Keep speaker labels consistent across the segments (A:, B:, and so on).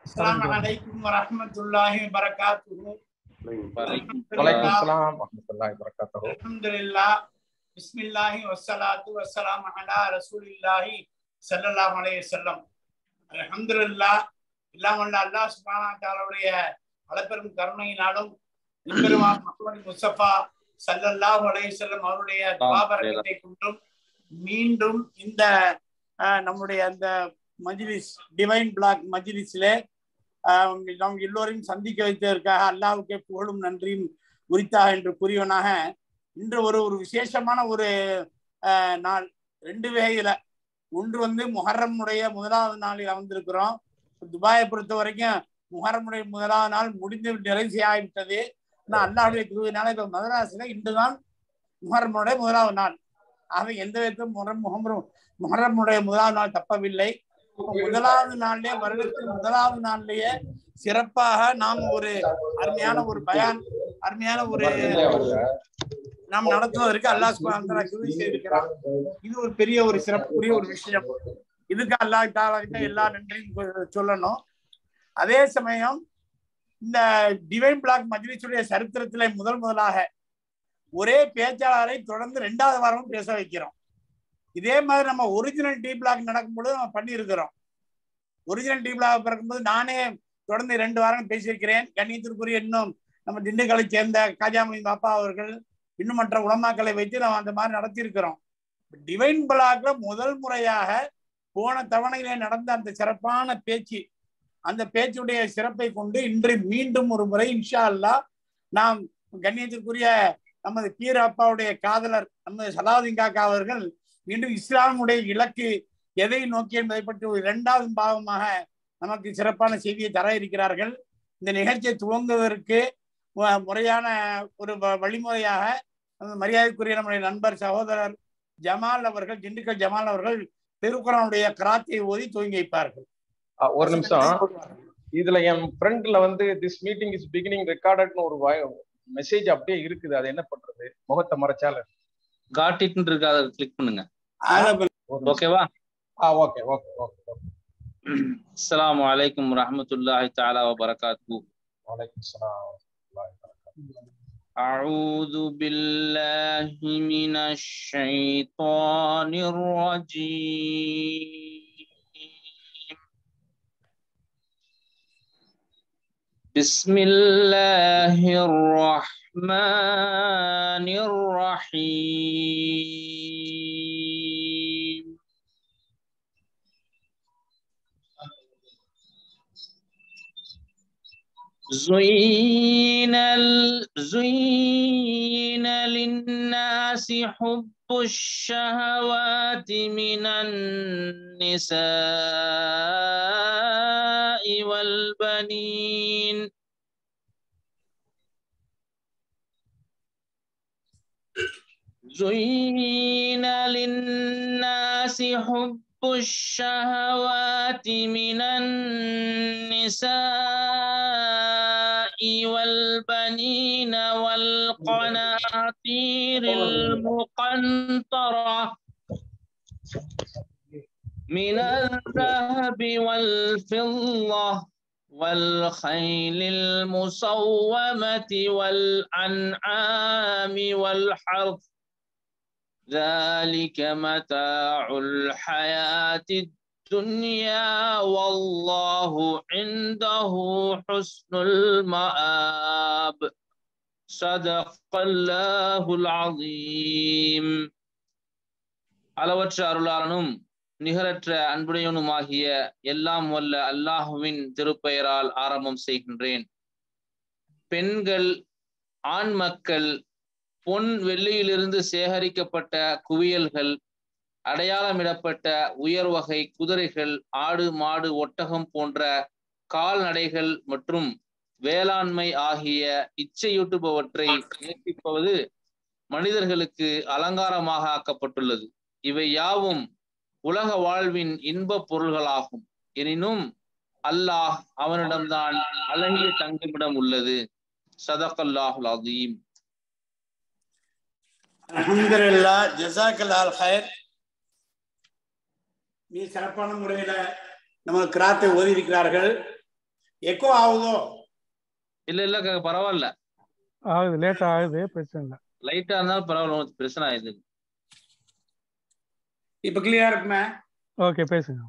A: السلام عليكم ورحمة الله وبركاته
B: வலைக்கும் அஸ்ஸலாம் வரஹ்மத்துல்லாஹி வபரகாத்துஹு
A: الحمد لله بسم الله والصلاة والسلام على رسول الله صلى الله عليه وسلم الحمد لله எல்லாம் வல்ல அல்லாஹ் சுப்ஹானஹு வ தஆலாவுடைய அளப்பெரும் கருணையினாலும் பெருமான் முஹம்மது முஸ்தபா ஸல்லல்லாஹு அலைஹி வஸல்லம் அவருடைய துஆபரக்கத்தை கொண்டும் மீண்டும் இந்த அஹ், நம்முடைய அந்த மஜ்லிஸ் டிவைன் பிளாக் மஜ்லிஸிலே ஆஹ், நாம் எல்லோரையும் சந்திக்க வைத்ததற்காக அல்லாஹ்வுக்கே புகழும் நன்றியும் உரித்தா என்று கூறியவனாக இன்று ஒரு ஒரு விசேஷமான ஒரு ஆஹ், நாள் ரெண்டு வகையில ஒன்று வந்து முஹர்ரமுடைய முதலாவது நாளில் வந்திருக்கிறோம் துபாயை பொறுத்த வரைக்கும் முஹர்ரமுடைய முதலாவது நாள் முடிந்து நிறைவு ஆகிவிட்டது ஆனால் அல்லாஹ்வுடைய கிருவினால இப்ப மதராசில இன்றுதான் முஹர்ரமுடைய முதலாவது நாள் ஆக எந்த விதத்திலும் முஹர்ரம் முஹர்ரம் முஹர்ரமுடைய முதலாவது நாள் தப்பவில்லை இப்ப முதலாவது நாள்லயே வருடத்தின் முதலாவது நாள்லயே சிறப்பாக நாம் ஒரு அருமையான ஒரு பயான் அருமையான ஒரு நாம் நடத்துவதற்கு அல்லாஹ் சுப்ஹானஹு வ தஆலா கிருபை செய்திருக்கிறான் இது ஒரு பெரிய ஒரு சிறப்புக்குரிய ஒரு விஷயம் இதுக்கு அல்லாஹ் தாலா கிட்ட எல்லா நன்றியும் கொ- சொல்லணும் அதே சமயம் இந்த டிவைன் பிளாக் மஜ்லிஸுடைய சரித்திரத்திலே முதல் முதலாக ஒரே பேச்சாளரை தொடர்ந்து ரெண்டாவது வாரமும் பேச வைக்கிறோம் இதே மாதிரி நம்ம ஒரிஜினல் டி பிளாக் நடக்கும்போது நம்ம பண்ணியிருக்கிறோம் ஒரிஜினல் டி பிளாக் பிறக்கும்போது நானே தொடர்ந்து ரெண்டு வாரம் பேசியிருக்கிறேன் கண்ணியத்திற்குரிய இன்னும் நம்ம திண்டுக்கலை சேர்ந்த காஜாமணி பாப்பா அவர்கள் இன்னும் மற்ற உலமாக்களை வைத்து நம்ம அந்த மாதிரி நடத்தியிருக்கிறோம் டிவைன் பிளாக்ல முதல் முறையாக போன தவணையிலே நடந்த அந்த சிறப்பான பேச்சு அந்த பேச்சுடைய சிறப்பை கொண்டு இன்று மீண்டும் ஒரு முறை இன்ஷா அல்லாஹ் நாம் கண்ணியத்திற்குரிய நமது கீர அப்பாவுடைய காதலர் நமது சலாவுதீன் காக்கா அவர்கள் மீண்டும் இஸ்லாமுடைய இலக்கு எதை நோக்கி என்பதை பற்றி ஒரு இரண்டாவது பாகமாக நமக்கு சிறப்பான செய்தியை தர இருக்கிறார்கள் இந்த நிகழ்ச்சியை துவங்குவதற்கு மு- முறையான ஒரு வ- வழிமுறையாக நமது மரியாதைக்குரிய நம்முடைய நண்பர் சகோதரர் ஜமால் அவர்கள் திண்டுக்கல் ஜமால் அவர்கள் திருக்குறனுடைய கராத்தை ஓதி துவங்கி வைப்பார்கள்
B: அஹ் ஒரு நிமிஷம் இதுல என் ஃப்ரெண்ட்ல வந்து திஸ் மீட்டிங் இஸ் பிகினிங் ரெக்கார்டட்னு ஒரு மெசேஜ் அப்படியே இருக்குது அது என்ன பண்றது முகத்தை மறைச்சால
C: காட் இட்னு இருக்கு அதை கிளிக் பண்ணுங்க
A: ஆலபல்
C: ஓகேவா
B: ஆ ஓகே ஓகே ஓகே ஓகே
C: அஸ்ஸலாமு அலைக்கும் வரஹ்மத்துல்லாஹி தஆலா வ பரகாத்துஹு
B: வலைக்கும் அஸ்ஸலாம் வரஹ்மத்துல்லாஹி வபரகாத்துஹு.
C: أعوذ بالله من الشيطان الرجيم بسم الله الرحمن الرحيم زين ال... زين للناس حب الشهوات من النساء والبنين زين للناس حب الشهوات من النساء والبنين والقناطير المقنطرة من الذهب والفضة والخيل المصومة والأنعام والحرث ذلك متاع الحياة الدنيا والله عنده حسن المآب صدق الله العظيم அளவற்ற அருளாளனும் நிகரற்ற அன்புடையவனுமாகிய எல்லாம் வல்ல அல்லாஹுவின் திருப்பெயரால் ஆரம்பம் செய்கின்றேன் பெண்கள் ஆண் மக்கள் பொன் வெள்ளியிலிருந்து சேகரிக்கப்பட்ட குவியல்கள் அடையாளமிடப்பட்ட உயர் வகை குதிரைகள் ஆடு மாடு ஒட்டகம் போன்ற கால்நடைகள் மற்றும் வேளாண்மை ஆகிய இச்சையூட்டுபவற்றை நேசிப்பது மனிதர்களுக்கு அலங்காரமாக ஆக்கப்பட்டுள்ளது இவை யாவும் உலக வாழ்வின் இன்பப் பொருள்களாகும் எனினும் அல்லாஹ் அவனிடம்தான் அழகிய தங்குமிடம் உள்ளது சதகல்லாஹுல் அதீம்
A: அல்ஹம்துலில்லா ஜசாக்கல்லால் ஹயர் மிக சிறப்பான முறையில நம்ம கிராத்தை ஓதி இருக்கிறார்கள் எக்கோ ஆகுதோ
C: இல்ல இல்ல க- பரவாயில்ல
D: ஆகுது லேட் ஆகுது பிரச்சனை இல்லை
C: லைட்டா இருந்தாலும் பரவாயில்ல ஒண்ணும் பிரச்சனை ஆயிடுது
A: இப்ப கிளியரா இருக்குமே
D: ஓகே பேசுங்க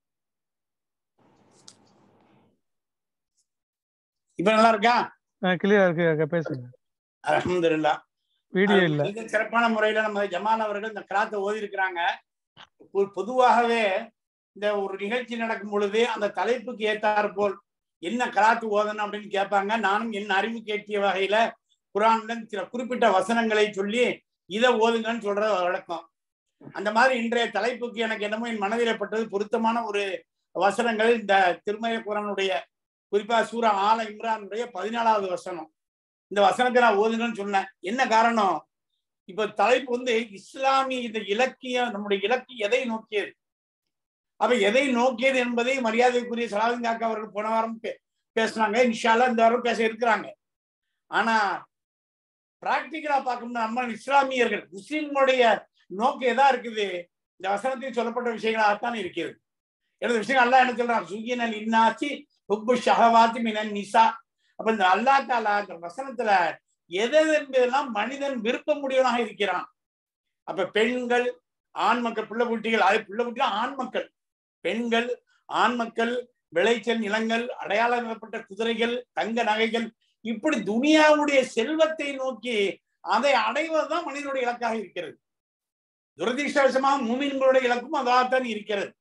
A: இப்ப நல்லா இருக்கா
D: கிளியரா இருக்கு அக்கா, பேசுங்க
A: அலமதுல்லா
D: வீடியோ இல்ல
A: மிக சிறப்பான முறையில நம்ம ஜமால் அவர்கள் இந்த கிராத்தை ஓதி இருக்கிறாங்க ஒரு பொதுவாகவே இந்த ஒரு நிகழ்ச்சி நடக்கும் பொழுது அந்த தலைப்புக்கு ஏத்தாற் போல் என்ன கராத்து ஓதணும் அப்படின்னு கேட்பாங்க நானும் என் அறிவு கேட்டிய வகையில குரான்ல சில குறிப்பிட்ட வசனங்களை சொல்லி இதை ஓதுங்கன்னு சொல்ற வழக்கம் அந்த மாதிரி இன்றைய தலைப்புக்கு எனக்கு என்னமோ என் மனதில் பட்டது பொருத்தமான ஒரு வசனங்கள் இந்த திருமய குரானுடைய குறிப்பா சூரா ஆல இம்ரானுடைய பதினாலாவது வசனம் இந்த வசனத்தை நான் ஓதுங்கன்னு சொன்னேன் என்ன காரணம் இப்ப தலைப்பு வந்து இஸ்லாமிய இந்த இலக்கியம் நம்முடைய இலக்கியம் எதை நோக்கியது அப்ப எதை நோக்கியது என்பதை மரியாதைக்குரிய சலாவின் காக்கா அவர்கள் போன வாரம் பே- பேசுனாங்க இன்ஷால்லா இந்த வாரம் பேச இருக்கிறாங்க ஆனா பிராக்டிக்கலா பார்க்கணும்னா நம்ம இஸ்லாமியர்கள் முஸ்லிம்களுடைய நோக்கம் எதா இருக்குது இந்த வசனத்தில் சொல்லப்பட்ட விஷயங்களாகத்தான் இருக்கிறது எனது விஷயம் அல்லாஹ் என்ன சொல்றான் சுகினல் இன்னாசி ஹுப்பு ஷஹவாத்தி மினன் நிசா அப்ப இந்த அல்லா தாலா இந்த வசனத்துல எது என்பதெல்லாம் மனிதன் விருப்பமுடையவனாக இருக்கிறான் அப்ப பெண்கள் ஆண் மக்கள் பிள்ளை குட்டிகள் அது பிள்ளை குட்டிகள் ஆண் மக்கள் பெண்கள் ஆண் மக்கள் விளைச்சல் நிலங்கள் அடையாளமிடப்பட்ட குதிரைகள் தங்க நகைகள் இப்படி துனியாவுடைய செல்வத்தை நோக்கி அதை அடைவதுதான் மனிதனுடைய இலக்காக இருக்கிறது துரதிருஷ்டவசமாக மூமின்களுடைய இலக்கும் அதாகத்தான் இருக்கிறது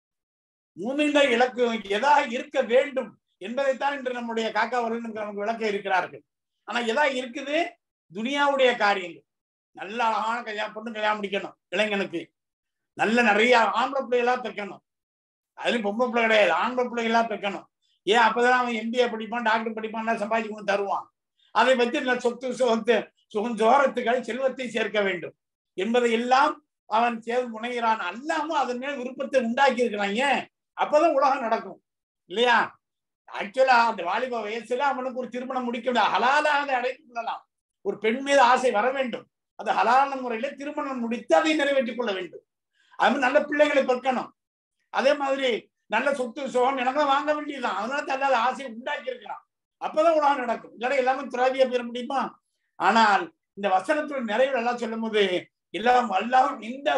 A: மூமின்கள் இலக்கு எதாக இருக்க வேண்டும் என்பதைத்தான் இன்று நம்முடைய காக்கா அவர்கள் நமக்கு விளக்க இருக்கிறார்கள் ஆனா எதா இருக்குது துனியாவுடைய காரியங்கள் நல்ல அழகான கல்யாணம் பொண்ணு கல்யாணம் முடிக்கணும் இளைஞனுக்கு நல்ல நிறைய ஆம்பளை பிள்ளைகளா பெக்கணும் அதுலயும் பொம்பளை பிள்ளை கிடையாது ஆம்பளை பிள்ளைகளா பெக்கணும் ஏன் அப்பதான் அவன் எம்பிஏ படிப்பான் டாக்டர் படிப்பான் சம்பாதிச்சு கொண்டு தருவான் அதை வச்சு நல்ல சொத்து சுகத்து சுகம் ஜோரத்துக்கள் செல்வத்தை சேர்க்க வேண்டும் என்பதை எல்லாம் அவன் சேர்ந்து முனைகிறான் அல்லாம அதன் மேல் விருப்பத்தை உண்டாக்கி இருக்கிறான் ஏன் அப்பதான் உலகம் நடக்கும் இல்லையா ஆக்சுவலா அந்த வாலிப வயசுல அவனுக்கு ஒரு திருமணம் முடிக்க முடியாது ஹலாலாக அதை அடைத்துக் கொள்ளலாம் ஒரு பெண் மீது ஆசை வர வேண்டும் அது ஹலாலான முறையில திருமணம் முடித்து அதை நிறைவேற்றிக் கொள்ள வேண்டும் அது மாதிரி நல்ல பிள்ளைகளை பெற்கணும் அதே மாதிரி நல்ல சொத்து சுகம் எனக்கு வாங்க வேண்டியதுதான் அதனால தான் அல்லாத ஆசையை உண்டாக்கி இருக்கிறான் அப்பதான் உலகம் நடக்கும் இல்லாட்டி எல்லாமே துறாவியா பெற முடியுமா ஆனால் இந்த வசனத்தோட நிறைவு எல்லாம் சொல்லும் போது எல்லாம் அல்லாஹும் இந்த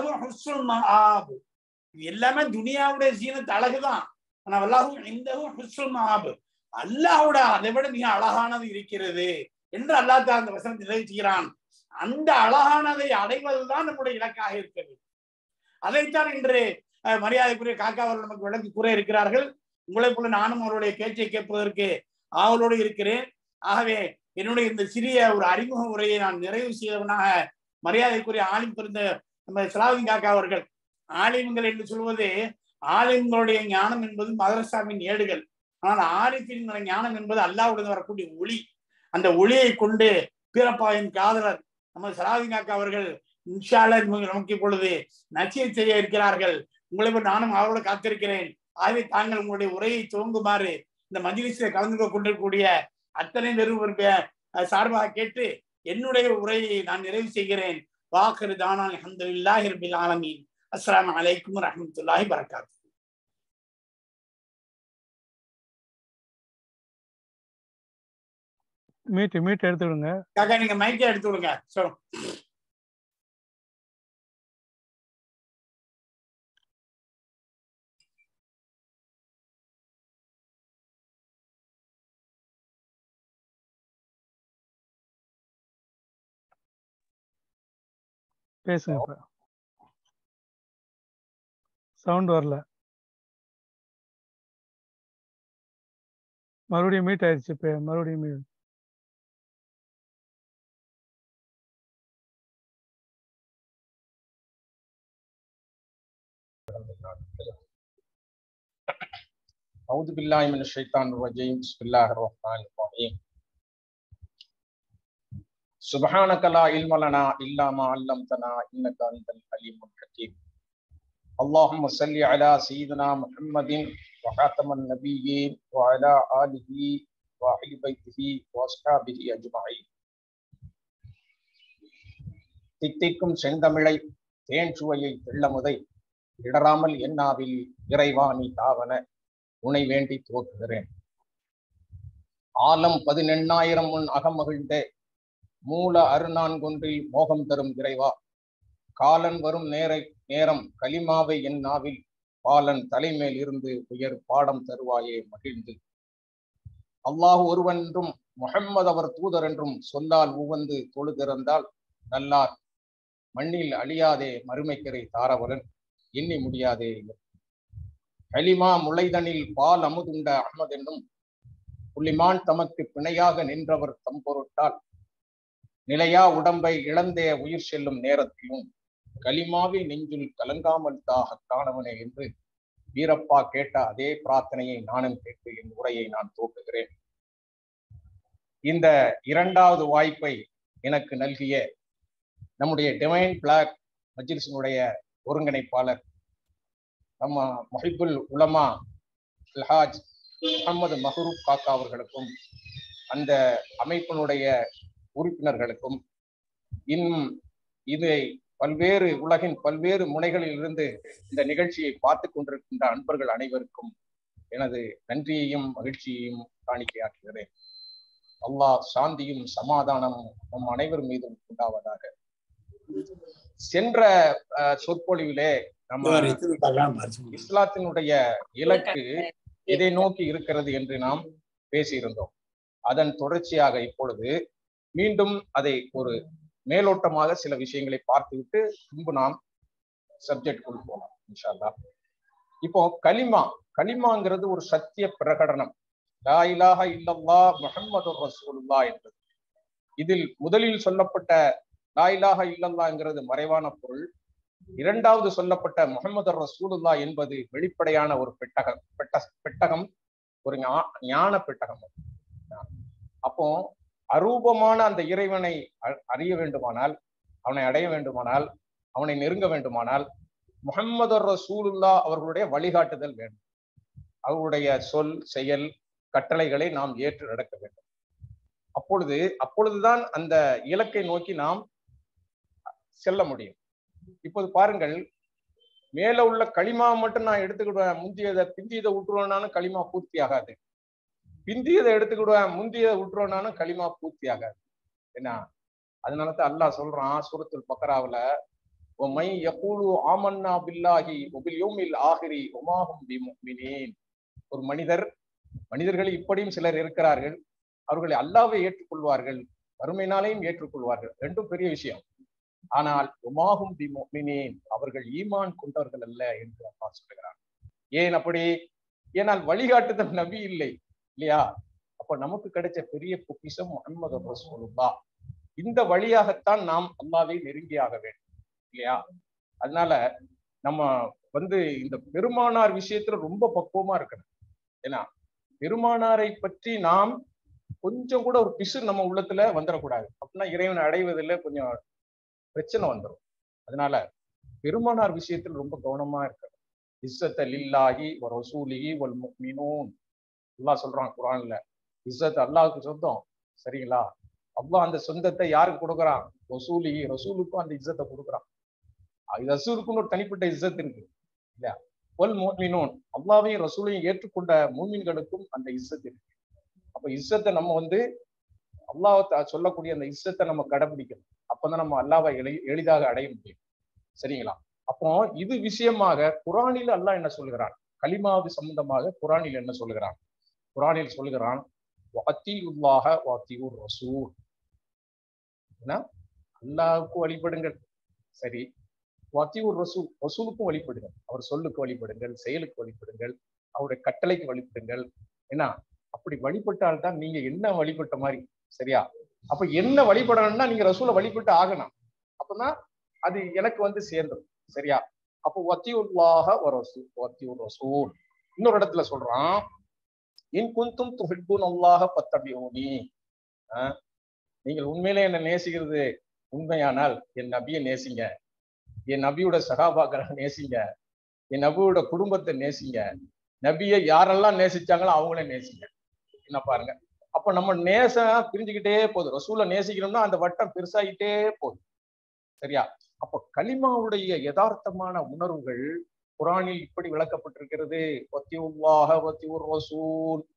A: இது எல்லாமே துனியாவுடைய சீனத்து அழகுதான் ஆனா அல்லாஹும் இந்த ஹுஸ்னுல் மஹாபு அல்லாஹ்வோட அதை விட மிக அழகானது இருக்கிறது என்று அல்லாஹ் தான் அந்த வசனத்தை நிறைவேற்றுகிறான் அந்த அழகானதை அடைவதுதான் நம்முடைய இலக்காக இருக்கிறது அதைத்தான் இன்று அஹ், மரியாதைக்குரிய காக்கா அவர்கள் நமக்கு விளக்கி கூற இருக்கிறார்கள் உங்களை போல நானும் அவருடைய பேச்சை கேட்பதற்கு ஆவலோடு இருக்கிறேன் ஆகவே என்னுடைய இந்த சிறிய ஒரு அறிமுக உரையை நான் நிறைவு செய்தவனாக மரியாதைக்குரிய ஆலிம் பிறந்த நம்ம சலாவின் காக்கா அவர்கள் ஆலிம்கள் என்று சொல்வது ஆலிம்களுடைய ஞானம் என்பது மதரசாவின் ஏடுகள் ஆனால் ஆரிஃபின் ஞானம் என்பது அல்லாவுடன் வரக்கூடிய ஒளி அந்த ஒளியை கொண்டு பீரப்பாவின் காதலர் நம்ம சலாவின் காக்கா அவர்கள் இன்ஷால்ல நமக்கு இப்பொழுது நச்சியை செய்ய இருக்கிறார்கள் உங்களை போல் நானும் அவரோடு காத்திருக்கிறேன் ஆகவே தாங்கள் உங்களுடைய உரையை துவங்குமாறு இந்த மஜ்லிஸில் கலந்து கொண்டிருக்கக்கூடிய அத்தனை நிறுவன சார்பாக கேட்டு என்னுடைய உரையை நான் நிறைவு செய்கிறேன் வாக்கரு தானான் அஹமதுல்லாஹி ரபில் ஆலமீன் அஸ்ஸலாமு அலைக்கும் வரஹ்மத்துல்லாஹி வரகாத்து
D: மீட் மீட் எடுத்துடுங்க
A: காக்கா நீங்க மைக்கே எடுத்து விடுங்க சோ
D: பேசுங்க இப்ப சவுண்ட் வரல மறுபடியும் மீட் ஆயிடுச்சு இப்ப மறுபடியும் மீட்
B: أعوذ بالله من الشيطان الرجيم بسم الله الرحمن الرحيم سبحانك لا علم لنا إلا ما علمتنا إنك أنت الحليم الحكيم اللهم صل على سيدنا محمد وخاتم النبيين وعلى آله وأهل بيته وأصحابه أجمعين தித்திக்கும் செந்தமிழை தேன் சுவையை தெள்ளமுதை இடராமல் என்னாவில் இறைவாணி தாவன உனை வேண்டி துவக்குகிறேன் ஆலம் பதினெண்ணாயிரம் முன் அகமகிழ்ந்தே மூல அருநான்கொன்றில் மோகம் தரும் இறைவா காலன் வரும் நேர நேரம் கலிமாவை என் நாவில் பாலன் தலைமேல் இருந்து உயர் பாடம் தருவாயே மகிழ்ந்து அல்லாஹ் ஒருவென்றும் முஹம்மது அவர் தூதர் என்றும் சொல்லால் உவந்து தொழுதிறந்தால் நல்லார் மண்ணில் அழியாதே மறுமைக்கரை தாரவரன் எண்ணி முடியாதே கலிமா முளைதனில் பால் அமுதுண்ட அஹ்மது என்னும் புள்ளிமான் தமக்கு பிணையாக நின்றவர் தம் பொருட்டால் நிலையா உடம்பை இழந்தே உயிர் செல்லும் நேரத்திலும் கலிமாவை நெஞ்சுள் கலங்காமல் தாக காணவனே என்று வீரப்பா கேட்ட அதே பிரார்த்தனையை நானும் கேட்டு என் உரையை நான் துவக்குகிறேன் இந்த இரண்டாவது வாய்ப்பை எனக்கு நல்கிய நம்முடைய டிவைன் பிளாக் மஜ்லிஸினுடைய ஒருங்கிணைப்பாளர் நம்ம மொஹிபுல் உலமா அல்ஹாஜ் முகமது மஹரூப் காக்கா அவர்களுக்கும் அந்த அமைப்பினுடைய உறுப்பினர்களுக்கும் இன்னும் இதை பல்வேறு உலகின் பல்வேறு முனைகளில் இருந்து இந்த நிகழ்ச்சியை பார்த்து கொண்டிருக்கின்ற அன்பர்கள் அனைவருக்கும் எனது நன்றியையும் மகிழ்ச்சியையும் காணிக்கையாக்குகிறேன் அல்லாஹ் சாந்தியும் சமாதானமும் நம் அனைவர் மீதும் உண்டாவதாக சென்ற அஹ், சொற்பொழிவிலே நம்ம இஸ்லாத்தினுடைய இலக்கு இதை நோக்கி இருக்கிறது என்று நாம் பேசியிருந்தோம் அதன் தொடர்ச்சியாக இப்பொழுது மீண்டும் அதை ஒரு மேலோட்டமாக சில விஷயங்களை பார்த்துவிட்டு பின்பு நாம் சப்ஜெக்ட் போகலாம் இன்ஷா அல்லாஹ் இப்போ கலிமா கலிமாங்கிறது ஒரு சத்திய பிரகடனம் லா இலாஹ இல்லல்லா முஹம்மது ரசூலுல்லா என்பது இதில் முதலில் சொல்லப்பட்ட லா இலாஹ இல்லல்லாங்கிறது மறைவான பொருள் இரண்டாவது சொல்லப்பட்ட முகமது ரசூலுல்லா என்பது வெளிப்படையான ஒரு பெட்டகம் பெட்ட பெட்டகம் ஒரு ஞா- ஞான பெட்டகம் அப்போ அரூபமான அந்த இறைவனை அ- அறிய வேண்டுமானால் அவனை அடைய வேண்டுமானால் அவனை நெருங்க வேண்டுமானால் முகம்மது ரசூலுல்லா அவர்களுடைய வழிகாட்டுதல் வேண்டும் அவருடைய சொல் செயல் கட்டளைகளை நாம் ஏற்று நடக்க வேண்டும் அப்பொழுது அப்பொழுதுதான் அந்த இலக்கை நோக்கி நாம் செல்ல முடியும் இப்போது பாருங்கள் மேல உள்ள களிமா மட்டும் நான் எடுத்துக்கிடுவேன் முந்தியதை பிந்தியதை விட்டுருவேனாலும் களிமா பூர்த்தி ஆகாது பிந்தியதை எடுத்துக்கிடுவேன் முந்தியதை விட்டுருவேனாலும் களிமா பூர்த்தி ஆகாது என்ன அதனாலதான் அல்லாஹ் சொல்றான் சூரத்துல் பக்கராவுல உமை யகூலு ஆமன்னா பில்லாஹி ஒபில் யோமில் ஆகிரி உமாஹும் பி முஃமினீன் ஒரு மனிதர் மனிதர்கள் இப்படியும் சிலர் இருக்கிறார்கள் அவர்களை அல்லாவை ஏற்றுக்கொள்வார்கள் வறுமை நாளையும் ஏற்றுக்கொள்வார்கள் ரெண்டும் பெரிய விஷயம் ஆனால் உமாகும் பி முஃமினீன் அவர்கள் ஈமான் கொண்டவர்கள் அல்ல என்று அப்பா சொல்லுகிறார் ஏன் அப்படி ஏனால் வழிகாட்டுதல் நபி இல்லை இல்லையா அப்ப நமக்கு கிடைச்ச பெரிய பொக்கிஷம் முகமது ரசூலுல்லா இந்த வழியாகத்தான் நாம் அல்லாவை நெருங்கியாக வேண்டும் இல்லையா அதனால நம்ம வந்து இந்த பெருமானார் விஷயத்துல ரொம்ப பக்குவமா இருக்கணும் ஏன்னா பெருமானாரை பற்றி நாம் கொஞ்சம் கூட ஒரு பிசு நம்ம உள்ளத்துல வந்துடக்கூடாது அப்படின்னா இறைவனை அடைவதில் கொஞ்சம் பிரச்சனை வந்துடும் அதனால பெருமானார் விஷயத்தில் ரொம்ப கவனமா இருக்கணும் இஸ்ஸத்த லில்லாஹி ஒரு ரசூலிஹி வல் முஃமினூன் அல்லாஹ் சொல்றான் குரான்ல இஸ்ஸத் அல்லாஹ்வுக்கு சொந்தம் சரிங்களா அல்லாஹ் அந்த சொந்தத்தை யாருக்கு கொடுக்குறான் ரசூலிஹி ரசூலுக்கும் அந்த இஸ்ஸத்தை கொடுக்குறான் அது ரசூலுக்குன்னு ஒரு தனிப்பட்ட இஸ்ஸத் இருக்கு இல்லையா வல் முஃமினூன் அல்லாஹ்வையும் ரசூலையும் ஏற்றுக்கொண்ட மூமின்களுக்கும் அந்த இஸ்ஸத் இருக்கு அப்ப இஸ்ஸத்தை நம்ம வந்து அல்லாஹ் சொல்லக்கூடிய அந்த இஸ்ஸத்தை நம்ம கடைபிடிக்கணும் அப்பதான் நம்ம அல்லாவை எளி எளிதாக அடைய முடியும் சரிங்களா அப்போ இது விஷயமாக குரானில் அல்லாஹ் என்ன சொல்கிறான் கலிமாவு சம்பந்தமாக குரானில் என்ன சொல்கிறான் குரானில் சொல்கிறான் வாத்தியுல்லாக வாத்தியூர் ரசூல் அல்லாவுக்கு வழிபடுங்கள் சரி வாத்தியூர் ரசூல் ரசூலுக்கும் வழிபடுங்கள் அவர் சொல்லுக்கு வழிபடுங்கள் செயலுக்கு வழிபடுங்கள் அவருடைய கட்டளைக்கு வழிபடுங்கள் என்ன அப்படி வழிபட்டால் தான் நீங்க என்ன வழிபட்ட மாதிரி சரியா அப்ப என்ன வழிபடணும்னா நீங்க ரசூலை வழிபட்டு ஆகணும் அப்பதான் அது எனக்கு வந்து சேர்ந்துடும் சரியா அப்போ வத்தியுல்லாக ரசூல் வத்தியுர் ரசூல் இன்னொரு இடத்துல சொல்றான் இன் குந்தும் துஹிப்புன் அல்லாஹ பத்தபியோனி நீங்கள் உண்மையிலே என்ன நேசிக்கிறது உண்மையானால் என் நபியை நேசிங்க என் நபியோட சகாபாக்களை நேசிங்க என் நபியோட குடும்பத்தை நேசிங்க நபியை யாரெல்லாம் நேசிச்சாங்களோ அவங்களே நேசிங்க என்ன பாருங்க அப்ப நம்ம நேசம் பிரிஞ்சுக்கிட்டே போகுது ரசூலை நேசிக்கணும்னா அந்த வட்டம் பெருசாகிட்டே போகுது சரியா அப்ப கலிமாவுடைய யதார்த்தமான உணர்வுகள் குரானில் இப்படி விளக்கப்பட்டிருக்கிறது வத்தியுல்லாக வத்தியுர் ரசூல்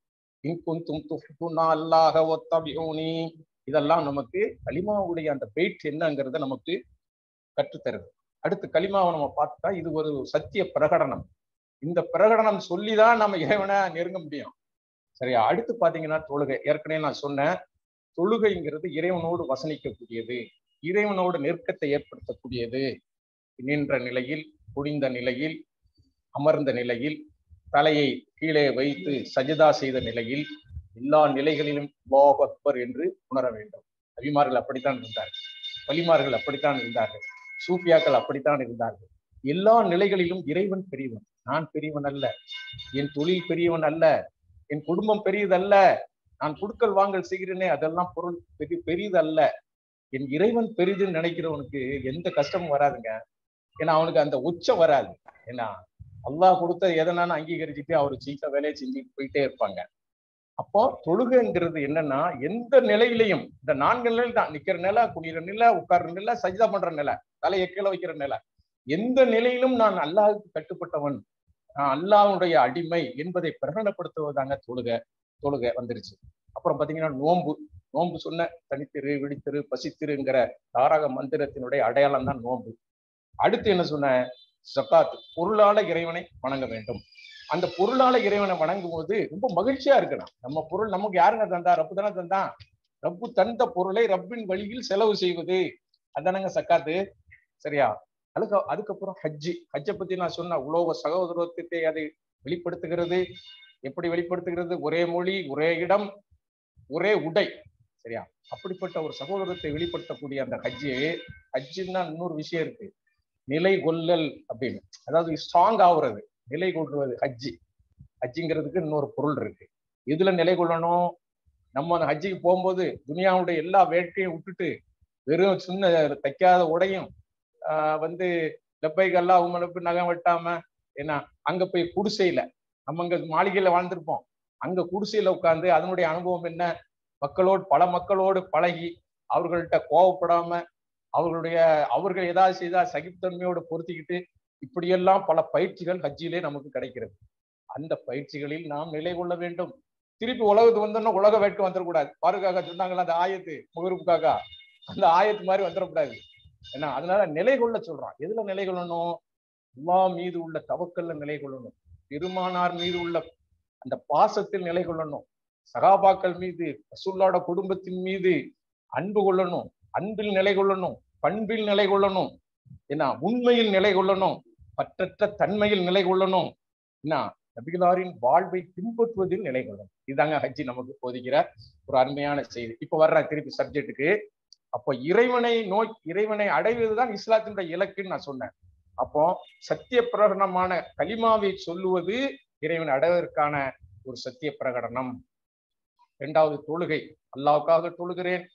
B: இன்குந்தும் துஹிப்புனா அல்லாஹ ஒத்தபியூனி இதெல்லாம் நமக்கு கலிமாவுடைய அந்த பெயிட் என்னங்கிறத நமக்கு கற்றுத்தருது அடுத்து கலிமாவை நம்ம பார்த்தா இது ஒரு சத்திய பிரகடனம் இந்த பிரகடனம் சொல்லிதான் நம்ம இறைவனை நெருங்க முடியும் சரியா அடுத்து பாத்தீங்கன்னா தொழுகை ஏற்கனவே நான் சொன்னேன் தொழுகைங்கிறது இறைவனோடு வசனிக்கக்கூடியது இறைவனோடு நெருக்கத்தை ஏற்படுத்தக்கூடியது நின்ற நிலையில் குடிந்த நிலையில் அமர்ந்த நிலையில் தலையை கீழே வைத்து சஜிதா செய்த நிலையில் எல்லா நிலைகளிலும் அல்லாஹ் அக்பர் என்று உணர வேண்டும் அபிமார்கள் அப்படித்தான் இருந்தார்கள் வலிமார்கள் அப்படித்தான் இருந்தார்கள் சூஃபியாக்கள் அப்படித்தான் இருந்தார்கள் எல்லா நிலைகளிலும் இறைவன் பெரியவன் நான் பெரியவன் அல்ல என் தொழில் பெரியவன் அல்ல என் குடும்பம் பெரியதல்ல நான் குடுக்கல் வாங்கல் செய்கிறேனே அதெல்லாம் பொருள் பெரிய பெரியதல்ல என் இறைவன் பெரிதுன்னு நினைக்கிறவனுக்கு எந்த கஷ்டமும் வராதுங்க ஏன்னா அவனுக்கு அந்த உச்சம் வராது ஏன்னா அல்லாஹ் கொடுத்த எதனாலும் அங்கீகரிச்சுட்டு அவர் சீக்கிர வேலையை செஞ்சுட்டு போயிட்டே இருப்பாங்க அப்போ தொழுகைங்கிறது என்னன்னா எந்த நிலையிலையும் இந்த நான்கு நிலையில் தான் நிக்கிற நிலை குடிக்கிற நிலை உட்கார்ற நிலை சஜிதா பண்ற நிலை தலையை கீழே வைக்கிற நிலை எந்த நிலையிலும் நான் அல்லாஹுக்கு கட்டுப்பட்டவன் நான் அல்லாஹ்வுடைய அடிமை என்பதை பிரகடனப்படுத்துவதாங்க தொழுகை தொழுகை வந்துருச்சு அப்புறம் பாத்தீங்கன்னா நோன்பு நோன்பு சொன்ன தனித்திரு விழித்திரு பசித்திருங்கிற தாரக மந்திரத்தினுடைய அடையாளம் தான் நோன்பு அடுத்து என்ன சொன்ன சக்காத் பொருளால இறைவனை வணங்க வேண்டும் அந்த பொருளால இறைவனை வணங்கும் போது ரொம்ப மகிழ்ச்சியா இருக்கணும் நம்ம பொருள் நமக்கு யாருங்க தந்தா ரப்பு தானே தந்தான் ரப்பு தந்த பொருளை ரப்பின் வழியில் செலவு செய்வது அதானங்க சக்காத்து சரியா அதுக்கு அதுக்கப்புறம் ஹஜ்ஜி ஹஜ்ஜை பத்தி நான் சொன்ன உலோக சகோதரத்துவத்தை அதை வெளிப்படுத்துகிறது எப்படி வெளிப்படுத்துகிறது ஒரே மொழி ஒரே இடம் ஒரே உடை சரியா அப்படிப்பட்ட ஒரு சகோதரத்தை வெளிப்படுத்தக்கூடிய அந்த ஹஜ்ஜு ஹஜ்ஜுன்னா இன்னொரு விஷயம் இருக்கு நிலை கொள்ளல் அப்படின்னு அதாவது ஸ்ட்ராங் ஆகுறது நிலை கொள்வது ஹஜ்ஜி ஹஜ்ஜிங்கிறதுக்கு இன்னொரு பொருள் இருக்கு இதுல நிலை கொள்ளணும் நம்ம அந்த ஹஜ்ஜிக்கு போகும்போது துனியாவுடைய எல்லா வேட்கையும் விட்டுட்டு வெறும் சின்ன தைக்காத உடையும் ஆஹ் வந்து லெப்பைகள்லாம் அவங்களுக்கு நகம் வெட்டாம ஏன்னா அங்க போய் குடிசையில நம்ம அங்க மாளிகையில வாழ்ந்திருப்போம் அங்க குடிசையில உட்கார்ந்து அதனுடைய அனுபவம் என்ன மக்களோடு பல மக்களோடு பழகி அவர்கள்ட்ட கோவப்படாம அவர்களுடைய அவர்கள் ஏதாவது செய்தா சகிப்புத்தன்மையோடு பொருத்திக்கிட்டு இப்படியெல்லாம் பல பயிற்சிகள் ஹஜ்ஜிலே நமக்கு கிடைக்கிறது அந்த பயிற்சிகளில் நாம் நிலை கொள்ள வேண்டும் திருப்பி உலகத்துக்கு வந்தோம்னா உலக வேட்கை வந்துடக்கூடாது பாருக்காக சொன்னாங்களா அந்த ஆயத்து முகருப்புக்காக அந்த ஆயத்து மாதிரி வந்துடக்கூடாது ஏன்னா அதனால நிலை கொள்ள சொல்றான் எதுல நிலை கொள்ளணும் அல்லா மீது உள்ள தவக்கல்ல நிலை கொள்ளணும் பெருமானார் மீது உள்ள அந்த பாசத்தில் நிலை கொள்ளணும் சகாபாக்கள் மீது ரசூல்லோட குடும்பத்தின் மீது அன்பு கொள்ளணும் அன்பில் நிலை கொள்ளணும் பண்பில் நிலை கொள்ளணும் என்ன உண்மையில் நிலை கொள்ளணும் பற்றற்ற தன்மையில் நிலை கொள்ளணும் என்ன நபிகளாரின் வாழ்வை பின்பற்றுவதில் நிலை கொள்ளணும் இதுதாங்க ஹஜ்ஜி நமக்கு போதிக்கிற ஒரு அருமையான செய்தி இப்ப வர்ற திருப்பி சப்ஜெக்டுக்கு அப்போ இறைவனை நோய் இறைவனை அடைவதுதான் இஸ்லாத்தினுடைய இலக்குன்னு நான் சொன்னேன் அப்போ சத்திய பிரகடனமான கலிமாவை சொல்லுவது இறைவனை அடைவதற்கான ஒரு சத்திய பிரகடனம் இரண்டாவது தொழுகை அல்லாவுக்காக தொழுகிறேன்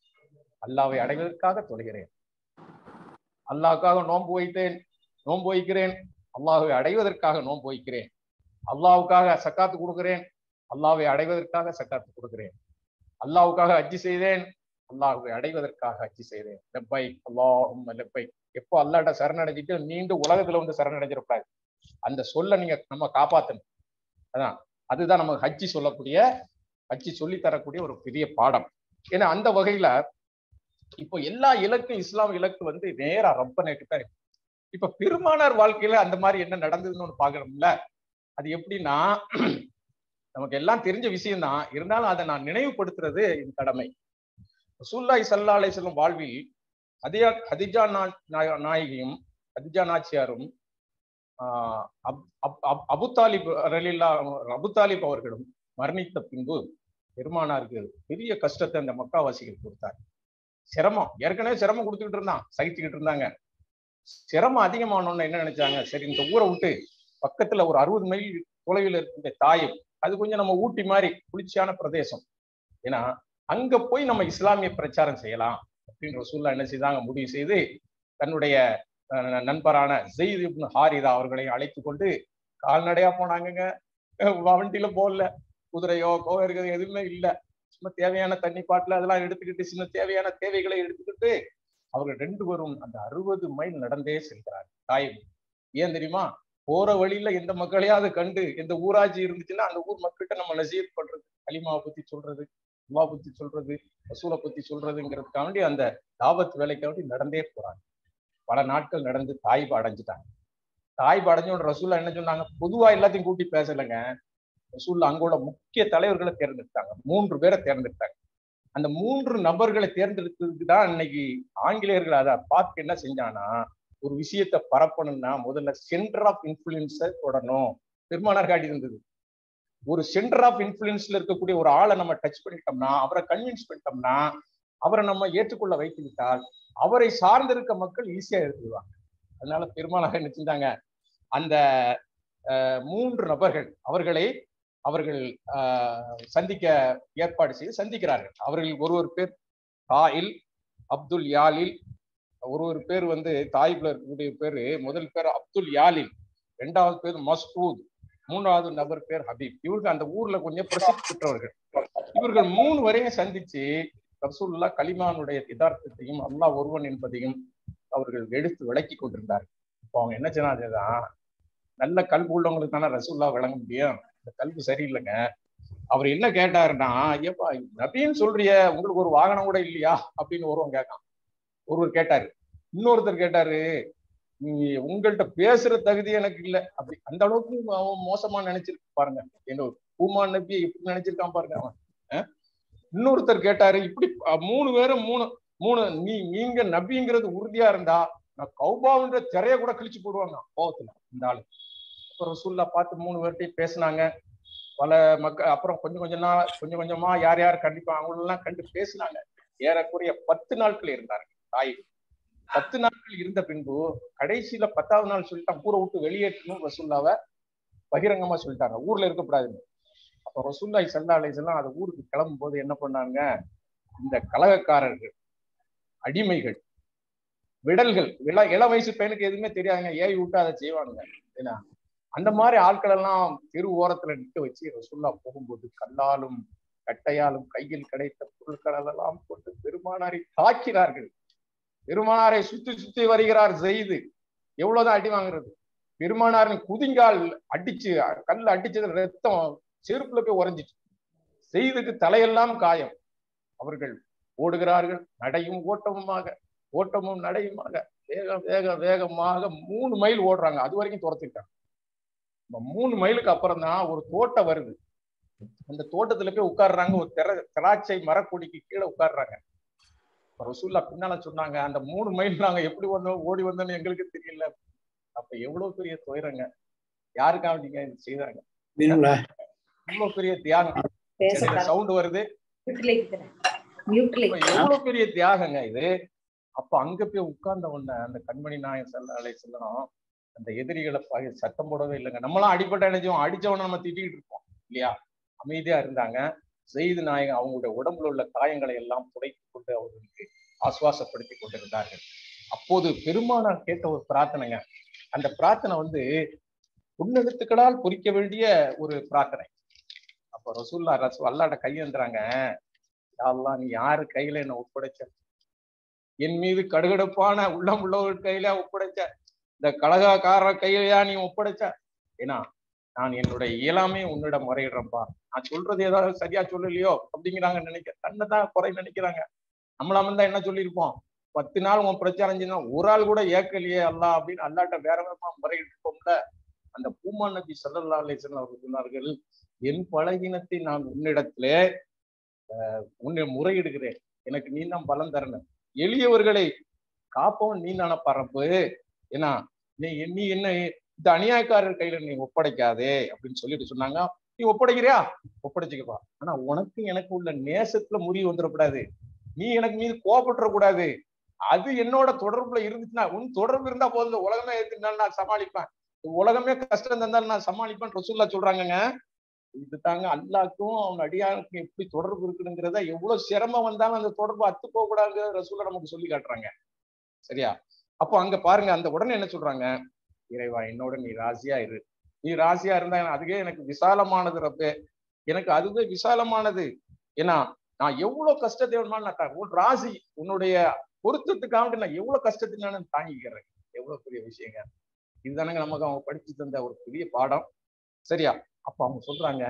B: அல்லாவை அடைவதற்காக தொழுகிறேன் அல்லாவுக்காக நோன்பு வைத்தேன் நோன்பு வைக்கிறேன் அல்லாஹை அடைவதற்காக நோன்பு வைக்கிறேன் அல்லாவுக்காக சக்காத்து கொடுக்கிறேன் அல்லாவை அடைவதற்காக சக்காத்து கொடுக்கிறேன் அல்லாவுக்காக அஜி செய்தேன் அல்லாஹுவை அடைவதற்காக அஜி செய்தேன் லெப்பை அல்லாஹும் லெப்பை எப்போ அல்லாட்ட சரணடைஞ்சிட்டு மீண்டும் உலகத்துல வந்து சரணடைஞ்சிடக்கூடாது அந்த சொல்ல நீங்க நம்ம காப்பாத்தணும் அதான் அதுதான் நமக்கு ஹஜ்ஜி சொல்லக்கூடிய ஹஜ்ஜி சொல்லி தரக்கூடிய ஒரு பெரிய பாடம் ஏன்னா அந்த வகையில இப்போ எல்லா இலக்கும் இஸ்லாம் இலக்கு வந்து நேரா ரப்பனைக்கு தான் இருக்கு இப்ப பெருமானார் வாழ்க்கையில அந்த மாதிரி என்ன நடந்ததுன்னு ஒண்ணு பாக்கணும்ல அது எப்படின்னா நமக்கு எல்லாம் தெரிஞ்ச விஷயம்தான் இருந்தாலும் அதை நான் நினைவுபடுத்துறது என் கடமை ரசூல்லாய் சல்லா அலிஸ்லம் வாழ்வில் ஹதியா ஹதிஜா நாயகியும் ஹதிஜா நாச்சியாரும் அபு தாலிப் ரலில்லா அபு தாலிப் அவர்களும் மரணித்த பின்பு பெருமானாருக்கு பெரிய கஷ்டத்தை அந்த மக்காவாசிகள் கொடுத்தார் சிரமம் ஏற்கனவே சிரமம் கொடுத்துக்கிட்டு இருந்தான் சகிச்சுக்கிட்டு இருந்தாங்க சிரமம் அதிகமானோன்னு என்ன நினைச்சாங்க சரி இந்த ஊரை விட்டு பக்கத்துல ஒரு அறுபது மைல் தொலைவில் இருக்கின்ற தாயம் அது கொஞ்சம் நம்ம ஊட்டி மாதிரி குளிர்ச்சியான பிரதேசம் ஏன்னா அங்க போய் நம்ம இஸ்லாமிய பிரச்சாரம் செய்யலாம் அப்படின்ற சூழ்நிலை என்ன செய்தாங்க முடிவு செய்து தன்னுடைய நண்பரான ஜெயித் இப்னு ஹாரிதா அவர்களை அழைத்து கொண்டு கால்நடையா போனாங்கங்க வண்டியில போகல குதிரையோ கோ இருக்கிறது எதுவுமே இல்லை சும்மா தேவையான தண்ணி பாட்டில் அதெல்லாம் எடுத்துக்கிட்டு சின்ன தேவையான தேவைகளை எடுத்துக்கிட்டு அவர்கள் ரெண்டு பேரும் அந்த அறுபது மைல் நடந்தே செல்கிறார் தாயம் ஏன் தெரியுமா போற வழியில எந்த மக்களையாவது கண்டு எந்த ஊராட்சி இருந்துச்சுன்னா அந்த ஊர் மக்கள்கிட்ட நம்ம நசீர் பண்றது கலிமாவை பத்தி சொல்றது அல்லாஹ் பத்தி சொல்றது ரசூலை பத்தி சொல்றதுங்கிறதுக்காண்டி அந்த தாவத் வேலைக்காண்டி நடந்தே போறாங்க பல நாட்கள் நடந்து தாய்வு அடைஞ்சிட்டாங்க தாய்வு அடைஞ்சோட ரசூல்லா என்ன சொன்னாங்க பொதுவா எல்லாத்தையும் கூட்டி பேசலைங்க ரசூல்லா அங்கோட முக்கிய தலைவர்களை தேர்ந்தெடுத்தாங்க மூன்று பேரை தேர்ந்தெடுத்தாங்க அந்த மூன்று நபர்களை தேர்ந்தெடுத்ததுக்கு தான் இன்னைக்கு ஆங்கிலேயர்கள் அதை பார்த்து என்ன செஞ்சானா ஒரு விஷயத்தை பரப்பணும்னா முதல்ல சென்டர் ஆஃப் இன்ஃபுளுன்ஸை தொடணும் பெருமானார் காட்டி இருந்தது ஒரு சென்டர் ஆஃப் இன்ஃபுளுன்ஸ்ல இருக்கக்கூடிய ஒரு ஆளை நம்ம டச் பண்ணிட்டோம்னா அவரை கன்வின்ஸ் பண்ணிட்டோம்னா அவரை நம்ம ஏற்றுக்கொள்ள வைத்து விட்டால் அவரை சார்ந்திருக்க மக்கள் ஈஸியா எடுத்துக்குவாங்க அதனால பெருமானார் என்ன செஞ்சாங்க அந்த மூன்று நபர்கள் அவர்களை அவர்கள் சந்திக்க ஏற்பாடு செய்து சந்திக்கிறார்கள் அவர்கள் ஒருவர் பேர் தாயில் அப்துல் யாலில் ஒரு ஒரு பேர் வந்து தாய்ப்புல இருக்கக்கூடிய பேரு முதல் பேர் அப்துல் யாலில் ரெண்டாவது பேர் மஸ்கூத் மூணாவது நபர் பேர் ஹபீப் இவருக்கு அந்த ஊர்ல கொஞ்சம் பிரசித்தி பெற்றவர்கள் இவர்கள் மூணு வரையும் சந்திச்சு ரசூல்லா கலிமானுடைய யதார்த்தத்தையும் அல்லாஹ் ஒருவன் என்பதையும் அவர்கள் எடுத்து விளக்கி கொண்டிருந்தார்கள் இப்போ அவங்க என்ன சொன்னாதான் நல்ல கல்வி உள்ளவங்களுக்கு தானே ரசூல்லா விளங்க முடியும் இந்த கல்வி சரியில்லைங்க அவர் என்ன கேட்டாருன்னா ஏப்பா நபின்னு சொல்றிய உங்களுக்கு ஒரு வாகனம் கூட இல்லையா அப்படின்னு ஒருவன் கேட்கான் ஒருவர் கேட்டாரு இன்னொருத்தர் கேட்டாரு உங்கள்கிட்ட பேசுற தகுதி எனக்கு இல்லை அப்படி அந்த அளவுக்கு அவன் மோசமா நினைச்சிருக்கு பாருங்க என்ன பூமான் நபியை எப்படி நினைச்சிருக்கான் பாருங்க அவன் இன்னொருத்தர் கேட்டாரு இப்படி மூணு பேரும் மூணு மூணு நீ நீங்க நபிங்கிறது உறுதியா இருந்தா நான் கௌபாவுன்ற திரைய கூட கிழிச்சு போடுவாங்க கோவத்துல இந்த ஆளு அப்புறம் ரசூல்லா பார்த்து மூணு பேர்ட்டையும் பேசினாங்க பல மக்கள் அப்புறம் கொஞ்சம் கொஞ்சம் நாள் கொஞ்சம் கொஞ்சமா யார் யார் கண்டிப்பா அவங்களெல்லாம் கண்டு பேசினாங்க ஏறக்குறைய பத்து நாட்கள் இருந்தாங்க தாய் பத்து நாட்கள் இருந்த பின்பு கடைசியில பத்தாவது நாள் சொல்லிட்டான் ஊரை விட்டு வெளியேற்றணும் ரசூல்லாவை பகிரங்கமா சொல்லிட்டாங்க ஊர்ல இருக்கக்கூடாதுன்னு அப்ப ரசூல்லாய் சல்லா அலைசெல்லாம் அந்த ஊருக்கு கிளம்பும் போது என்ன பண்ணாங்க இந்த கலகக்காரர்கள் அடிமைகள் விடல்கள் இள இள வயசு பையனுக்கு எதுவுமே தெரியாதுங்க ஏறி விட்டு அதை செய்வானுங்க ஏன்னா அந்த மாதிரி ஆட்கள் எல்லாம் தெரு ஓரத்துல நிட்டு வச்சு ரசுல்லா போகும்போது கல்லாலும் கட்டையாலும் கையில் கிடைத்த பொருட்கள் எல்லாம் கொண்டு பெருமானாரை தாக்கிறார்கள் பெருமானாரை சுத்தி சுத்தி வருகிறார் செய்து எவ்வளவுதான் அடி வாங்குறது பெருமானாரின் குதிங்கால் அடிச்சு கல் அடிச்சது ரத்தம் செருப்புல போய் உறைஞ்சிச்சு செய்துக்கு தலையெல்லாம் காயம் அவர்கள் ஓடுகிறார்கள் நடையும் ஓட்டமுமாக ஓட்டமும் நடையுமாக வேக வேக வேகமாக மூணு மைல் ஓடுறாங்க அது வரைக்கும் துரத்திருக்காங்க மூணு மைலுக்கு அப்புறம் தான் ஒரு தோட்டம் வருது அந்த தோட்டத்துல போய் உட்காடுறாங்க ஒரு திர திராட்சை மரக்கொடிக்கு கீழே உட்காடுறாங்க ரசூல்லா பின்னால சொன்னாங்க அந்த மூணு மைல் நாங்க எப்படி வந்தோம் ஓடி வந்தோம்னு எங்களுக்கு தெரியல அப்ப எவ்வளவு பெரிய துயரங்க யாருக்காக நீங்க இது செய்தாங்க இவ்வளவு பெரிய தியாகம் சவுண்ட் வருது எவ்வளவு பெரிய தியாகங்க இது அப்ப அங்க போய் உட்கார்ந்த உடனே அந்த கண்மணி நாயன் செல்ல அலை செல்லணும் அந்த எதிரிகளை சத்தம் போடவே இல்லைங்க நம்மளாம் அடிப்பட்ட நினைச்சோம் அடிச்சவன நம்ம திட்டிகிட்டு இருப்போம் இல்லையா அமைதியா இருந்தாங்க செய்து நாயகன் அவங்களுடைய உடம்புல உள்ள காயங்களை எல்லாம் புடைத்து கொண்டு அவர்களுக்கு ஆசுவாசப்படுத்தி கொண்டிருந்தார்கள் அப்போது பெருமானார் கேட்ட ஒரு பிரார்த்தனைங்க அந்த பிரார்த்தனை வந்து உன்னதத்துக்களால் பொறிக்க வேண்டிய ஒரு பிரார்த்தனை அப்ப ரசூல்லா ரசூ அல்லாட கையெழுந்துறாங்க யாரெல்லாம் நீ யாரு கையில என்ன ஒப்படைச்ச என் மீது கடுகடுப்பான உள்ளம் உள்ளவர் கையில ஒப்படைச்ச இந்த கழகக்கார கையிலையா நீ ஒப்படைச்ச ஏன்னா நான் என்னுடைய இயலாமே உன்னிடம் முறையிடுறேன்ப்பா நான் சொல்றது ஏதாவது சரியா சொல்லலையோ அப்படிங்கிறாங்க நினைக்க தன்னை தான் குறை நினைக்கிறாங்க நம்மளாம தான் என்ன சொல்லியிருப்போம் பத்து நாள் உன் பிரச்சாரம் செஞ்சா ஒரு ஆள் கூட ஏக்கலையே அல்லா அப்படின்னு அல்லாட்ட வேற விதமா முறையிட்டிருப்போம்ல அந்த பூமான் நபி சல்லல்லா அலிசன் அவர்கள் சொன்னார்கள் என் பழகினத்தை நான் உன்னிடத்திலே உன்னை முறையிடுகிறேன் எனக்கு நீ தான் பலம் தரணும் எளியவர்களை காப்பவன் நீ தான பரப்பு ஏன்னா நீ நீ என்ன இந்த அநியாயக்காரர் கையில நீ ஒப்படைக்காதே அப்படின்னு சொல்லிட்டு சொன்னாங்க நீ ஒப்படைக்கிறியா ஒப்படைச்சுக்கப்பா ஆனா உனக்கு எனக்கு உள்ள நேசத்துல முறிவு வந்துடக்கூடாது நீ எனக்கு மீது கோபப்பட்டுறக்கூடாது அது என்னோட தொடர்புல இருந்துச்சுன்னா உன் தொடர்பு இருந்தா போதும் உலகமே இருக்குனாலும் நான் சமாளிப்பேன் உலகமே கஷ்டம் தந்தாலும் நான் சமாளிப்பேன் ரசூல்லா சொல்றாங்கங்க இது தாங்க அல்லாக்கும் அவன் அடியாருக்கும் எப்படி தொடர்பு இருக்குங்கிறத எவ்வளவு சிரமம் வந்தாலும் அந்த தொடர்பு அத்து போக கூடாது ரசூல்லா நமக்கு சொல்லி காட்டுறாங்க சரியா அப்போ அங்க பாருங்க அந்த உடனே என்ன சொல்றாங்க இறைவா என்னோட நீ ராசியா இரு நீ ராசியா இருந்தா அதுவே எனக்கு விசாலமானது ரப்பே எனக்கு அதுவே விசாலமானது ஏன்னா நான் எவ்வளவு கஷ்டத்தை வேணுமாலும் நான் உன் ராசி உன்னுடைய பொருத்தத்துக்காக நான் எவ்வளவு கஷ்டத்தை நான் தாங்கிக்கிறேன் எவ்வளவு பெரிய விஷயங்க இதுதானங்க நமக்கு அவங்க படிச்சு தந்த ஒரு பெரிய பாடம் சரியா அப்ப அவங்க சொல்றாங்க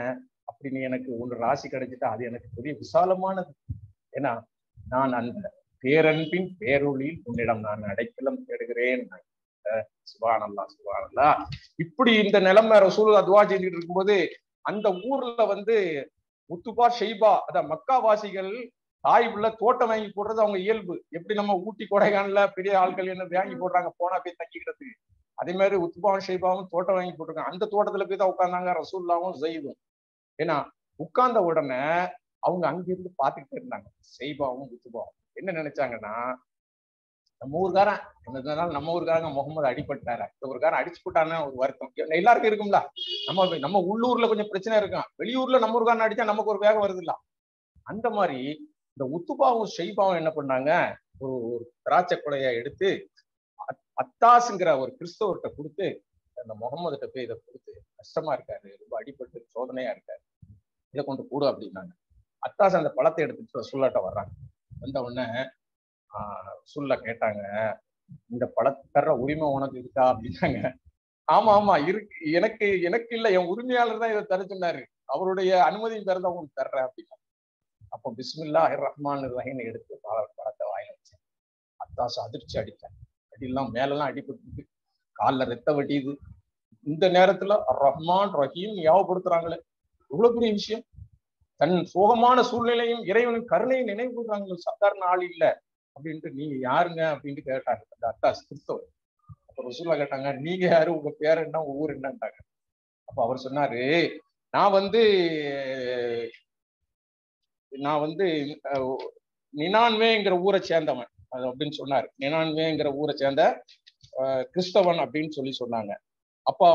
B: அப்படி நீ எனக்கு ஒன்று ராசி கிடைச்சிட்டா அது எனக்கு பெரிய விசாலமானது ஏன்னா நான் அந்த பேரன்பின் பேரொழியில் உன்னிடம் நான் அடைக்கலம் தேடுகிறேன் சுபானல்லா சுபானல்லா இப்படி இந்த நிலைமை ரசூல் அதுவா செஞ்சுட்டு இருக்கும்போது அந்த ஊர்ல வந்து முத்துபா ஷெய்பா அதான் மக்காவாசிகள் தாய் உள்ள தோட்டம் வாங்கி போடுறது அவங்க இயல்பு எப்படி நம்ம ஊட்டி கொடைக்கானல பெரிய ஆட்கள் என்ன வாங்கி போடுறாங்க போனா போய் தங்கிக்கிறதுக்கு அதே மாதிரி உத்துபாவும் ஷெய்பாவும் தோட்டம் வாங்கி போட்டிருக்காங்க அந்த தோட்டத்துல போய் தான் உட்காந்தாங்க ரசூல்லாவும் ஜெயிதும் ஏன்னா உட்கார்ந்த உடனே அவங்க அங்கிருந்து பார்த்துக்கிட்டு இருந்தாங்க செய்பாவும் உத்துபாவும் என்ன நினைச்சாங்கன்னா நம்ம ஊர்காரன் என்னதுனாலும் நம்ம ஊர்காரங்க முகமது அடிபட்டாரு இந்த ஊர்காரன் அடிச்சு போட்டான்னு ஒரு வருத்தம் எல்லாருக்கும் இருக்கும்ல நம்ம நம்ம உள்ளூர்ல கொஞ்சம் பிரச்சனை இருக்கும் வெளியூர்ல நம்ம ஊர்காரன் அடிச்சா நமக்கு ஒரு வேகம் வருது இல்ல அந்த மாதிரி இந்த உத்துபாவும் ஷெய்பாவும் என்ன பண்ணாங்க ஒரு ஒரு திராட்சை கொலையை எடுத்து அத்தாசுங்கிற ஒரு கிறிஸ்தவர்கிட்ட கொடுத்து அந்த முகமதுகிட்ட போய் இதை கொடுத்து கஷ்டமா இருக்காரு ரொம்ப அடிபட்டு சோதனையா இருக்காரு இதை கொண்டு கூடு அப்படின்னாங்க அத்தாஸ் அந்த பழத்தை எடுத்துட்டு சுல்லாட்ட வர்றாங்க வந்த உடனே ஆஹ் சுல்ல கேட்டாங்க இந்த பழத்தை தர்ற உரிமை உனக்கு இருக்கா அப்படின்னாங்க ஆமா ஆமா இருக்கு எனக்கு எனக்கு இல்ல என் உரிமையாளர் தான் இதை தர சொன்னாரு அவருடைய அனுமதி பேர் தான் உங்களுக்கு தர்றேன் அப்படின்னா அப்போ பிஸ்மில்லா ரஹ்மான் ரஹீன் எடுத்து பழ பழத்தை வாயில வச்சேன் அத்தாசு அதிர்ச்சி அடித்தேன் அடியெல்லாம் மேலெல்லாம் அடிபட்டு காலில் ரத்த வட்டியுது இந்த நேரத்துல ரஹ்மான் ரஹீம் ஞாபகப்படுத்துறாங்களே எவ்வளவு பெரிய விஷயம் தன் சோகமான சூழ்நிலையும் இறைவனின் கருணையை நினைவு கூறுறாங்க சாதாரண ஆள் இல்ல அப்படின்ட்டு நீங்க யாருங்க அப்படின்ட்டு கேட்டாங்க அந்த அத்தாஸ் கிறிஸ்தவர் அப்ப ரசூல்லா கேட்டாங்க நீங்க யாரு உங்க பேர் என்ன உங்க ஊர் என்னன்ட்டாங்க அப்ப அவர் சொன்னாரு நான் வந்து நான் வந்து நினான்வேங்கிற ஊரை சேர்ந்தவன் அது அப்படின்னு சொன்னாரு நினான்வேங்கிற ஊரை சேர்ந்த கிறிஸ்தவன் அப்படின்னு சொல்லி சொன்னாங்க அப்போ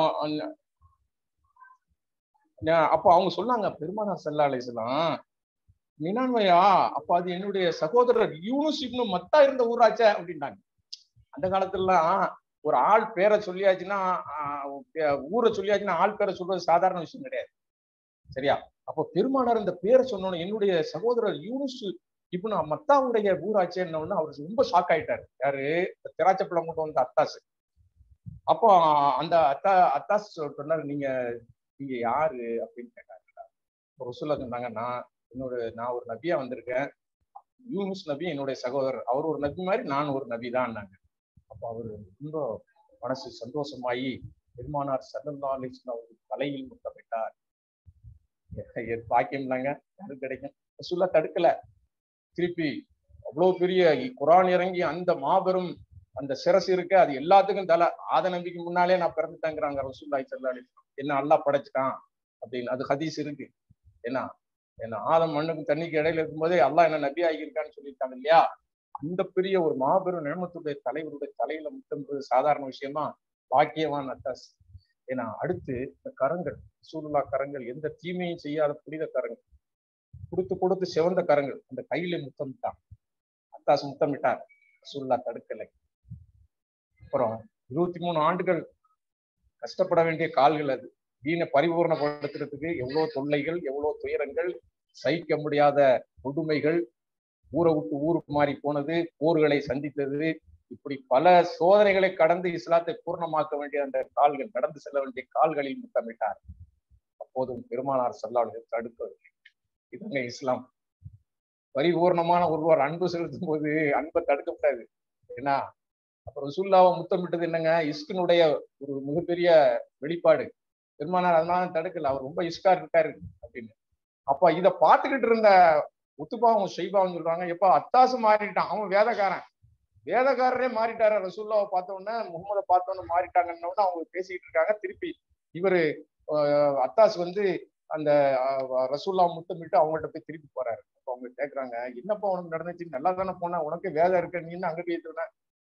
B: அப்போ அவங்க சொன்னாங்க பெருமானா செல்லா அலிஸ்லாம் நினான்வையா அப்ப அது என்னுடைய சகோதரர் யூனுஸ் இப்னு மத்தா இருந்த ஊராச்சே அப்படின்னாங்க அந்த காலத்துலலாம் ஒரு ஆள் பேரை சொல்லியாச்சுன்னா ஊரை சொல்லியாச்சுன்னா ஆள் பேரை சொல்றது சாதாரண விஷயம் கிடையாது சரியா அப்போ பெருமானார் இந்த பேரை சொன்னோன்னு என்னுடைய சகோதரர் யூனுஸ் இப்போ நான் மத்தாவுடைய ஊராச்சேன்னு அவர் ரொம்ப ஷாக் ஆயிட்டாரு யாரு திராட்சப்பழம் கொண்டு வந்த அத்தாசு அப்போ அந்த அத்தா அத்தாஸ் சொன்னாரு நீங்க நீங்க யாரு அப்படின்னு கேட்டாங்க ரசூல்லா சொன்னாங்க நான் என்னோட நான் ஒரு நபியா வந்திருக்கேன் யூனுஸ் நபி என்னுடைய சகோதரர் அவர் ஒரு நபி மாதிரி நான் ஒரு நபி தான் அப்போ அவர் ரொம்ப மனசு சந்தோஷமாயி பெருமானார் சல்லல்லா அலிஸ்லாம் அவருக்கு தலையில் முத்தமிட்டார் பாக்கியம் தாங்க அது கிடைக்கும் ரசூல்லா தடுக்கல திருப்பி அவ்வளவு பெரிய குரான் இறங்கி அந்த மாபெரும் அந்த சிரசு இருக்கு அது எல்லாத்துக்கும் தலை ஆத நம்பிக்கை முன்னாலே நான் பிறந்துட்டேங்கிறாங்க ரசூல்லாய் சல்லா அலிஸ்லாம் என்ன அல்லா படைச்சிட்டான் அப்படின்னு அது ஹதீஸ் இருக்கு ஏன்னா ஏன்னா ஆதம் மண்ணுக்கும் தண்ணிக்கு இடையில இருக்கும்போதே அல்லா என்ன நபி ஆகியிருக்கான்னு சொல்லியிருக்காங்க இல்லையா அந்த பெரிய ஒரு மாபெரும் நியமத்துடைய தலைவருடைய தலையில முத்தம்பது சாதாரண விஷயமா பாக்கியவான் அத்தாஸ் ஏன்னா அடுத்து இந்த கரங்கள் சூருலா கரங்கள் எந்த தீமையும் செய்யாத புனித கரங்கள் கொடுத்து கொடுத்து சிவந்த கரங்கள் அந்த கையில முத்தமிட்டான் அத்தாஸ் முத்தமிட்டார் சூருலா தடுக்கலை அப்புறம் இருபத்தி மூணு ஆண்டுகள் கஷ்டப்பட வேண்டிய கால்கள் அது தீனை பரிபூர்ணப்படுத்துறதுக்கு எவ்வளவு தொல்லைகள் எவ்வளவு துயரங்கள் சகிக்க முடியாத கொடுமைகள் ஊரை விட்டு ஊருக்கு மாறி போனது போர்களை சந்தித்தது இப்படி பல சோதனைகளை கடந்து இஸ்லாத்தை பூர்ணமாக்க வேண்டிய அந்த கால்கள் கடந்து செல்ல வேண்டிய கால்களில் முத்தமிட்டார் அப்போதும் பெருமானார் சொல்லாளர்கள் தடுக்கவில்லை இதுங்க இஸ்லாம் பரிபூர்ணமான ஒருவர் அன்பு செலுத்தும் போது அன்பை தடுக்கப்படாது ஏன்னா அப்புறம் ரசுல்லாவை முத்தமிட்டது என்னங்க இஸ்கினுடைய ஒரு மிகப்பெரிய வெளிப்பாடு பெருமானார் அதனால தடுக்கல அவர் ரொம்ப இஸ்கா இருக்காரு அப்படின்னு அப்ப இத பார்த்துக்கிட்டு இருந்த உத்துபாவும் ஷெய்பாவும் சொல்றாங்க எப்ப அத்தாசு மாறிட்டான் அவன் வேதக்காரன் வேதக்காரரே மாறிட்டாரு ரசூல்லாவை பார்த்த உடனே முகமதை பார்த்த உடனே மாறிட்டாங்கன்னு அவங்க பேசிக்கிட்டு இருக்காங்க திருப்பி இவரு அத்தாஸ் வந்து அந்த ரசூல்லா முத்தமிட்டு அவங்கள்ட்ட போய் திருப்பி போறாரு அப்ப அவங்க கேக்குறாங்க என்னப்பா உனக்கு நடந்துச்சு நல்லா தானே போன உனக்கு வேதம் இருக்க நீன்னு அங்க போய் சொன்ன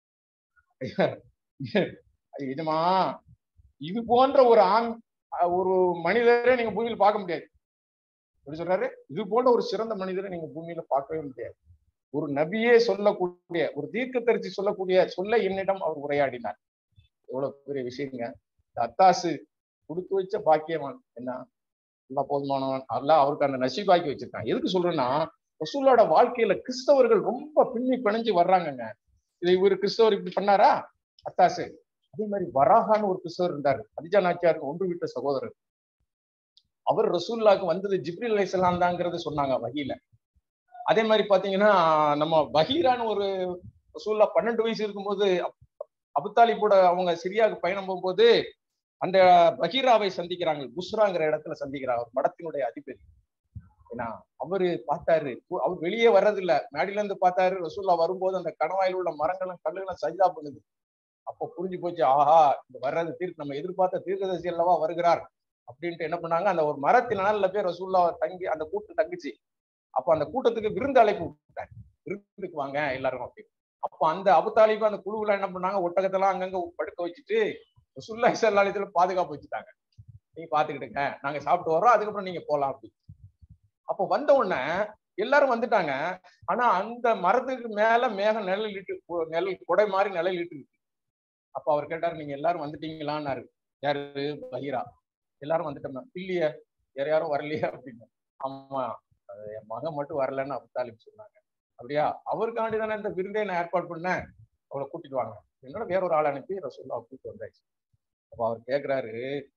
B: இதுமா இது போன்ற ஒரு ஆண் ஒரு மனிதரை நீங்க பூமியில பார்க்க முடியாது எப்படி சொல்றாரு இது போன்ற ஒரு சிறந்த மனிதரை நீங்க பூமியில பார்க்கவே முடியாது ஒரு நபியே சொல்லக்கூடிய ஒரு தீர்க்க தரிசி சொல்லக்கூடிய சொல்ல என்னிடம் அவர் உரையாடினார் எவ்வளவு பெரிய விஷயங்க அத்தாசு கொடுத்து வச்ச பாக்கியவான் என்ன அல்லா போதுமானவன் அல்லா அவருக்கு அந்த நசீபாக்கி வச்சிருக்கான் எதுக்கு சொல்றேன்னா ரசூலோட வாழ்க்கையில கிறிஸ்தவர்கள் ரொம்ப பின்னி பிணைஞ்சு வர்றாங்கங்க இது இவர் கிறிஸ்தவர் இப்படி பண்ணாரா அத்தாசு அதே மாதிரி வராகான்னு ஒரு கிறிஸ்தவர் இருந்தாரு அதிஜா நாச்சியாருக்கு ஒன்று விட்ட சகோதரர் அவர் ரசூல்லாக்கு வந்தது ஜிப்ரில் அலைசலாம் தாங்கிறது சொன்னாங்க வகையில அதே மாதிரி பாத்தீங்கன்னா நம்ம பஹீரான்னு ஒரு ரசூல்லா பன்னெண்டு வயசு இருக்கும்போது அபுத்தாலிப்போட அவங்க சிரியாவுக்கு பயணம் போகும்போது அந்த பஹீராவை சந்திக்கிறாங்க புஸ்ராங்கிற இடத்துல சந்திக்கிறாங்க அவர் மடத்தினுடைய அதிபதி ஏன்னா அவரு பார்த்தாரு அவர் வெளியே வர்றதில்ல மேடில இருந்து பார்த்தாரு ரசூல்லா வரும்போது அந்த கணவாயில் உள்ள மரங்களும் கல்லுகளும் சஜிதா பண்ணுது அப்போ புரிஞ்சு போச்சு ஆஹா இந்த வர்றது தீர்க்க நம்ம எதிர்பார்த்த தீர்க்கதரிசி அல்லவா வருகிறார் அப்படின்ட்டு என்ன பண்ணாங்க அந்த ஒரு மரத்தின் நாள்ல பேர் ரசூல்லா தங்கி அந்த கூட்டம் தங்கிச்சு அப்போ அந்த கூட்டத்துக்கு விருந்து அழைப்பு விட்டார் விருந்துக்கு வாங்க எல்லாரும் அப்படின்னு அப்போ அந்த அபுத்தாலிபு அந்த குழுவுல என்ன பண்ணாங்க ஒட்டகத்தெல்லாம் அங்கங்க படுக்க வச்சுட்டு ரசூல்லா இசல்லாலயத்துல பாதுகாப்பு வச்சுட்டாங்க நீங்க பாத்துக்கிட்டுங்க நாங்க சாப்பிட்டு வரோம் அதுக்கப்புறம் நீங்க போலாம் அப்படி அப்போ வந்த உடனே எல்லாரும் வந்துட்டாங்க ஆனா அந்த மரத்துக்கு மேல மேகம் நிழலிட்டு நிழல் கொடை மாதிரி நிழலிட்டு இருக்கு அப்ப அவர் கேட்டாரு நீங்க எல்லாரும் வந்துட்டீங்களான்னாரு யாரு பஹீரா எல்லாரும் வந்துட்டோம் இல்லையே வேற யாரும் வரலையே அப்படின்னு ஆமா என் மகன் மட்டும் வரலன்னு அப்தாலிப் சொன்னாங்க அப்படியா அவருக்காண்டி தானே இந்த விருந்தே நான் ஏற்பாடு பண்ணேன் அவளை கூட்டிட்டு வாங்க என்னோட வேற ஒரு ஆள் அனுப்பி ரசோல்லா கூப்பிட்டு வந்தாச்சு அப்ப அவர் கேக்குறாரு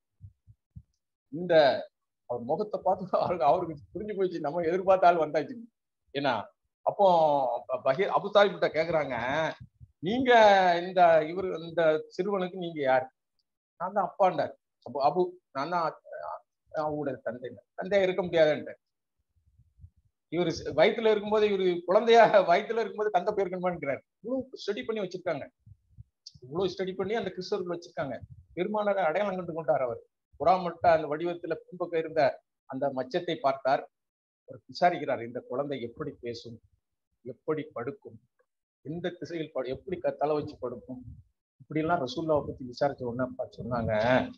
B: இந்த அவர் முகத்தை பார்த்து அவருக்கு அவருக்கு புரிஞ்சு போயிடுச்சு நம்ம எதிர்பார்த்த ஆள் வந்தாச்சு ஏன்னா அப்போ பகீர் அபுதாலிப் கிட்ட கேக்குறாங்க நீங்க இந்த இவர் இந்த சிறுவனுக்கு நீங்க யார் நான் தான் அப்பாண்டார் அப்போ அபு நான் தான் அவங்களோட தந்தை தந்தையா இருக்க முடியாதுன்ட்டு இவர் வயிற்றுல இருக்கும்போது இவரு குழந்தையா வயிற்றுல இருக்கும்போது தந்தை போயிருக்கணுமான்ங்கிறார் இவ்வளவு ஸ்டடி பண்ணி வச்சிருக்காங்க இவ்வளவு ஸ்டடி பண்ணி அந்த கிறிஸ்தவர்கள் வச்சிருக்காங்க பெருமானார அடையாளம் கண்டு கொண்டார் அவர் புறாமட்ட அந்த வடிவத்துல பின்பக்கம் இருந்த அந்த மச்சத்தை பார்த்தார் அவர் விசாரிக்கிறார் இந்த குழந்தை எப்படி பேசும் எப்படி படுக்கும் எந்த திசையில் படு எப்படி தலை வச்சு படுக்கும் இப்படி எல்லாம் ரசூல்லாவை பத்தி விசாரிச்ச உடனே சொன்னாங்க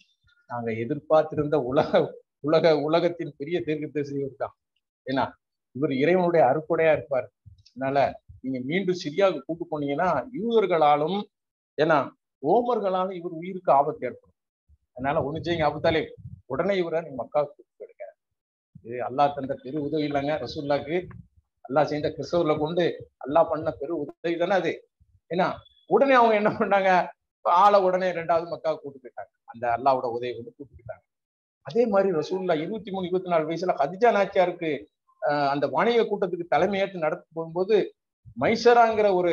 B: நாங்க எதிர்பார்த்திருந்த உலக உலக உலகத்தின் பெரிய தீர்க்க திசைவர் தான் ஏன்னா இவர் இறைவனுடைய அறுப்படையா இருப்பார் அதனால நீங்க மீண்டும் சிரியாவுக்கு கூட்டு போனீங்கன்னா யூதர்களாலும் ஏன்னா ஓமர்களாலும் இவர் உயிருக்கு ஆபத்து ஏற்படும் அதனால ஒண்ணு செய்யுங்க அபுத்தாலே உடனே இவரை நீங்க மக்காவுக்கு கூட்டு போயிடுங்க இது அல்லா தந்த பெரு உதவி இல்லைங்க ரசூல்லாக்கு அல்லா செய்த கிறிஸ்தவர்ல கொண்டு அல்லா பண்ண பெரு உதவி தானே அது ஏன்னா உடனே அவங்க என்ன பண்ணாங்க ஆளை உடனே ரெண்டாவது மக்காவுக்கு கூட்டு போயிட்டாங்க அந்த அல்லாவோட உதவி வந்து கூட்டு போயிட்டாங்க அதே மாதிரி ரசூல்லா இருபத்தி மூணு இருபத்தி நாலு வயசுல ஹதிஜா நாச்சியாருக்கு அந்த வணிக கூட்டத்துக்கு தலைமையேற்று நடத்த போகும்போது மைசராங்கிற ஒரு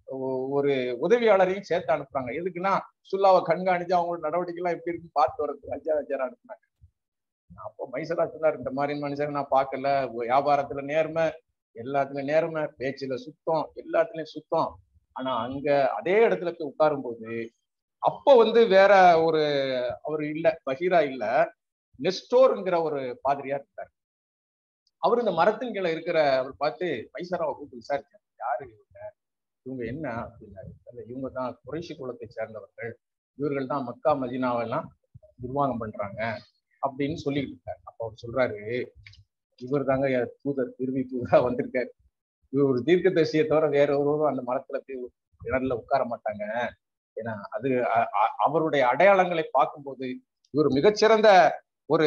B: ஒரு உதவியாளரையும் சேர்த்து அனுப்புறாங்க எதுக்குன்னா சுல்லாவை கண்காணிச்சு அவங்களோட நடவடிக்கை எல்லாம் எப்படி இருக்குன்னு பார்த்து வரதுக்கு ஹஜ்ஜா ஹஜ்ஜாரா அனுப்புனாங்க அப்போ மைசரா சொன்னார் இந்த மாதிரி மனுஷன் நான் பார்க்கல வியாபாரத்துல நேர்மை எல்லாத்துலயும் நேர்மை பேச்சுல சுத்தம் எல்லாத்துலயும் சுத்தம் ஆனா அங்க அதே இடத்துல போய் உட்காரும் போது அப்ப வந்து வேற ஒரு அவர் இல்ல பஹீரா இல்ல நெஸ்டோர்ங்கிற ஒரு பாதிரியார் இருந்தார் அவர் இந்த மரத்தின் கீழே இருக்கிற அவர் பார்த்து மைசராவை கூப்பிட்டு விசாரிச்சார் யாரு இவங்க இவங்க என்ன அப்படின்னாரு இல்ல இவங்க தான் குறைஷி குலத்தை சேர்ந்தவர்கள் இவர்கள் தான் மக்கா மதினாவெல்லாம் நிர்வாகம் பண்றாங்க அப்படின்னு சொல்லிட்டு இருக்காரு அப்ப அவர் சொல்றாரு இவர் தாங்க தூதர் இறுதி தூதரா வந்திருக்காரு இவர் ஒரு தீர்க்க தரிசியை தவிர வேற ஒருவரும் அந்த மரத்துல போய் இடர்ல உட்கார மாட்டாங்க ஏன்னா அது அவருடைய அடையாளங்களை பார்க்கும்போது இவர் மிகச்சிறந்த ஒரு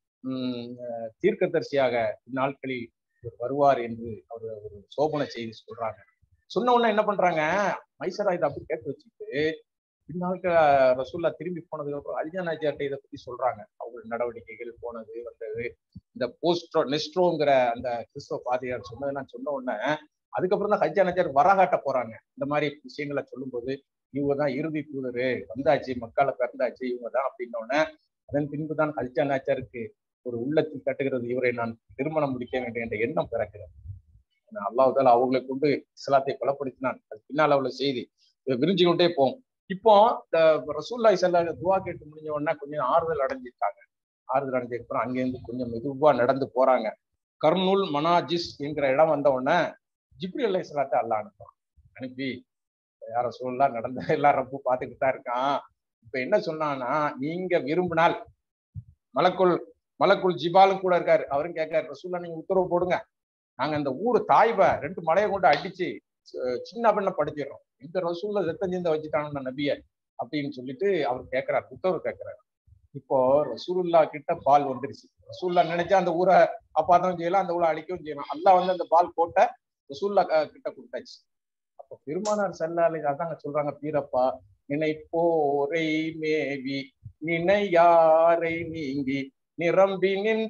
B: உம் தீர்க்கதரிசியாக இந்நாட்களில் இவர் வருவார் என்று அவர் ஒரு சோபன செய்தி சொல்றாங்க சொன்ன உடனே என்ன பண்றாங்க மைசரா இதை அப்படி கேட்டு வச்சுட்டு பின்னாளுக்கு ரசூல்லா திரும்பி போனதுக்கு அப்புறம் அல்ஜானாஜியார்ட்ட இதை பத்தி சொல்றாங்க அவங்களோட நடவடிக்கைகள் போனது வந்தது இந்த போஸ்ட்ரோ நெஸ்ட்ரோங்கிற அந்த கிறிஸ்தவ பாதியார் சொன்னதெல்லாம் சொன்ன உடனே அதுக்கப்புறம் தான் ஹஜ்ஜா நஜார் வரகாட்ட போறாங்க இந்த மாதிரி விஷயங்களை சொல்லும்போது இவங்க தான் இறுதி தூதரு வந்தாச்சு மக்களை பிறந்தாச்சு இவங்க தான் அப்படின்னோடனே அதன் பின்பு தான் ஹல்ஜா நாச்சாருக்கு ஒரு உள்ளத்தில் கட்டுகிறது இவரை நான் திருமணம் முடிக்க வேண்டும் என்ற எண்ணம் பிறக்கிறது அல்லாஹால அவங்களை கொண்டு இஸ்லாத்தை பலப்படுத்தினான் அது பின்னால் அவ்வளவு செய்தி விரிஞ்சு கொண்டே போம் இப்போ இந்த ரசூல்லாய் செல்லா துவா கேட்டு முடிஞ்ச உடனே கொஞ்சம் ஆறுதல் அடைஞ்சிருக்காங்க ஆறுதல் அடைஞ்சதுக்கு அப்புறம் அங்கேருந்து கொஞ்சம் மெதுவா நடந்து போறாங்க கர்னூல் மனாஜிஸ் என்கிற இடம் வந்த உடனே ஜிப்ரி அல்லா இஸ்லாத்தை அல்லா அனுப்புறான் அனுப்பி யார சூழலாம் நடந்த எல்லாம் ரப்பு பார்த்துக்கிட்டு தான் இருக்கான் இப்ப என்ன சொன்னான்னா நீங்க விரும்பினால் மலக்குள் மலக்குள் ஜிபாலும் கூட இருக்காரு அவரும் கேட்காரு ரசூல்லா நீங்க உத்தரவு போடுங்க நாங்க அந்த ஊர் தாய்ப ரெண்டு மலையை கொண்டு அடிச்சு சின்ன பண்ண படுத்திடுறோம் இந்த ரசூல்ல ரத்தஞ்சிந்த வச்சுட்டாங்க நபிய அப்படின்னு சொல்லிட்டு அவர் கேட்கிறார் உத்தரவு கேட்கிறாரு இப்போ ரசூலுல்லா கிட்ட பால் வந்துருச்சு ரசூல்லா நினைச்சா அந்த ஊரை அப்பாதான் செய்யலாம் அந்த ஊரை அழிக்கவும் செய்யலாம் அல்லா வந்து அந்த பால் கோட்டை ரசூல்லா கிட்ட கொடுத்தாச்சு அப்போ பெருமானார் செல்லாலை அதாங்க சொல்றாங்க பீரப்பா நினைப்போரை மேவி நினையாரை நீங்கி நிரம்பி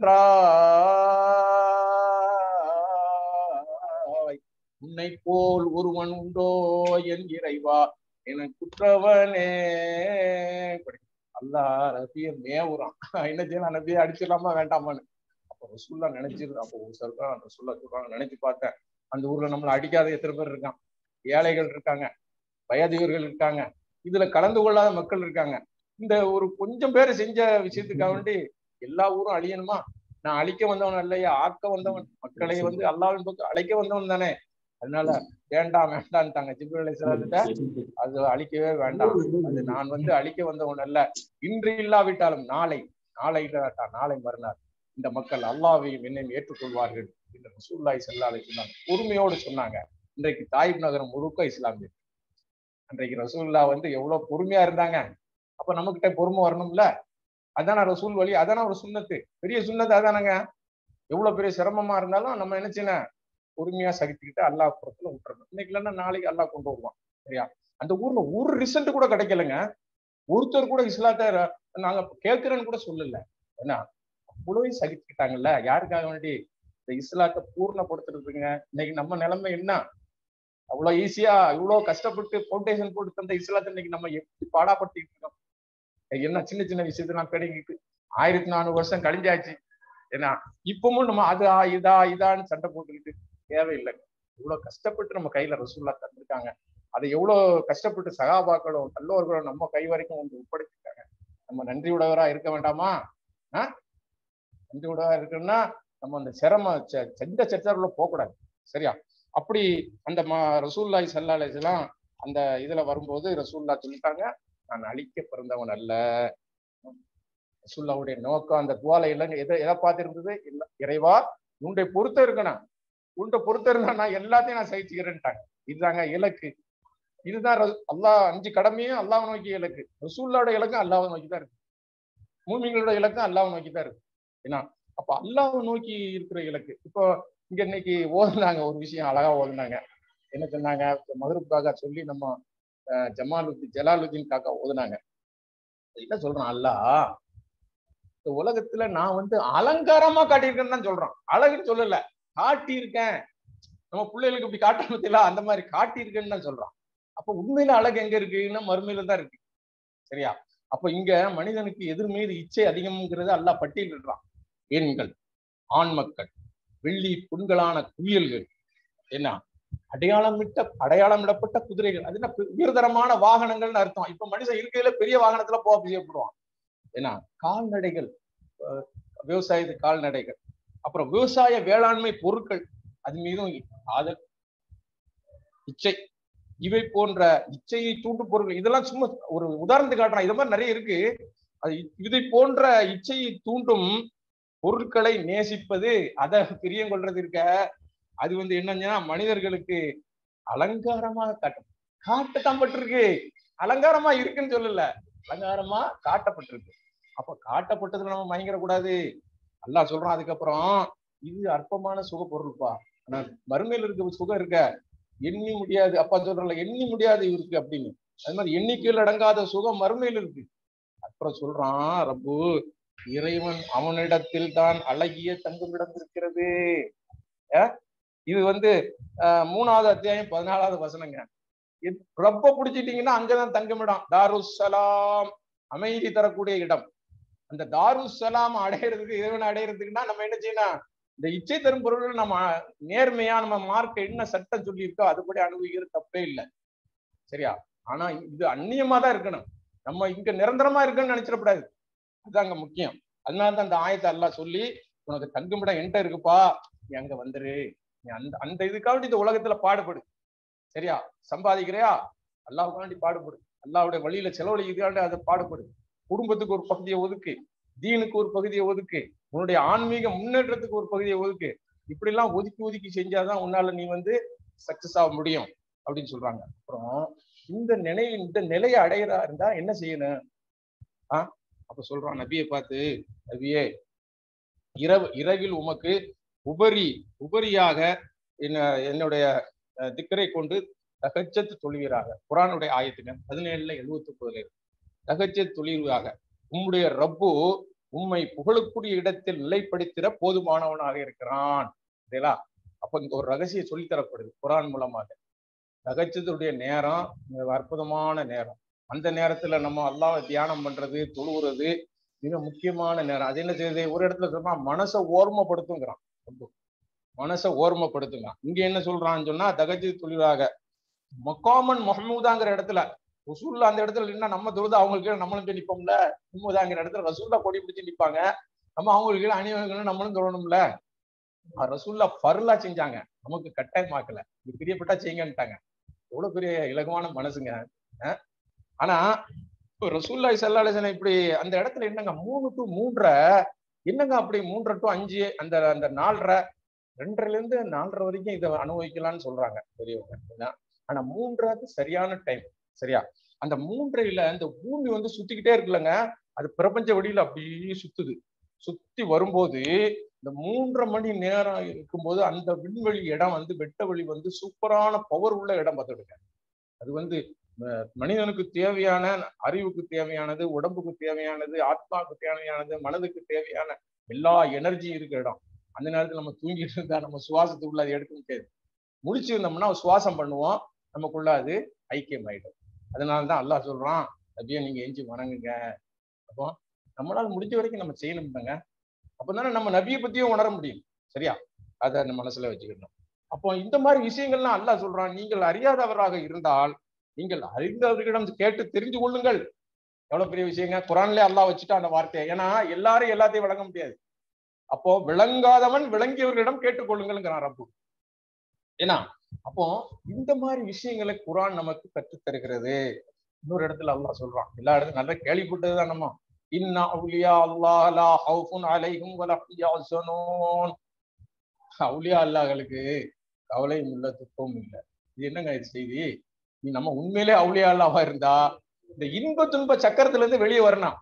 B: நின்றாய் உன்னை போல் ஒருவன் உண்டோ என் இறைவா என குற்றவனே அல்லா ரபிய மேவுறான் என்ன செய்யலாம் நபியை அடிச்சிடலாமா வேண்டாமான்னு அப்ப ரசூல்லா நினைச்சிரு அப்போ ஒரு சொல்றான் ரசூல்லா சொல்றாங்க நினைச்சு பார்த்தேன் அந்த ஊர்ல நம்மளை அடிக்காத எத்தனை பேர் இருக்கான் ஏழைகள் இருக்காங்க வயதியர்கள் இருக்காங்க இதுல கலந்து கொள்ளாத மக்கள் இருக்காங்க இந்த ஒரு கொஞ்சம் பேர் செஞ்ச விஷயத்துக்காக வேண்டி எல்லா ஊரும் அழியணுமா நான் அழிக்க வந்தவன் இல்லையா ஆக்க வந்தவன் மக்களை வந்து அல்லாவின் பக்கம் அழைக்க வந்தவன் தானே அதனால வேண்டாம் வேண்டான்ட்டாங்க ஜிப்ரல் அலிஸ்லாத்திட்ட அது அழிக்கவே வேண்டாம் அது நான் வந்து அழிக்க வந்தவன் அல்ல இன்று இல்லாவிட்டாலும் நாளை நாளை இல்லாட்டா நாளை மறுநாள் இந்த மக்கள் அல்லாவையும் என்னையும் ஏற்றுக்கொள்வார்கள் என்று ரசூல்லாய் செல்லாலை சொன்னாங்க பொறுமையோடு சொன்னாங்க இன்றைக்கு தாயிப் நகரம் முழுக்க இஸ்லாமியர் அன்றைக்கு ரசூல்லா வந்து எவ்வளவு பொறுமையா இருந்தாங்க அப்ப நம்மகிட்ட பொறுமை வரணும்ல அதான ரசூல் வழி அதான ஒரு சுண்ணத்து பெரிய சுண்ணத்து அதானங்க எவ்வளவு பெரிய சிரமமா இருந்தாலும் நம்ம என்ன செய்யணும் பொறுமையா சகிச்சுக்கிட்டு அல்லாஹ் புறத்துல விட்டுறணும் இன்னைக்கு இல்லைன்னா நாளைக்கு அல்லாஹ் கொண்டு வருவான் சரியா அந்த ஊர்ல ஒரு ரிசல்ட் கூட கிடைக்கலங்க ஒருத்தர் கூட இஸ்லாத்தை நாங்க கேட்கிறேன்னு கூட சொல்லல ஏன்னா அவ்வளவு சகிச்சுக்கிட்டாங்கல்ல யாருக்காக வேண்டி இந்த இஸ்லாத்தை பூர்ணப்படுத்துறதுங்க இன்னைக்கு நம்ம நிலைமை என்ன அவ்வளவு ஈஸியா இவ்வளவு கஷ்டப்பட்டு ஃபவுண்டேஷன் போட்டு தந்த இஸ்லாத்தை இன்னைக்கு நம்ம எப்படி பாடாப்படுத்திட்டு இருக்கோம் என்ன சின்ன சின்ன விஷயத்த நான் கிடைக்கிட்டு ஆயிரத்தி நானூறு வருஷம் கழிஞ்சாச்சு ஏன்னா இப்பவும் நம்ம அது இதா இதான்னு சண்டை போட்டுக்கிட்டு தேவையில்லைங்க இவ்வளவு கஷ்டப்பட்டு நம்ம கையில ரசூல்லா தந்திருக்காங்க அதை எவ்வளவு கஷ்டப்பட்டு சகாபாக்களும் நல்லோர்களும் நம்ம கை வரைக்கும் வந்து ஒப்படைச்சிருக்காங்க நம்ம நன்றியுடையவரா இருக்க வேண்டாமா ஆஹ் நன்றியுடையவரா இருக்கணும்னா நம்ம அந்த சிரம செஞ்ச சச்சரவுல போகக்கூடாது சரியா அப்படி அந்த மா ரசூல்லாய் சல்லா அலிஸ்லாம் அந்த இதுல வரும்போது ரசூல்லா சொல்லிட்டாங்க நான் அழிக்க பிறந்தவன் அல்ல ரசூல்லாவுடைய நோக்கம் அந்த துவாலை இல்லைங்க எதை எதை பார்த்து இருந்தது இல்ல இறைவா உன்னை பொறுத்த இருக்கணும் உன்னை பொறுத்த இருந்தா நான் எல்லாத்தையும் நான் சகிச்சுக்கிறேன்ட்டாங்க இதுதாங்க இலக்கு இதுதான் அல்லாஹ் அஞ்சு கடமையும் அல்லாஹ் நோக்கி இலக்கு ரசூல்லாவோட இலக்கும் அல்லாஹ் நோக்கி தான் இருக்கு மூமிங்களோட இலக்கும் அல்லாஹ் நோக்கி தான் இருக்கு ஏன்னா அப்ப அல்லாஹ் நோக்கி இருக்கிற இலக்கு இப்போ இங்க இன்னைக்கு ஓதுனாங்க ஒரு விஷயம் அழகா ஓதுனாங்க என்ன சொன்னாங்க மதுரப் காக்கா சொல்லி நம்ம ஜமாலுத்தீன் ஜலாலுத்தீன் காக்கா ஓதுனாங்க என்ன சொல்றான் அல்லா இந்த உலகத்துல நான் வந்து அலங்காரமா காட்டியிருக்கேன்னு தான் சொல்றான் அழகுன்னு சொல்லல காட்டியிருக்கேன் நம்ம பிள்ளைகளுக்கு இப்படி காட்ட பத்தில அந்த மாதிரி காட்டியிருக்கேன்னு தான் சொல்றான் அப்ப உண்மையில அழகு எங்க இருக்குன்னா மறுமையில தான் இருக்கு சரியா அப்ப இங்க மனிதனுக்கு எதிர் மீது இச்சை அதிகம்ங்கிறது அல்லா பட்டியலிடுறான் பெண்கள் ஆண் மக்கள் வெள்ளி புண்களான குவியல்கள் என்ன அடையாளமிட்ட அடையாளமிடப்பட்ட குதிரைகள் அது என்ன உயர்தரமான வாகனங்கள்னு அர்த்தம் இப்ப மனுஷன் இருக்கையில பெரிய வாகனத்துல போக செய்யப்படுவான் ஏன்னா கால்நடைகள் விவசாயத்து கால்நடைகள் அப்புறம் விவசாய வேளாண்மை பொருட்கள் அது மீதும் ஆதல் இச்சை இவை போன்ற இச்சையை தூண்டும் பொருட்கள் இதெல்லாம் சும்மா ஒரு உதாரணத்துக்கு காட்டுறான் இது மாதிரி நிறைய இருக்கு அது இதை போன்ற இச்சையை தூண்டும் பொருட்களை நேசிப்பது அதை பிரியம் கொள்றது இருக்க அது வந்து என்னன்னா மனிதர்களுக்கு அலங்காரமாக காட்டும் காட்டத்தான் பட்டிருக்கு அலங்காரமா இருக்குன்னு சொல்லல அலங்காரமா காட்டப்பட்டிருக்கு அப்ப காட்டப்பட்டதுல நம்ம மயங்கிடக்கூடாது அல்லாஹ் சொல்றான் அதுக்கப்புறம் இது அற்பமான சுக பொருள்பா ஆனா மறுமையில் இருக்க சுகம் இருக்க எண்ணி முடியாது அப்பா சொல்றல எண்ணி முடியாது இருக்கு அப்படின்னு அது மாதிரி எண்ணிக்கையில் அடங்காத சுகம் மறுமையில் இருக்கு அப்புறம் சொல்றான் ரப்பு இறைவன் அவனிடத்தில் தான் அழகிய தங்குமிடம் இருக்கிறது இது வந்து மூணாவது அத்தியாயம் பதினாலாவது வசனங்க ரொம்ப பிடிச்சிட்டீங்கன்னா அங்கதான் தங்குமிடம் தாருஸ் சலாம் அமைதி தரக்கூடிய இடம் அந்த தாருஸ் சலாம் அடையிறதுக்கு இறைவன் அடையிறதுக்குன்னா நம்ம என்ன செய்யணும் இந்த இச்சை தரும் பொருள்கள் நம்ம நேர்மையா நம்ம மார்க்க என்ன சட்டம் சொல்லியிருக்கோ அதுபடி அனுபவிக்கிறது தப்பே இல்லை சரியா ஆனா இது அந்நியமா தான் இருக்கணும் நம்ம இங்க நிரந்தரமா இருக்குன்னு நினைச்சிடக்கூடாது அதுதான் அங்க முக்கியம் அதனாலதான் அந்த ஆயத்தை எல்லாம் சொல்லி உனக்கு தங்குமிடம் என்கிட்ட இருக்குப்பா நீ அங்க வந்துரு நீ அந்த அந்த இதுக்காண்டி இந்த உலகத்துல பாடுபடு சரியா சம்பாதிக்கிறியா அல்லாவுக்காண்டி பாடுபடு அல்லாவுடைய வழியில செலவழிக்கிறதுக்காண்டி அதை பாடுபடு குடும்பத்துக்கு ஒரு பகுதியை ஒதுக்கு தீனுக்கு ஒரு பகுதியை ஒதுக்கு உன்னுடைய ஆன்மீக முன்னேற்றத்துக்கு ஒரு பகுதியை ஒதுக்கு இப்படி எல்லாம் ஒதுக்கி ஒதுக்கி செஞ்சாதான் உன்னால நீ வந்து சக்சஸ் ஆக முடியும் அப்படின்னு சொல்றாங்க அப்புறம் இந்த நிலை இந்த நிலையை அடையிறா இருந்தா என்ன செய்யணும் ஆஹ் அப்ப சொல்றான் நபியை பார்த்து நபியே இரவு இரவில் உமக்கு உபரி உபரியாக என்ன என்னுடைய திக்கரை கொண்டு தகச்சத்து தொழுவீராக குரானுடைய ஆயத்துங்க பதினேழுல எழுபத்தி ஒன்பதுல இருக்கு தகச்சத் தொழிலாக உம்முடைய ரப்பு உண்மை புகழக்கூடிய இடத்தில் நிலைப்படுத்திட போதுமானவனாக இருக்கிறான் சரிங்களா அப்ப இங்க ஒரு ரகசியம் சொல்லித் தரப்படுது குரான் மூலமாக ரகசியத்துடைய நேரம் மிக அற்புதமான நேரம் அந்த நேரத்துல நம்ம அல்லாஹ்வை தியானம் பண்றது தொழுவுறது மிக முக்கியமான நேரம் அது என்ன செய்யுது ஒரு இடத்துல சொன்னா மனசை ஓர்மப்படுத்துங்கிறான் ரொம்ப. மனசை ஓர்மப்படுத்துங்க இங்க என்ன சொல்றான்னு சொன்னா தகஜி தொழிலாக மக்காமன் மஹமூதாங்கிற இடத்துல ரசூல்லா அந்த இடத்துல நின்னா நம்ம தொழுது அவங்களுக்கு கீழே நம்மளும் போய் நிப்போம்ல மஹமூதாங்கிற இடத்துல ரசூல்லா கொடி பிடிச்சு நிப்பாங்க நம்ம அவங்களுக்கு கீழே அணிவகங்களும் நம்மளும் தொழணும்ல அஹ் ரசூல்லா ஃபர்லா செஞ்சாங்க நமக்கு கட்டாயமாக்கல இது பிரியப்பட்டா செய்யுங்கன்ட்டாங்க எவ்வளவு பெரிய இலகுவான மனசுங்க அஹ் ஆனா இப்போ ரசூல்லா சல்லாஹ் இப்படி அந்த இடத்துல என்னங்க மூணு டு மூன்றரை என்னங்க அப்படி மூன்றரை டு அஞ்சு அந்த அந்த நாலரை ரெண்டரைல இருந்து நாலரை வரைக்கும் இதை அனுபவிக்கலாம்னு சொல்றாங்க பெரியவங்க ஏன்னா, ஆனா மூன்றாவது சரியான டைம் சரியா அந்த மூன்றையில இந்த பூமி வந்து சுத்திக்கிட்டே இருக்குல்லங்க அது பிரபஞ்ச வழியில அப்படியே சுத்துது சுத்தி வரும்போது இந்த மூன்றரை மணி நேரம் இருக்கும்போது அந்த விண்வெளி இடம் வந்து வெட்ட வழி வந்து சூப்பரான பவர் உள்ள இடம் பார்த்துடுங்க அது வந்து ம- மனிதனுக்கு தேவையான அறிவுக்கு தேவையானது உடம்புக்கு தேவையானது ஆத்மாவுக்கு தேவையானது மனதுக்கு தேவையான எல்லா எனர்ஜியும் இருக்கிற இடம் அந்த நேரத்துல நம்ம தூங்கிட்டு இருந்தா நம்ம சுவாசத்துக்குள்ள அதை எடுக்க முடியாது முடிச்சிருந்தோம்னா சுவாசம் பண்ணுவோம் நமக்குள்ள அது ஐக்கியம் ஆயிடும் அதனாலதான் அல்லாஹ் சொல்றான் அப்படியே நீங்க எஞ்சி வணங்குங்க அப்போ நம்மளால முடிஞ்ச வரைக்கும் நம்ம செய்யணும் தாங்க அப்பதானே நம்ம நபியை பத்தியும் உணர முடியும் சரியா அதை நம்ம மனசுல வச்சுக்கணும் அப்போ இந்த மாதிரி விஷயங்கள்லாம் அல்லாஹ் சொல்றான் நீங்கள் அறியாதவராக இருந்தால் நீங்கள் அறிந்தவர்களிடம் கேட்டு தெரிந்து கொள்ளுங்கள் எவ்வளவு பெரிய விஷயங்க குரான்லயே அல்லாஹ் வச்சுட்டா அந்த வார்த்தையை ஏன்னா எல்லாரும் எல்லாத்தையும் வழங்க முடியாது அப்போ விளங்காதவன் விளங்கியவர்களிடம் கேட்டுக்கொள்ளுங்கள்ங்கிறான் ரப்பு ஏன்னா அப்போ இந்த மாதிரி விஷயங்களை குரான் நமக்கு கற்றுத் தருகிறது இன்னொரு இடத்துல அல்லாஹ் சொல்றான் எல்லா இடத்துலயும் நல்லா கேள்விப்பட்டதுதான் நம்ம இன்னா அவுலியா அல்லாஹ் லா ஹவுஃபுன் அலைஹிம் வலா ஹும் யஹ்சனூன் அவுலியா அல்லாஹ்களுக்கு கவலையும் இல்ல துக்கமும் இல்லை இது என்னங்க இது செய்தி நீ நம்ம உண்மையிலே அவுலியா அல்லாவா இருந்தா இந்த இன்ப துன்ப சக்கரத்துல இருந்து வெளியே வரணும்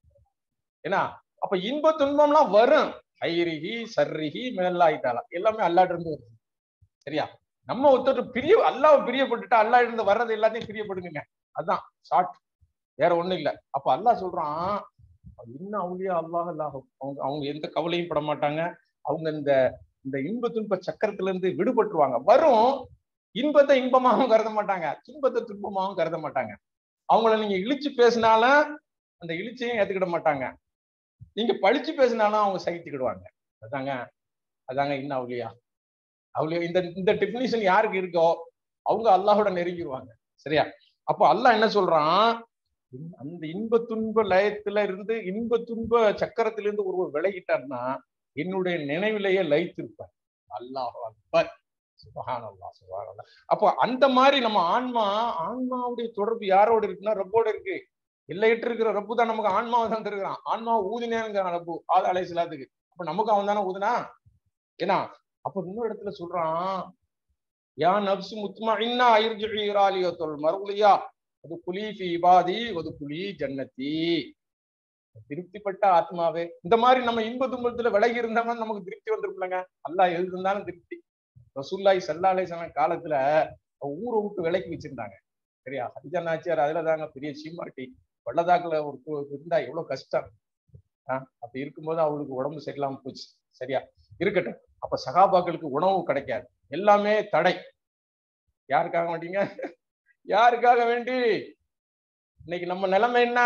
B: ஏன்னா அப்ப இன்ப துன்பம்லாம் வரும் ஹைரிஹி சர்ரிஹி மினல்லாயிட்டாலா எல்லாமே அல்லாட்ட இருந்து வருது சரியா நம்ம ஒருத்தர் பிரிய அல்லாஹ் பிரியப்பட்டுட்டா அல்லாஹ் இருந்து வர்றது எல்லாத்தையும் பிரியப்படுங்க அதான் ஷார்ட் வேற ஒண்ணும் இல்ல அப்ப அல்லாஹ் சொல்றான் இன்னும் அவளியா அல்லாஹ் அல்லாஹ் அவங்க அவங்க எந்த கவலையும் பட மாட்டாங்க அவங்க இந்த இந்த இன்ப துன்ப சக்கரத்துல இருந்து விடுபட்டுருவாங்க வரும் இன்பத்தை இன்பமாகவும் கருத மாட்டாங்க துன்பத்தை துன்பமாகவும் கருத மாட்டாங்க அவங்கள நீங்க இழிச்சு பேசினாலும் அந்த இழிச்சையும் ஏத்துக்கிட மாட்டாங்க நீங்க பழிச்சு பேசினாலும் அவங்க சகிச்சுக்கிடுவாங்க அதாங்க அதாங்க இன்னும் அவளியா அவளியா இந்த இந்த டெபினிஷன் யாருக்கு இருக்கோ அவங்க அல்லாஹோட நெருங்கிடுவாங்க சரியா அப்போ அல்லாஹ் என்ன சொல்றான் அந்த இன்ப துன்ப லயத்துல இருந்து இன்ப துன்ப சக்கரத்திலிருந்து ஒருவர் விலகிட்டார்னா என்னுடைய நினைவிலேயே லயித்திருப்பார் அல்லாஹ் அக்பர் சுபஹான் அல்லா சுபஹான் அல்லா அப்போ அந்த மாதிரி நம்ம ஆன்மா ஆன்மாவுடைய தொடர்பு யாரோட இருக்குன்னா ரப்போட இருக்கு எல்லையிட்டு இருக்கிற ரப்பு தான் நமக்கு ஆன்மாவை தந்திருக்கிறான் ஆன்மாவை ஊதினேங்கிறான் ரப்பு ஆது அலை சிலாத்துக்கு அப்ப நமக்கு அவன் தானே ஊதுனா ஏன்னா அப்ப இன்னொரு இடத்துல சொல்றான் யா நப்சு முத்மா இன்னா ஐர்ஜிராலியத்தொல் மறுபடியா அது புலி ஃபி இபாதி ஒரு புலி ஜன்னத்தி திருப்திப்பட்ட ஆத்மாவே இந்த மாதிரி நம்ம இன்ப துன்பத்துல விலகி இருந்தவங்க நமக்கு திருப்தி வந்திருப்பில்லங்க அல்லாஹ் எது இருந்தாலும் திருப்தி ரசூல்லாய் சல்லாலை சொன்ன காலத்துல ஊரை விட்டு விலைக்கு வச்சிருந்தாங்க சரியா ஹரிஜா நாச்சியார் அதுல தாங்க பெரிய சீமாட்டி வெள்ளதாக்குல ஒரு கு- இருந்தா எவ்வளவு கஷ்டம் ஆஹ் அப்படி இருக்கும்போது அவளுக்கு உடம்பு சரியில்லாம போச்சு சரியா இருக்கட்டும் அப்ப சகாபாக்களுக்கு உணவு கிடைக்காது எல்லாமே தடை யாருக்காக வேண்டிங்க யாருக்காக வேண்டி இன்னைக்கு நம்ம நிலைமை என்ன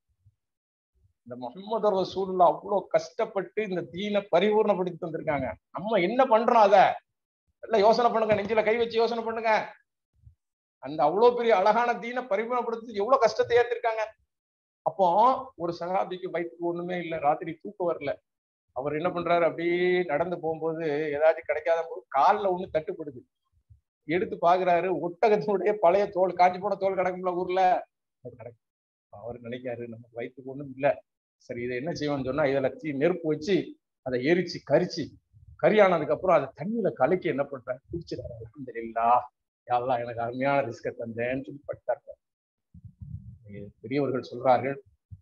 B: இந்த முகமது ரசூல்லா அவ்வளவு கஷ்டப்பட்டு இந்த தீனை பரிபூர்ணப்படுத்தி தந்திருக்காங்க நம்ம என்ன பண்றோம் அத எல்லாம் யோசனை பண்ணுங்க நெஞ்சில கை வச்சு யோசனை பண்ணுங்க அந்த அவ்வளவு பெரிய அழகான தீனை பரிபூர்ணப்படுத்தி எவ்வளவு கஷ்டத்தை ஏத்திருக்காங்க அப்போ ஒரு சகாபிக்கு வயிற்றுக்கு ஒண்ணுமே இல்லை ராத்திரி தூக்கம் வரல அவர் என்ன பண்றாரு அப்படியே நடந்து போகும்போது ஏதாச்சும் கிடைக்காத போது கால்ல ஒண்ணு தட்டுப்படுது எடுத்து பாக்குறாரு ஒட்டகத்தினுடைய பழைய தோல் காஞ்சி போன தோல் கிடக்கும்ல ஊர்ல அது கிடக்கு அவர் நினைக்காரு நமக்கு வயிற்றுக்கு ஒண்ணும் இல்ல சரி இதை என்ன செய்வோம்னு சொன்னா இதுல தீ நெருப்பு வச்சு அதை எரிச்சு கரிச்சு கரியானதுக்கு அப்புறம் அதை தண்ணியில கலக்கி என்ன பண்றாரு குடிச்சிடாரு அல்ஹம்துலில்லா யாரெல்லாம் எனக்கு அருமையான ரிஸ்க தந்தேன்னு சொல்லி பட்டார் பெரியவர்கள் சொல்றார்கள்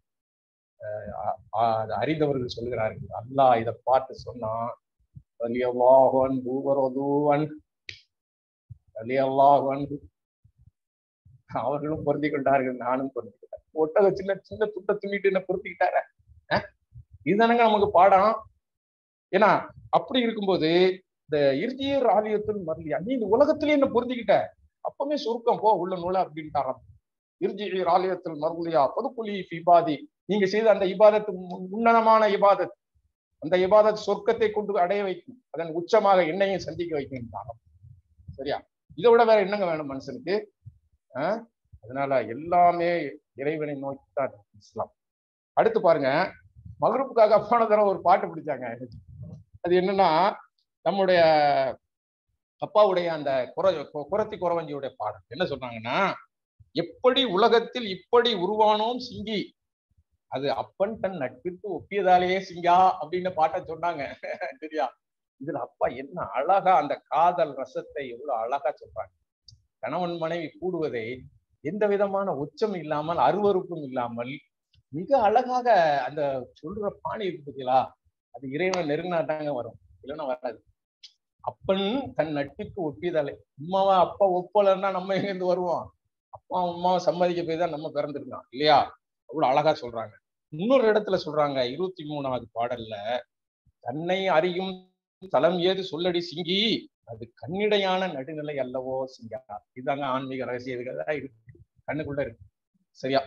B: அஹ் அ- அ- அதை அறிந்தவர்கள் சொல்கிறார்கள் அல்லாஹ் இதை பார்த்து சொன்னான் ரலியல்லாஹு அன்ஹு வரது அன்ஹு. ரலியல்லாஹு அன்ஹு. அவர்களும் பொருந்தி கொண்டார்கள் நானும் பொருந்தி கொண்டேன் ஒட்டக சின்ன சின்ன துட்ட துணிட்டு என்ன பொருத்திக்கிட்டார இதுதானங்க நமக்கு பாடம் ஏன்னா அப்படி இருக்கும்போது இந்த இறுதியர் ஆலயத்தில் மரலியா நீ இந்த உலகத்திலே என்ன புரிஞ்சுக்கிட்ட அப்பவே சுருக்கம் போ உள்ள நூல அப்படின்ட்டாராம் இறுதியர் ஆலயத்தில் மரலியா பொதுக்குழி இபாதி நீங்க செய்த அந்த இபாதத்து முன்- உன்னதமான இபாதத் அந்த இபாதத் சொர்க்கத்தை கொண்டு அடைய வைக்கும் அதன் உச்சமாக என்னையும் சந்திக்க வைக்கும் சரியா இதை விட வேற என்னங்க வேணும் மனுஷனுக்கு ஆஹ் அதனால எல்லாமே இறைவனை நோக்கி தான் இஸ்லாம் அடுத்து பாருங்க மகரூப்புக்காக போன தடவை ஒரு பாட்டு பிடிச்சாங்க அது என்னன்னா நம்முடைய அப்பாவுடைய அந்த குர கு- குரத்தி குறவஞ்சியுடைய பாடல் என்ன சொல்றாங்கன்னா எப்படி உலகத்தில் இப்படி உருவானோம் சிங்கி அது அப்பன் தன் நட்பிற்கு ஒப்பியதாலேயே சிங்கா அப்படின்னு பாட்டை சொன்னாங்க சரியா இதுல அப்பா என்ன அழகா அந்த காதல் ரசத்தை எவ்வளவு அழகா சொல்றாங்க கணவன் மனைவி கூடுவதை எந்த விதமான உச்சம் இல்லாமல் அருவருப்பும் இல்லாமல் மிக அழகாக அந்த சொல்ற பாணி இருக்கு பார்த்தீங்களா அது இறைவன் நெருங்கினாட்டாங்க வரும் இல்லைன்னா வராது அப்பன் தன் நட்புக்கு ஒப்பியதாலே அம்மாவா அப்பா ஒப்பலன்னா நம்ம எங்க இருந்து வருவோம் அப்பா அம்மாவை சம்மதிக்க போய் தான் நம்ம பிறந்திருக்கோம் இல்லையா அவ்வளவு அழகா சொல்றாங்க இன்னொரு இடத்துல சொல்றாங்க இருபத்தி மூணாவது பாடல்ல தன்னை அறியும் தலம் ஏது சொல்லடி சிங்கி அது கண்ணிடையான நடுநிலை அல்லவோ சிங்கா இதாங்க ஆன்மீக ரகசிய இதுதான் இருக்கு கண்ணுக்குள்ள இருக்கு சரியா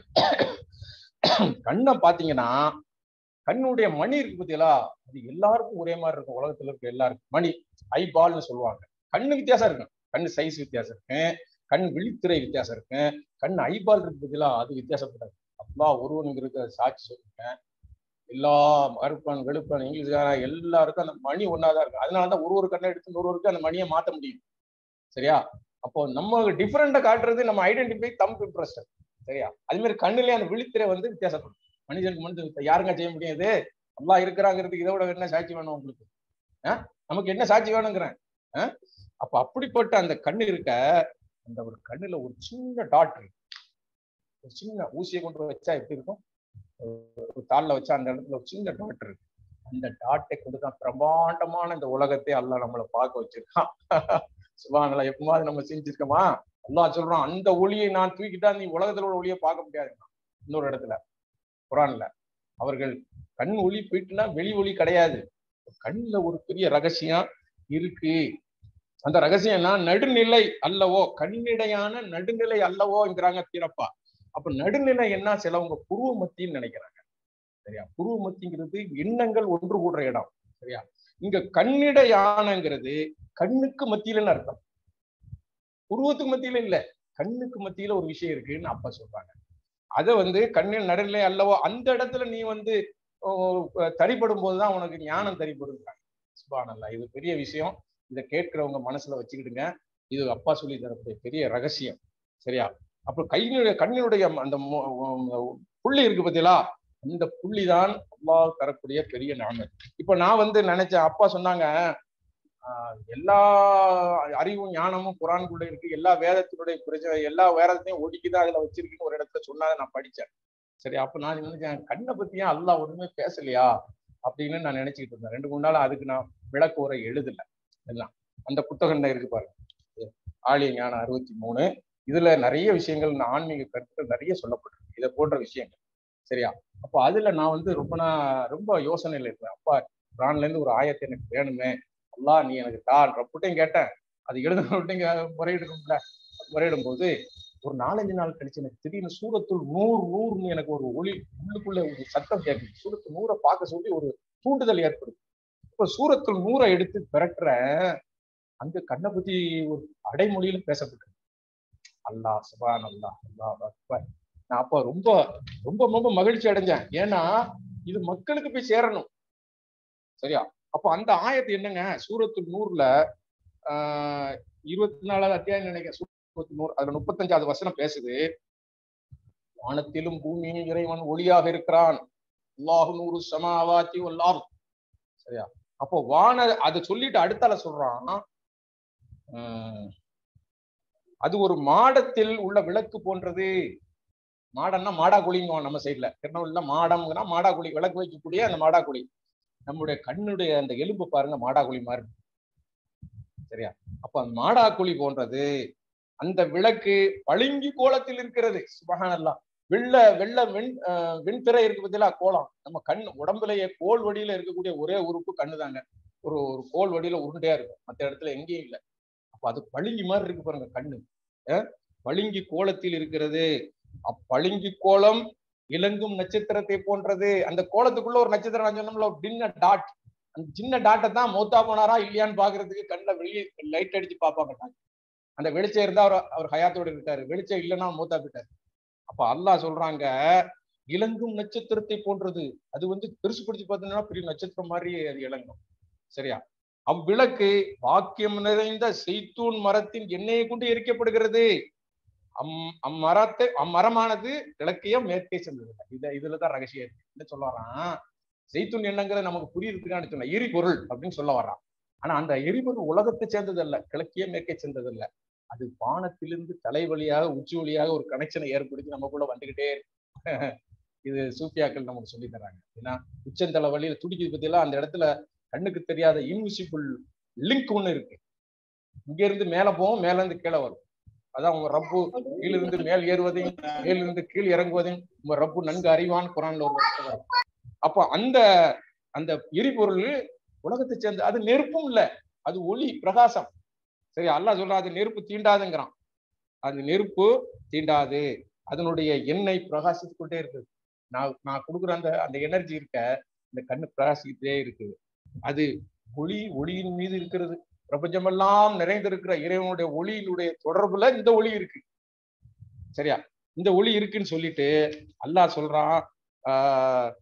B: கண்ணை பாத்தீங்கன்னா கண்ணுடைய மணி இருக்கு பார்த்தீங்களா அது எல்லாருக்கும் ஒரே மாதிரி இருக்கும் உலகத்துல இருக்க எல்லாருக்கும் மணி ஐபால்னு சொல்லுவாங்க கண்ணு வித்தியாசம் இருக்கும் கண்ணு சைஸ் வித்தியாசம் இருக்கு கண் விழித்திரை வித்தியாசம் இருக்கு கண் ஐபால் இருக்கு பார்த்தீங்களா அது வித்தியாசப்படாது அப்பா ஒருவனுங்கிறது சாட்சி சொல்லுங்க எல்லா கருப்பன் வெளுப்பன் இங்கிலீஷ்காரன் எல்லாருக்கும் அந்த மணி ஒன்னாதான் இருக்கு அதனாலதான் ஒரு ஒரு கண்ணை எடுத்து ஒரு ஒருக்கு அந்த மணியை மாத்த முடியும் சரியா அப்போ நம்ம டிஃபரெண்டா காட்டுறது நம்ம ஐடென்டிஃபை தம் இம்ப்ரெஸ்ட் சரியா அது மாதிரி கண்ணுலயே அந்த விழித்திரை வந்து வித்தியாசப்படும் மனிதனுக்கு மனிதன் யாருங்க செய்ய முடியாது அல்லா இருக்கிறாங்கிறதுக்கு இதை விட என்ன சாட்சி வேணும் உங்களுக்கு ஆஹ் நமக்கு என்ன சாட்சி வேணுங்கிறேன் ஆஹ் அப்ப அப்படிப்பட்ட அந்த கண்ணு இருக்க அந்த ஒரு கண்ணுல ஒரு சின்ன டாட் இருக்கு ஒரு சின்ன ஊசியை கொண்டு வச்சா எப்படி இருக்கும் ஒரு தாள்ல வச்சா அந்த இடத்துல ஒரு சின்ன டாட் இருக்கு அந்த டாட்டை கொண்டு தான் பிரம்மாண்டமான இந்த உலகத்தை அல்லாஹ் நம்மளை பார்க்க வச்சிருக்கான் சுபானலா எப்பமாவது நம்ம செஞ்சிருக்கோமா அல்லாஹ் சொல்றான் அந்த ஒளியை நான் தூக்கிட்டா நீ உலகத்துல உள்ள ஒளியை பார்க்க முடியாது இன்னொரு இடத்துல குரான்ல அவர்கள் கண் ஒளி போயிட்டுனா வெளி ஒளி கிடையாது கண்ணுல ஒரு பெரிய ரகசியம் இருக்கு அந்த ரகசியம்னா நடுநிலை அல்லவோ கண்ணிடையான நடுநிலை அல்லவோங்கிறாங்க தீரப்பா அப்ப நடுநிலை என்ன சிலவங்க புருவ மத்தின்னு நினைக்கிறாங்க சரியா புருவ மத்திங்கிறது எண்ணங்கள் ஒன்று கூடுற இடம் சரியா இங்க கண்ணிடையானங்கிறது கண்ணுக்கு மத்தியிலன்னு அர்த்தம் புருவத்துக்கு மத்தியில இல்ல கண்ணுக்கு மத்தியில ஒரு விஷயம் இருக்குன்னு அப்பா சொல்றாங்க அதை வந்து கண்ணில் நடுநிலை அல்லவோ அந்த இடத்துல நீ வந்து தரிப்படும் போதுதான் உனக்கு ஞானம் தரிப்படுங்கிறாங்க சுபானல்லா இது பெரிய விஷயம் இதை கேட்கிறவங்க மனசுல வச்சுக்கிடுங்க இது அப்பா சொல்லி தரக்கூடிய பெரிய ரகசியம் சரியா அப்புறம் கையினுடைய கண்ணினுடைய அந்த புள்ளி இருக்கு பார்த்தீங்களா அந்த புள்ளி தான் அப்பா தரக்கூடிய பெரிய நாம இப்ப நான் வந்து நினைச்சேன் அப்பா சொன்னாங்க எல்லா அறிவும் ஞானமும் குரான்குள்ள இருக்கு எல்லா வேதத்தினுடைய பிரச்சனை எல்லா வேதத்தையும் ஒடுக்கிதான் அதுல வச்சிருக்குன்னு ஒரு இடத்துல சொன்னாங்க நான் படிச்சேன் சரி அப்ப நான் நினைச்சேன் கண்ணை பத்தி ஏன் அல்லா ஒண்ணுமே பேசலையா அப்படின்னு நான் நினைச்சுக்கிட்டு இருந்தேன் ரெண்டு மூணு நாள் அதுக்கு நான் விளக்கு உரை எழுதல எல்லாம் அந்த புத்தகம் இருக்கு பாருங்க ஆலிய ஞானம் அறுபத்தி மூணு இதுல நிறைய விஷயங்கள் இந்த ஆன்மீக கருத்துக்கள் நிறைய சொல்லப்பட்டிருக்கு இதை போன்ற விஷயங்கள் சரியா அப்போ அதுல நான் வந்து ரொம்ப நான் ரொம்ப யோசனையில இருப்பேன் அப்பா குரான்ல இருந்து ஒரு ஆயத்தை எனக்கு வேணுமே அல்லா நீ எனக்கு தான் ரப்புட்டையும் கேட்டேன் அது எழுதணும்ட்டு முறையிடணும்ல முறையிடும் போது ஒரு நாலஞ்சு நாள் கழிச்சு எனக்கு திடீர்னு சூரத்துள் நூறு நூறுன்னு எனக்கு ஒரு ஒளி உள்ளுக்குள்ள ஒரு சத்தம் கேட்குது சூரத்து நூறை பார்க்க சொல்லி ஒரு தூண்டுதல் ஏற்படுது இப்ப சூரத்துள் நூறை எடுத்து பிறட்டுறேன் அங்க கண்ணை பத்தி ஒரு அடைமொழியில பேசப்பட்டது அல்லா சுபான் அல்லா அல்லா அக்பர் நான் அப்ப ரொம்ப ரொம்ப ரொம்ப மகிழ்ச்சி அடைஞ்சேன் ஏன்னா இது மக்களுக்கு போய் சேரணும் சரியா அப்ப அந்த ஆயத்து என்னங்க சூரத்து நூறுல ஆஹ் இருபத்தி நாலாவது அத்தியாயம் நினைக்கிறேன் சூரத்து நூறு அதுல முப்பத்தஞ்சாவது வசனம் பேசுது வானத்திலும் பூமியும் இறைவன் ஒளியாக இருக்கிறான் அல்லாஹு நூறு சமாவாத்தி ஒல்லார் சரியா அப்போ வான அதை சொல்லிட்டு அடுத்தால சொல்றான் அது ஒரு மாடத்தில் உள்ள விளக்கு போன்றது மாடம்னா மாடாக்குழிங்க நம்ம சைட்ல திருநெல்வேலியில மாடம்னா மாடாக்குழி விளக்கு வைக்கக்கூடிய அந்த மாடாக்குழி நம்முடைய கண்ணுடைய அந்த எலும்பு பாருங்க மாடாக்குழி மாதிரி சரியா அப்ப அந்த மாடாக்குழி போன்றது அந்த விளக்கு பளிங்கு கோலத்தில் இருக்கிறது சுபகானல்லா வெள்ள வெள்ள வெண் அஹ், வெண்திரை இருக்கு பத்தியா கோலம் நம்ம கண் உடம்புலயே கோல் வடியில இருக்கக்கூடிய ஒரே உறுப்பு கண்ணு தாங்க ஒரு ஒரு கோல் வடியில உருண்டையா இருக்கும் மற்ற இடத்துல எங்கேயும் இல்லை அப்ப அது பளிங்கு மாதிரி இருக்கு பாருங்க கண்ணு அஹ், பளிங்கு கோலத்தில் இருக்கிறது அப்பளிங்கு கோலம் இலங்கும் நட்சத்திரத்தை போன்றது அந்த கோலத்துக்குள்ள ஒரு நட்சத்திரம் நான் சொன்னோம்ல ஒரு சின்ன டாட் அந்த சின்ன டாட்டை தான் மௌத்தா போனாரா இல்லையான்னு பாக்குறதுக்கு கண்ணில் வெளியே லைட் அடிச்சு பார்ப்பாங்க டாக்டர். அந்த வெளிச்சம் இருந்தா அவர் அவர் ஹயாத்தோட இருக்காரு வெளிச்சம் இல்லைன்னா மூத்தா போயிட்டாரு அப்ப அல்லாஹ் சொல்றாங்க இலங்கும் நட்சத்திரத்தை போன்றது அது வந்து பெருசு பிடிச்சு பார்த்தீங்கன்னா பெரிய நட்சத்திரம் மாதிரி அது இலங்கும் சரியா அவ்விளக்கு வாக்கியம் நிறைந்த செய்தூன் மரத்தின் எண்ணெயை கொண்டு எரிக்கப்படுகிறது அம் அம்மரத்தை அம்மரமானது கிழக்கையோ மேற்கே சென்றது இத இதுலதான் ரகசியம் இருக்கு என்ன சொல்ல வரான் செய்தூன் எண்ணங்கிறது நமக்கு புரியுறதுக்கான சொன்ன எரிபொருள் அப்படின்னு சொல்ல வர்றான் ஆனா அந்த எரிபொருள் உலகத்தை சேர்ந்தது அல்ல கிழக்கிய மேற்கே சேர்ந்தது அல்ல அது வானத்திலிருந்து தலை வழியாக உச்சி வழியாக ஒரு கனெக்ஷனை ஏற்படுத்தி நம்ம கூட வந்துகிட்டே இருக்கு. இது சூஃபியாக்கள் நமக்கு சொல்லி தராங்க ஏன்னா உச்சந்தலை வழியில துடிக்குது பத்தியெல்லாம் அந்த இடத்துல கண்ணுக்கு தெரியாத இன்விசிபிள் லிங்க் ஒண்ணு இருக்கு இங்க இருந்து மேல போவோம் மேல இருந்து கீழே வரும் அதான் உங்க ரப்பு கீழிருந்து மேல் ஏறுவதையும் மேலிருந்து கீழ் இறங்குவதையும் உங்க ரப்பு நன்கு அறிவான் குரான்ல ஒரு வார்த்தை வரும். அப்போ அந்த அந்த எரிபொருள் உலகத்தை சேர்ந்து அது நெருப்பும் இல்ல அது ஒளி பிரகாசம் சரி அல்லாஹ் சொல்றான் அது நெருப்பு தீண்டாதுங்கிறான் அது நெருப்பு தீண்டாது அதனுடைய எண்ணெய் பிரகாசித்துக் கொண்டே இருக்குது நான் நான் கொடுக்குற அந்த அந்த எனர்ஜி இருக்க இந்த கண்ணு பிரகாசிக்கிட்டே இருக்குது அது ஒளி ஒளியின் மீது இருக்கிறது பிரபஞ்சமெல்லாம் நிறைந்திருக்கிற இறைவனுடைய ஒளியினுடைய தொடர்புல இந்த ஒளி இருக்கு சரியா இந்த ஒளி இருக்குன்னு சொல்லிட்டு அல்லாஹ் சொல்றான் ஆஹ்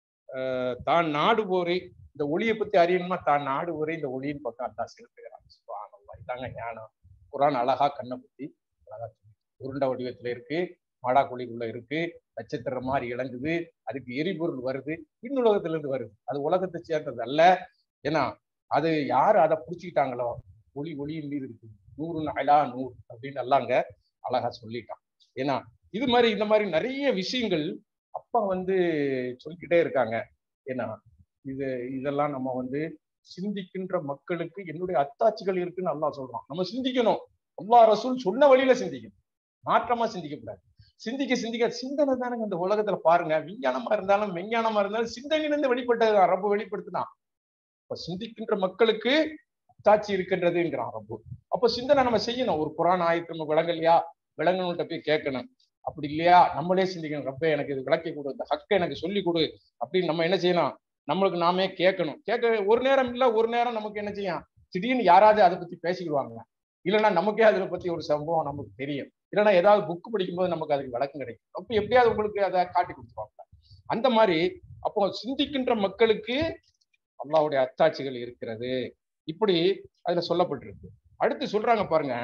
B: ஆஹ் தான் நாடு போரை இந்த ஒளியை பத்தி அறியணுமா தான் நாடு போரை இந்த ஒளியின் பக்கம் அல்லாஹ் செலுத்துகிறான் சுப்ஹானல்லாஹ். இதாங்க ஞானம் குரான் அழகா கண்ணை பத்தி அழகா சொல்லி. உருண்டை வடிவத்துல இருக்கு மாடா குழிக்குள்ள இருக்கு நட்சத்திரம் மாதிரி இழங்குது அதுக்கு எரிபொருள் வருது விண்ணுலகத்துல இருந்து வருது அது உலகத்தை சேர்ந்தது அல்ல ஏன்னா அது யாரு அதை புடிச்சுக்கிட்டாங்களோ ஒளி ஒளியின் மீது இருக்கு நூறு அலா நூறு அப்படின்னு அல்லாங்க அழகா சொல்லிட்டான் ஏன்னா இது மாதிரி இந்த மாதிரி நிறைய விஷயங்கள் அப்பா வந்து சொல்லிக்கிட்டே இருக்காங்க ஏன்னா இது இதெல்லாம் நம்ம வந்து சிந்திக்கின்ற மக்களுக்கு என்னுடைய அத்தாட்சிகள் இருக்குன்னு அல்லாஹ் சொல்றான் நம்ம சிந்திக்கணும் அல்லாஹ் ரசூல் சொன்ன வழியில சிந்திக்கணும் மாற்றமா சிந்திக்க கூடாது சிந்திக்க சிந்திக்க சிந்தனை தானங்க இந்த உலகத்துல பாருங்க விஞ்ஞானமா இருந்தாலும் மெஞ்ஞானமா இருந்தாலும் சிந்தனையிலிருந்து வெளிப்பட்டது ரப்பு வெளிப்படுத்தினான் இப்ப சிந்திக்கின்ற மக்களுக்கு அத்தாட்சி இருக்கின்றதுங்கிறான் ரப்பு அப்ப சிந்தனை நம்ம செய்யணும் ஒரு குரான் ஆயத்து நம்ம விளங்கலையா விளங்கணும்ட்ட போய் கேட்கணும் அப்படி இல்லையா நம்மளே சிந்திக்கணும் ரப்பே எனக்கு இது விளக்கி கொடு இந்த ஹக்கை எனக்கு சொல்லி கொடு அப்படின்னு நம்ம என்ன செய்யணும் நம்மளுக்கு நாமே கேட்கணும் கேட்க ஒரு நேரம் இல்ல ஒரு நேரம் நமக்கு என்ன செய்யும் திடீர்னு யாராவது அதை பத்தி பேசிக்கிடுவாங்க இல்லைன்னா நமக்கே அதுல பத்தி ஒரு சம்பவம் நமக்கு தெரியும் இல்லைன்னா ஏதாவது புக் படிக்கும்போது நமக்கு அதுக்கு விளக்கம் கிடைக்கும் அப்ப எப்படியாவது உங்களுக்கு அதை காட்டி கொடுத்துருவாங்க அந்த மாதிரி அப்போ சிந்திக்கின்ற மக்களுக்கு அல்லாவுடைய அத்தாட்சிகள் இருக்கிறது இப்படி அதுல சொல்லப்பட்டிருக்கு அடுத்து சொல்றாங்க பாருங்க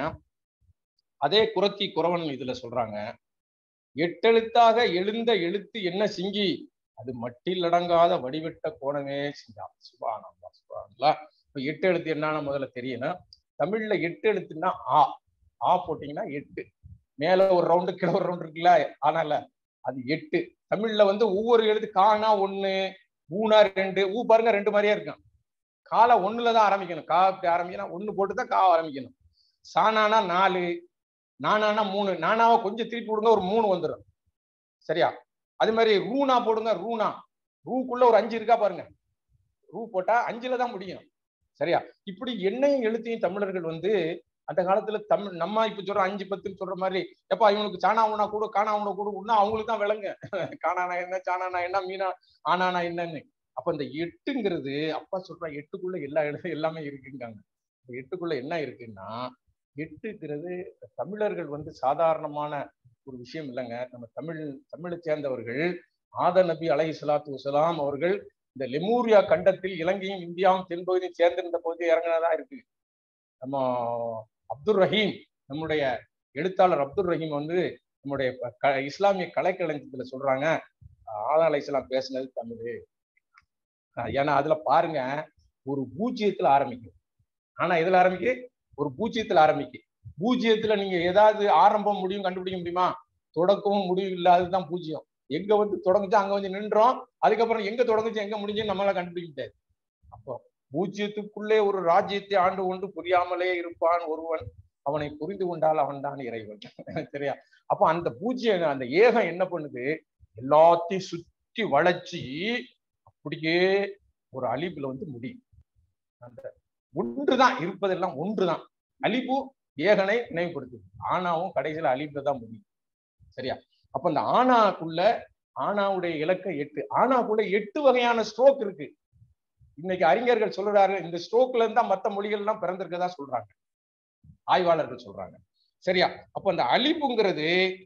B: அதே குரத்தி குறவன் இதுல சொல்றாங்க எட்டெழுத்தாக எழுந்த எழுத்து என்ன சிங்கி அது மட்டில் அடங்காத வடிவெட்ட கோணமே சிங்கா சுபானந்தா சுபானந்தா இப்ப எட்டு எழுத்து என்னன்னு முதல்ல தெரியணும் தமிழ்ல எட்டு எழுத்துன்னா ஆ ஆ போட்டீங்கன்னா எட்டு மேல ஒரு ரவுண்டு கீழே ஒரு ரவுண்டு இருக்குல்ல ஆனால அது எட்டு தமிழ்ல வந்து ஒவ்வொரு எழுத்து கானா ஒண்ணு ஊனா ரெண்டு ஊ பாருங்க ரெண்டு மாதிரியே இருக்கும் காலை ஒண்ணுல தான் ஆரம்பிக்கணும் கா அப்படி ஆரம்பிக்கணும் ஒண்ணு போட்டு தான் கா ஆரம்பிக்கணும் சானானா நாலு நானானா மூணு நானாவை கொஞ்சம் திருப்பி விடுங்க ஒரு மூணு வந்துடும் சரியா அது மாதிரி ரூனா போடுங்க ரூனா ரூக்குள்ள ஒரு அஞ்சு இருக்கா பாருங்க ரூ போட்டா அஞ்சுல தான் முடியும் சரியா இப்படி எண்ணையும் எழுத்தையும் தமிழர்கள் வந்து அந்த காலத்துல தமிழ் நம்ம இப்ப சொல்ற அஞ்சு பத்துன்னு சொல்ற மாதிரி எப்பா இவனுக்கு சாணா உணா கூட காணா உணா கூட உன்னா அவங்களுக்கு தான் விளங்க காணானா என்ன சாணானா என்ன மீனா ஆனானா என்னன்னு அப்ப இந்த எட்டுங்கிறது அப்பா சொல்ற எட்டுக்குள்ள எல்லா எழுத்து எல்லாமே இருக்குங்காங்க இந்த எட்டுக்குள்ள என்ன இருக்குன்னா எட்டுங்கிறது தமிழர்கள் வந்து சாதாரணமான ஒரு விஷயம் இல்லைங்க நம்ம தமிழ் தமிழை சேர்ந்தவர்கள் ஆத நபி அலை சலாத்து வசலாம் அவர்கள் இந்த லெமூரியா கண்டத்தில் இலங்கையும் இந்தியாவும் தென்பகுதியும் சேர்ந்திருந்த போது இறங்கினதா இருக்கு நம்ம அப்துல் ரஹீம் நம்முடைய எழுத்தாளர் அப்துல் ரஹீம் வந்து நம்முடைய க இஸ்லாமிய கலைக்களஞ்சியத்துல சொல்றாங்க ஆதா அலை இஸ்லாம் பேசுனது தமிழ் ஏன்னா அதுல பாருங்க ஒரு பூஜ்ஜியத்துல ஆரம்பிக்கும் ஆனா எதுல ஆரம்பிக்கு ஒரு பூஜ்ஜியத்துல ஆரம்பிக்கு பூஜ்ஜியத்துல நீங்க ஏதாவது ஆரம்பம் முடியும் கண்டுபிடிக்க முடியுமா தொடக்கமும் முடிவு இல்லாததுதான் பூஜ்ஜியம் எங்க வந்து தொடங்குச்சு அங்க வந்து நின்றோம் அதுக்கப்புறம் எங்க தொடங்குச்சு எங்க முடிஞ்சுன்னு நம்மளால கண்டுபிடிக்க முடியாது அப்போ பூஜ்ஜியத்துக்குள்ளே ஒரு ராஜ்யத்தை ஆண்டு கொண்டு புரியாமலே இருப்பான் ஒருவன் அவனை புரிந்து கொண்டால் அவன் தான் இறைவன் சரியா அப்ப அந்த பூஜ்யம் அந்த ஏகம் என்ன பண்ணுது எல்லாத்தையும் சுற்றி வளைச்சி அப்படியே ஒரு அழிப்புல வந்து முடியும் அந்த ஒன்றுதான் இருப்பதெல்லாம் ஒன்றுதான் அழிப்பு ஏகனை நினைவுபடுத்துது ஆனாவும் கடைசியில அழிப்புல தான் முடியும் சரியா அப்ப அந்த ஆனாக்குள்ள ஆனாவுடைய இலக்கை எட்டு ஆனாக்குள்ள எட்டு வகையான ஸ்ட்ரோக் இருக்கு இன்னைக்கு அறிஞர்கள் சொல்றாரு இந்த ஸ்ட்ரோக்ல இருந்தா மத்த மொழிகள் எல்லாம் பிறந்திருக்கதா சொல்றாங்க ஆய்வாளர்கள் சொல்றாங்க சரியா அப்ப அந்த அழிப்புங்கிறது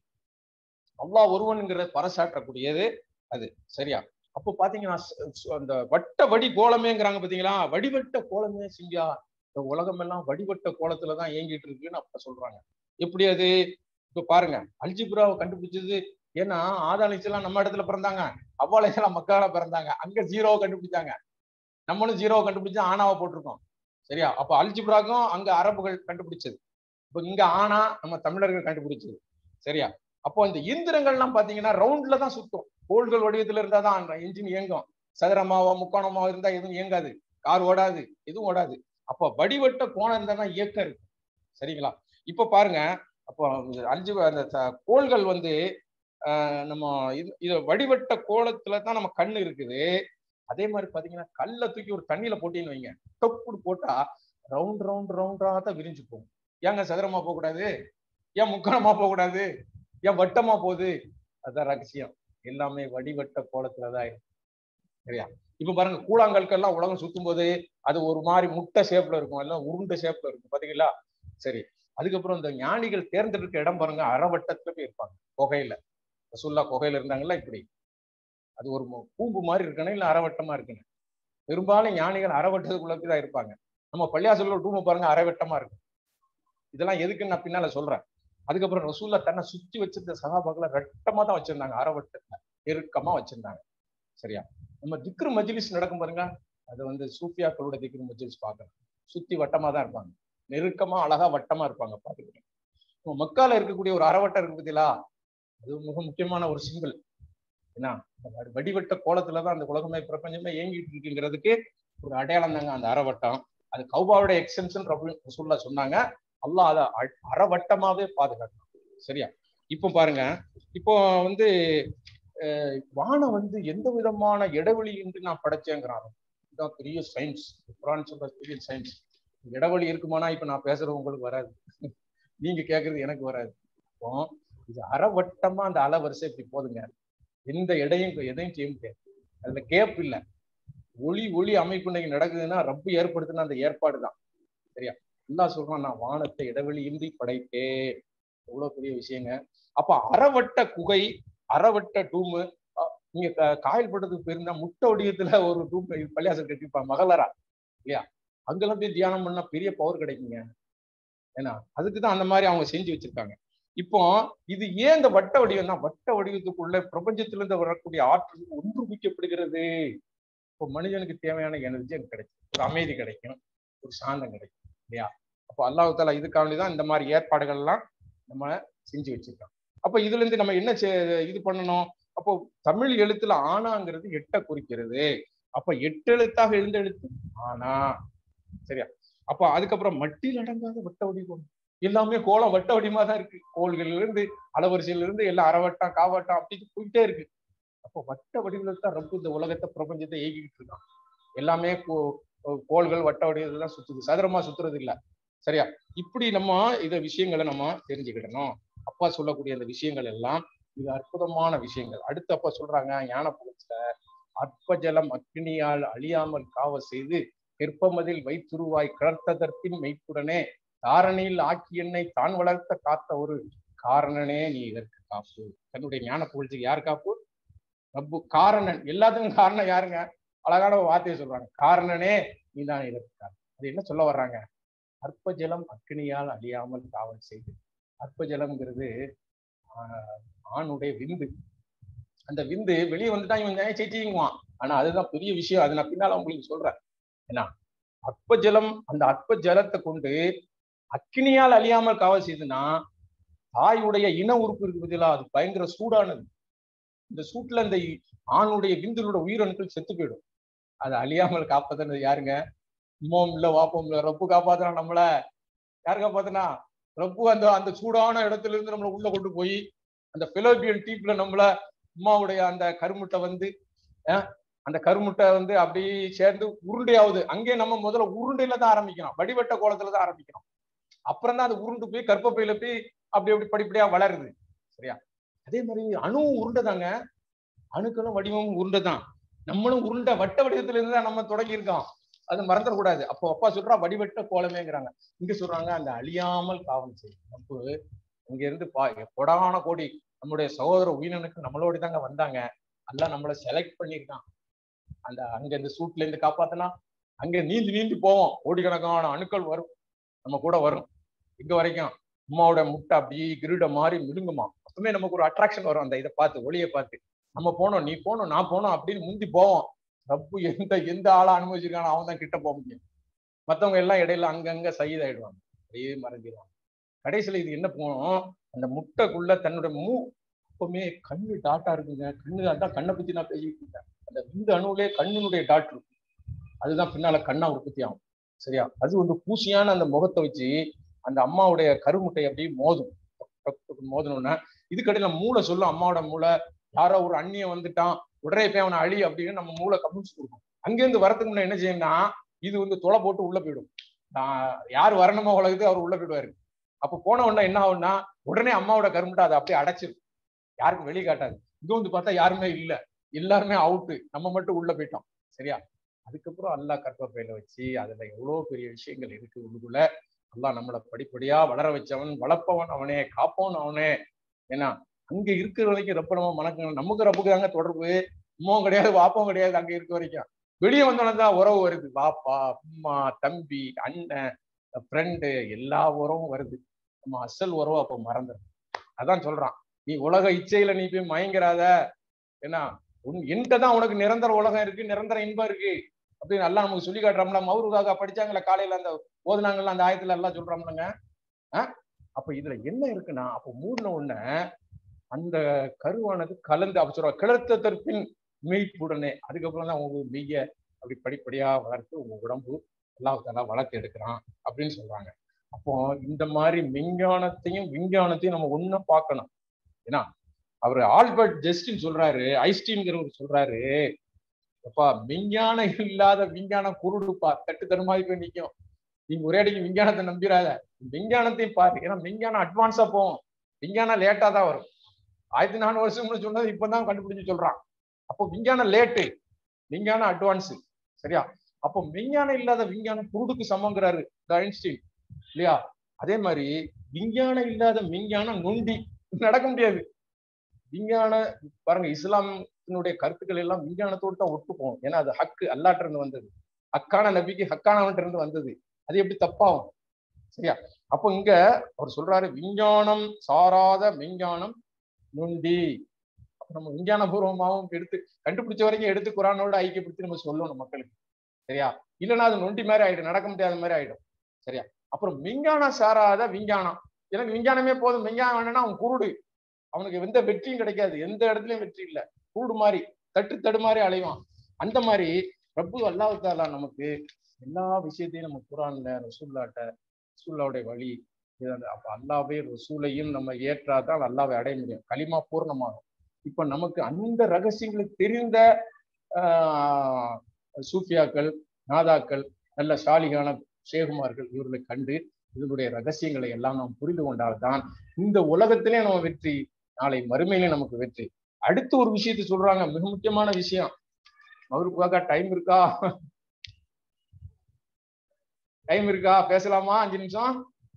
B: அல்லாஹ் ஒருவனுங்கிறத பறைசாற்றக்கூடியது அது சரியா அப்போ பாத்தீங்கன்னா ச- ச- அந்த வட்ட வடி கோலமேங்கிறாங்க பாத்தீங்களா வடிவட்ட கோலமே சிங்கா இந்த உலகம் எல்லாம் வடிவட்ட கோலத்துலதான் இயங்கிட்டு இருக்குன்னு அப்ப சொல்றாங்க எப்படி அது இப்ப பாருங்க அல்ஜிப்ராவை கண்டுபிடிச்சது ஏன்னா ஆதாளிச்செல்லாம் நம்ம இடத்துல பிறந்தாங்க அவ்வாளைச்செல்லாம் மக்கால பிறந்தாங்க அங்க ஜீரோவை கண்டுபிடிச்சாங்க நம்மளும் ஜீரோவை கண்டுபிடிச்சு ஆனாவை போட்டிருக்கோம் சரியா அப்ப அல்ஜிப்ராக்கும் அங்க அரபுகள் கண்டுபிடிச்சது இப்ப இங்க ஆனா நம்ம தமிழர்கள் கண்டுபிடிச்சது சரியா அப்போ இந்த இயந்திரங்கள்லாம் பாத்தீங்கன்னா ரவுண்ட்ல தான் சுத்தும் கோள்கள் வடிவத்துல இருந்தா தான் அந்த இன்ஜின் இயங்கும் சதுரமாவோ முக்கோணமாவோ இருந்தா எதுவும் இயங்காது கார் ஓடாது எதுவும் ஓடாது அப்போ வடிவட்ட கோணம் இருந்தா தான் இயக்கம் இருக்கு சரிங்களா இப்ப பாருங்க அப்போ அல்ஜி அந்த ச- கோள்கள் வந்து ஆஹ் நம்ம இது இது வடிவட்ட கோலத்துல தான் நம்ம கண்ணு இருக்குது அதே மாதிரி பாத்தீங்கன்னா கல்லை தூக்கி ஒரு தண்ணியில போட்டீங்கன்னு வைங்க டொப்புடு போட்டா ரவுண்ட் ரவுண்ட் ரவுண்டா தான் விரிஞ்சு போகும் ஏங்க சதுரமா போக கூடாது ஏன் முக்கோணமா போக கூடாது ஏன் வட்டமா போகுது அதான் ரகசியம் எல்லாமே வடிவட்ட கோலத்துலதான் இருக்கு சரியா இப்ப பாருங்க கூழாங்கற்கெல்லாம் உலகம் சுத்தும் போது அது ஒரு மாதிரி முட்டை ஷேப்ல இருக்கும் எல்லாம் உருண்டை ஷேப்ல இருக்கும் பாத்தீங்களா சரி அதுக்கப்புறம் இந்த ஞானிகள் தேர்ந்தெடுக்க இடம் பாருங்க அறவட்டத்துல போய் இருப்பாங்க குகையில ரசுல்லா குகையில இருந்தாங்கல்ல இப்படி அது ஒரு மு- கூம்பு மாதிரி இருக்கணும் இல்ல அறவட்டமா இருக்கணும் பெரும்பாலும் ஞானிகள் அறவட்டத்துக்குள்ளே தான் இருப்பாங்க நம்ம பள்ளியாசல ரூம பாருங்க அரைவட்டமா இருக்கும் இதெல்லாம் எதுக்குன்னு நான் பின்னால சொல்றேன் அதுக்கப்புறம் ரசூல்லா தன்னை சுத்தி வச்சிருந்த சகாபாக்களை ரெட்டமா தான் வச்சிருந்தாங்க அறவட்டத்துல நெருக்கமா வச்சிருந்தாங்க சரியா நம்ம திக்ரு மஜ்லிஸ் நடக்கும் பாருங்க அது வந்து சூஃபியாக்களோட திக்ரு மஜ்லிஸ் பார்க்கணும் சுத்தி வட்டமா தான் இருப்பாங்க நெருக்கமா அழகா வட்டமா இருப்பாங்க பாத்துக்கிட்டேன் நம்ம மக்கால இருக்கக்கூடிய ஒரு அறவட்டம் இருக்கு பார்த்தீங்களா அது மிக முக்கியமான ஒரு சிம்பிள் என்ன அந்த வடிவட்ட கோலத்துல தான் அந்த உலகமே பிரபஞ்சமே இயங்கிட்டு இருக்குங்கிறதுக்கு ஒரு அடையாளம் தாங்க அந்த அறவட்டம் அது கௌபாவோட எக்ஸ்டென்ஷன் ரசூல்லா சொன்னாங்க அல்லாஹ் அதை அ- அறவட்டமாவே பாதுகாக்கணும் சரியா இப்போ பாருங்க இப்போ வந்து அஹ், வானம் வந்து எந்த விதமான இடைவெளி இன்றி நான் படைச்சேங்கிறான் இதுதான் பெரிய சயின்ஸ் குரான் சொல்ற பெரிய சயின்ஸ் இடைவெளி இருக்குமானா இப்ப நான் பேசுறது உங்களுக்கு வராது நீங்க கேக்குறது எனக்கு வராது இப்போ இது அறவட்டமா அந்த அலவரிசை இப்படி போதுங்க எந்த இடையும் எதையும் செய்ய முடியாது அதுல கேப் இல்ல ஒளி ஒளி அமைப்பு இன்னைக்கு நடக்குதுன்னா ரப்பு ஏற்படுத்தின அந்த ஏற்பாடு தான் சரியா அல்லா சொல்றான் நான் வானத்தை இடைவெளி இன்றி படைத்தேன் எவ்வளவு பெரிய விஷயங்க அப்ப அறவட்ட குகை அறவட்ட டூமு நீங்க க- காயல் பட்டத்துக்கு போயிருந்தா முட்டை வடிவத்துல ஒரு டூம் பள்ளியாசல் கட்டிருப்பாங்க மகளரா இல்லையா அங்கெல்லாம் போய் தியானம் பண்ணா பெரிய பவர் கிடைக்குங்க ஏன்னா அதுக்கு தான் அந்த மாதிரி அவங்க செஞ்சு வச்சிருக்காங்க இப்போ இது ஏன் இந்த வட்ட வடிவம்னா வட்ட வடிவத்துக்குள்ள பிரபஞ்சத்திலிருந்து வரக்கூடிய ஆற்றல் ஒன்றுவிக்கப்படுகிறது இப்போ மனிதனுக்கு தேவையான எனர்ஜி அங்க கிடைக்கும் ஒரு அமைதி கிடைக்கும் ஒரு சாந்தம் கிடைக்கும் இல்லையா அப்போ அல்லாஹ் தாலா இதுக்காண்டி தான் இந்த மாதிரி ஏற்பாடுகள் எல்லாம் நம்ம செஞ்சு வச்சிருக்கோம் அப்ப இதுல இருந்து நம்ம என்ன செ- இது பண்ணணும் அப்போ தமிழ் எழுத்துல ஆனாங்கிறது எட்ட குறிக்கிறது அப்ப எட்டு எழுத்தாக எழுந்த எழுத்து ஆனா சரியா அப்ப அதுக்கப்புறம் மட்டில் அடங்காத வட்ட வடிவம் எல்லாமே கோலம் வட்ட வடிவமா தான் இருக்கு கோள்கள்ல இருந்து அலவரிசையில இருந்து எல்லாம் அறவட்டம் காவட்டம் அப்படி போயிட்டே இருக்கு அப்போ வட்ட வடிவில் தான் ரொம்ப இந்த உலகத்தை பிரபஞ்சத்தை இயக்கிட்டு இருக்கான் எல்லாமே கோ- கோள்கள் வட்ட வடிவத்துல தான் சுத்துது சதுரமா சுத்துறது இல்ல சரியா இப்படி நம்ம இத விஷயங்களை நம்ம தெரிஞ்சுக்கிடணும் அப்பா சொல்லக்கூடிய அந்த விஷயங்கள் எல்லாம் இது அற்புதமான விஷயங்கள் அடுத்து அப்பா சொல்றாங்க ஞான புலத்துல அற்ப ஜலம் அக்னியால் அழியாமல் காவ செய்து கெற்பமதில் வைத்துருவாய் கிளர்த்ததற்பின் மெய்ப்புடனே தாரணியில் ஆக்கி என்னை தான் வளர்த்த காத்த ஒரு காரணனே நீ இதற்கு காப்பு தன்னுடைய ஞான புகழ்ச்சிக்கு யார் காப்பு ரப்பு காரணன் எல்லாத்துக்கும் காரணம் யாருங்க அழகான ஒரு வார்த்தையை சொல்றாங்க காரணனே நீதான் இதற்கு காரணம் அது என்ன சொல்ல வர்றாங்க அற்ப ஜலம் அக்னியால் அழியாமல் காவல் செய்து அற்ப ஜலம்ங்கிறது ஆஹ், ஆணுடைய விந்து அந்த விந்து வெளியே வந்துட்டா இவன் செய்யுவான் ஆனா அதுதான் பெரிய விஷயம் அது நான் பின்னால உங்களுக்கு சொல்றேன் என்ன அற்ப ஜலம் அந்த அற்ப ஜலத்தை கொண்டு அக்னியால் அழியாமல் காவல் செய்துன்னா தாயுடைய இன உறுப்பு இருக்கு பார்த்தீங்களா அது பயங்கர சூடானது இந்த சூட்டுல இந்த ஆணுடைய விந்துகளோட உயிரணுக்கள் செத்து போயிடும் அது அழியாமல் காப்பதுன்னு யாருங்க உம்மோம் இல்ல வாப்போம் இல்ல ரப்பு காப்பாத்துனா நம்மள யார் காப்பாத்துனா ரப்பு அந்த அந்த சூடான இடத்துல இருந்து நம்மளை உள்ள கொண்டு போய் அந்த பிலோபியன் டீப்ல நம்மள அம்மாவுடைய அந்த கருமுட்டை வந்து அஹ், அந்த கருமுட்டை வந்து அப்படியே சேர்ந்து உருண்டையாவது அங்கே நம்ம முதல்ல உருண்டையில தான் ஆரம்பிக்கணும் வடிவட்ட கோலத்துல தான் ஆரம்பிக்கணும் அப்புறம் தான் அது உருண்டு போய் கர்ப்பப்பையில போய் அப்படி அப்படி படிப்படியா வளருது சரியா அதே மாதிரி அணுவும் உருண்டை தாங்க அணுக்களும் வடிவமும் உருண்டை தான் நம்மளும் உருண்டை வட்ட வடிவத்துல இருந்து தான் நம்ம தொடங்கி இருக்கோம் அது மறந்துடக்கூடாது அப்போ அப்பா சொல்றா வடிவட்ட கோலமேங்கிறாங்க இங்க சொல்றாங்க அந்த அழியாமல் காவல் செய்யும் நம்ம இங்க இருந்து பா கொடான கோடி நம்முடைய சகோதர உயிரினுக்கு நம்மளோட தாங்க வந்தாங்க எல்லாம் நம்மளை செலக்ட் பண்ணியிருக்கான் அந்த அங்க இந்த சூட்ல இருந்து காப்பாத்தினா அங்க நீந்தி நீந்தி போவோம் கோடிக்கணக்கான அணுக்கள் வரும் நம்ம கூட வரும் இங்க வரைக்கும் அம்மாவோட முட்டை அப்படியே கிரீட மாதிரி மிடுங்குமா அப்பவுமே நமக்கு ஒரு அட்ராக்ஷன் வரும் அந்த இதை பார்த்து ஒளியை பார்த்து நம்ம போனோம் நீ போனோம் நான் போனோம் அப்படின்னு முந்தி போவோம் ரப்பு எந்த எந்த ஆளா அனுபவிச்சிருக்கானோ அவன் தான் கிட்ட போக முடியும் மத்தவங்க எல்லாம் இடையில அங்கங்க சைது ஆயிடுவாங்க அப்படியே மறைஞ்சிருவாங்க கடைசியில இது என்ன போனோம் அந்த முட்டைக்குள்ள தன்னோட மூ எப்பவுமே கண்ணு டாட்டா இருக்குங்க கண்ணு அதான் கண்ணை பத்தி நான் பேசிட்டு இருக்கேன் அந்த விந்து அணுவிலே கண்ணினுடைய டாக்டர் அதுதான் பின்னால கண்ணா உற்பத்தி ஆகும் சரியா அது வந்து பூசியான அந்த முகத்தை வச்சு அந்த அம்மாவுடைய கருமுட்டை அப்படியே மோதும் மோதணும்னா இதுக்கடையில மூளை சொல்லும் அம்மாவோட மூளை யாரோ ஒரு அந்நியன் வந்துட்டான் உடனே போய் அவனை அழி அப்படின்னு நம்ம மூளை கமிச்சு கொடுக்கும் அங்கேருந்து வரதுக்கு முன்ன என்ன செய்யணும்னா இது வந்து தொலை போட்டு உள்ள போயிடும் நான் யார் வரணுமோ உலகத்துக்கு அவர் உள்ள போயிடுவாரு அப்ப போன உடனே என்ன ஆகும்னா உடனே அம்மாவோட கருமுட்டை அதை அப்படியே அடைச்சிரும் யாருக்கும் வெளியே காட்டாது இங்க வந்து பார்த்தா யாருமே இல்ல எல்லாருமே அவுட்டு நம்ம மட்டும் உள்ள போயிட்டோம் சரியா அதுக்கப்புறம் அல்லாஹ் கற்பப்பையில வச்சு அதுல எவ்வளவு பெரிய விஷயங்கள் இருக்கு உள்ளுக்குள்ள அல்லாஹ் நம்மளை படிப்படியா வளர வச்சவன் வளர்ப்பவன் அவனே காப்பவன் அவனே ஏன்னா அங்க இருக்கிற வரைக்கும் ரப்ப நம்ம மணக்கணும் நமக்கு ரப்புக்கு தாங்க தொடர்பு அம்மாவும் கிடையாது வாப்பாவும் கிடையாது அங்க இருக்க வரைக்கும் வெளியே வந்தோடனே தான் உறவு வருது வாப்பா அம்மா தம்பி அண்ணன் ஃப்ரெண்டு எல்லா உறவும் வருது நம்ம அசல் உறவு அப்ப மறந்துடும் அதான் சொல்றான் நீ உலக இச்சையில நீ போய் மயங்கிறாத ஏன்னா உன் என்கிட்ட தான் உனக்கு நிரந்தர உலகம் இருக்கு நிரந்தர இன்பம் இருக்கு அப்படின்னு நல்லா நமக்கு சொல்லி காட்டுறோம்ல மௌருகாக படிச்சாங்கல்ல காலையில அந்த ஓதுனாங்கல்ல அந்த ஆயத்துல எல்லாம் சொல்றோம்லங்க ஆஹ் அப்ப இதுல என்ன இருக்குன்னா அப்ப மூடின உடனே அந்த கருவானது கலந்து அப்ப சொல்ற கிளத்தத்திற்பின் மெய்ப்புடனே அதுக்கப்புறம் தான் உங்க மெய்ய அப்படி படிப்படியா வளர்த்து உங்க உடம்பு எல்லாத்தெல்லாம் வளர்த்து எடுக்கிறான் அப்படின்னு சொல்றாங்க அப்போ இந்த மாதிரி விஞ்ஞானத்தையும் விஞ்ஞானத்தையும் நம்ம ஒண்ணு பார்க்கணும் ஏன்னா அவர் ஆல்பர்ட் ஜெஸ்டின் சொல்றாரு ஐஸ்டீன்கிறவர் சொல்றாரு அப்பா விஞ்ஞானம் இல்லாத விஞ்ஞானம் குருடுப்பா தட்டு தருமாறி போய் நிற்கும் நீங்க ஒரே அடிக்கு விஞ்ஞானத்தை நம்பிடாத விஞ்ஞானத்தையும் பாரு ஏன்னா விஞ்ஞானம் அட்வான்ஸா போகும் விஞ்ஞானம் லேட்டா தான் வரும் ஆயிரத்தி நானூறு வருஷம்னு சொன்னது இப்பதான் கண்டுபிடிச்சு சொல்றான் அப்போ விஞ்ஞானம் லேட்டு விஞ்ஞானம் அட்வான்ஸ் சரியா அப்போ விஞ்ஞானம் இல்லாத விஞ்ஞானம் குருடுக்கு சமங்கிறாரு ஐன்ஸ்டீன் இல்லையா அதே மாதிரி விஞ்ஞானம் இல்லாத விஞ்ஞானம் நொண்டி நடக்க முடியாது விஞ்ஞான பாருங்க இஸ்லாமினுடைய கருத்துக்கள் எல்லாம் விஞ்ஞானத்தோடு தான் ஒட்டு போகும் ஏன்னா அது ஹக்கு அல்லாட்ட இருந்து வந்தது ஹக்கான நபிக்கு ஹக்கானவன்ட்ட இருந்து வந்தது அது எப்படி தப்பாகும் சரியா அப்போ இங்க அவர் சொல்றாரு விஞ்ஞானம் சாராத விஞ்ஞானம் நொண்டி அப்ப நம்ம விஞ்ஞான பூர்வமாகவும் எடுத்து கண்டுபிடிச்ச வரைக்கும் எடுத்து குரானோட ஐக்கியப்படுத்தி நம்ம சொல்லணும் மக்களுக்கு சரியா இல்லைன்னா அது நொண்டி மாதிரி ஆயிடும் நடக்க முடியாத மாதிரி ஆயிடும் சரியா அப்புறம் விஞ்ஞானம் சாராத விஞ்ஞானம் எனக்கு விஞ்ஞானமே போதும் விஞ்ஞானம் வேணும்னா அவன் குருடு அவனுக்கு எந்த வெற்றியும் கிடைக்காது எந்த இடத்துலயும் வெற்றி இல்லை குருடு மாதிரி தட்டு தடு மாதிரி அலைவான் அந்த மாதிரி ரப்பு அல்லாஹாலா நமக்கு எல்லா விஷயத்தையும் நம்ம குரான்ல ரசூல்லாட்ட ரசூல்லாவுடைய வழி அப்ப அல்லாவே ரசூலையும் நம்ம ஏற்றாதான் அல்லாவை அடைய முடியும் களிமா பூர்ணமாகும் இப்ப நமக்கு அந்த ரகசியங்களுக்கு தெரிந்த ஆஹ் சூஃபியாக்கள் நாதாக்கள் நல்ல சாலிகான சேகுமார்கள் இவர்களை கண்டு இதனுடைய ரகசியங்களை எல்லாம் நாம் புரிந்து கொண்டால்தான் இந்த உலகத்திலே நம்ம வெற்றி நாளை மறுமையிலே நமக்கு வெற்றி அடுத்து ஒரு விஷயத்தை சொல்றாங்க மிக முக்கியமான விஷயம் அவருக்காக டைம் இருக்கா டைம் இருக்கா பேசலாமா அஞ்சு நிமிஷம்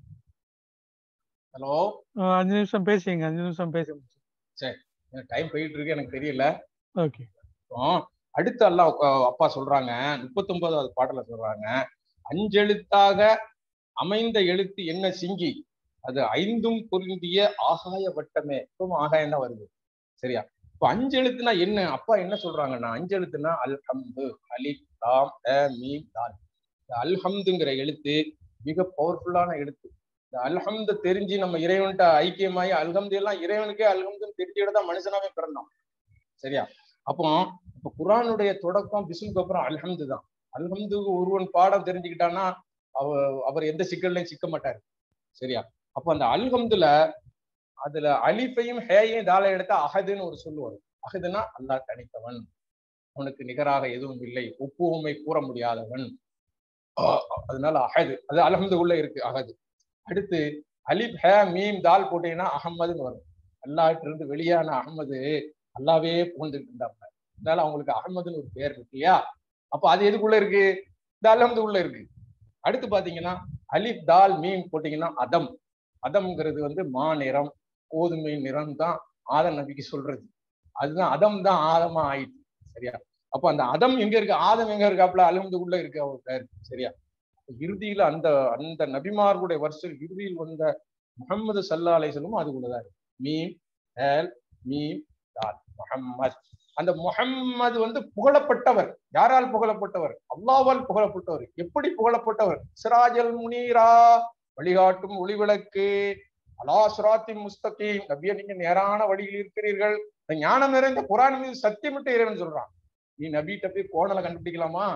B: ஹலோ
D: அஞ்சு நிமிஷம் பேசிங்க அஞ்சு நிமிஷம் பேசுங்க
B: டைம் போயிட்டு இருக்கு எனக்கு தெரியல
D: ஓகே
B: அடுத்து எல்லாம் அப்பா சொல்றாங்க முப்பத்தி ஒன்பதாவது பாடல சொல்றாங்க அஞ்செழுத்தாக அமைந்த எழுத்து என்ன சிங்கி அது ஐந்தும் பொருந்திய ஆகாய வட்டமே இப்பவும் ஆகாயம் தான் வருது சரியா இப்ப அஞ்சு எழுத்துனா என்ன அப்பா என்ன சொல்றாங்கன்னா அஞ்சு எழுத்துனா அல்ஹம்து அலிப் லாம் மீம் தால் இந்த அல்ஹம்துங்கிற எழுத்து மிக பவர்ஃபுல்லான எழுத்து இந்த அல்ஹம்து தெரிஞ்சு நம்ம இறைவன்கிட்ட ஐக்கியமாயி அல்ஹம்து எல்லாம் இறைவனுக்கே அல்ஹம்துன்னு தெரிஞ்சுக்கிட்ட தான் மனுஷனாவே பிறந்தோம் சரியா அப்போ இப்ப குரானுடைய தொடக்கம் பிசுக்கு அப்புறம் அல்ஹம்து தான் அல்ஹம்துக்கு ஒருவன் பாடம் தெரிஞ்சுக்கிட்டான்னா அவ அவர் எந்த சிக்கல்லையும் சிக்க மாட்டாரு சரியா அப்போ அந்த அல்ஹம்துல அதுல அலிஃபையும் ஹேயையும் தாலை எடுத்தா அகதுன்னு ஒரு சொல் வரும் அகதுனா அல்லாஹ் தனித்தவன் அவனுக்கு நிகராக எதுவும் இல்லை ஒப்புவமை கூற முடியாதவன் ஆஹ் அதனால அகது அது அல்ஹம்து உள்ள இருக்கு அகது அடுத்து அலிப் ஹே மீம் தால் போட்டீங்கன்னா அகமதுன்னு வரும் அல்லாஹ்ட்ட இருந்து வெளியான அகமது அல்லாவே புகழ்ந்துட்டு இருந்தாங்க அதனால அவங்களுக்கு அகமதுன்னு ஒரு பேர் இருக்கு இல்லையா அப்ப அது எதுக்குள்ள இருக்கு இந்த அல்ஹம்து உள்ள இருக்கு அடுத்து பாத்தீங்கன்னா அலிப் தால் மீம் போட்டீங்கன்னா அதம் அதம்ங்கிறது வந்து மா நிறம் கோதுமை நிறம் தான் ஆதம் நபிக்கு சொல்றது அதுதான் அதம் தான் ஆதமா ஆயிடுச்சு சரியா அப்ப அந்த அதம் எங்க இருக்கு ஆதம் எங்க இருக்காப்புல அல்ஹம்து உள்ள இருக்கு அவர் பேர் சரியா இறுதியில அந்த அந்த நபிமார்களுடைய வருஷம் இறுதியில் வந்த முகமது சல்லா அலைசலும் அது உள்ளதா இருக்கு மீம் ஏல் மீம் தால் முஹம்மத் அந்த முஹம்மது வந்து புகழப்பட்டவர் யாரால் புகழப்பட்டவர் அல்லாவால் புகழப்பட்டவர் எப்படி புகழப்பட்டவர் சிராஜல் முனீரா வழிகாட்டும் ஒளிவிளக்கு அலா சுராத்தி முஸ்தகீம் நபிய நீங்க நேரான வழியில் இருக்கிறீர்கள் இந்த ஞானம் நிறைந்த குரான் மீது சத்தியமிட்டு இறைவன் சொல்றான் நீ நபிட்ட போய் கோணலை கண்டுபிடிக்கலாமா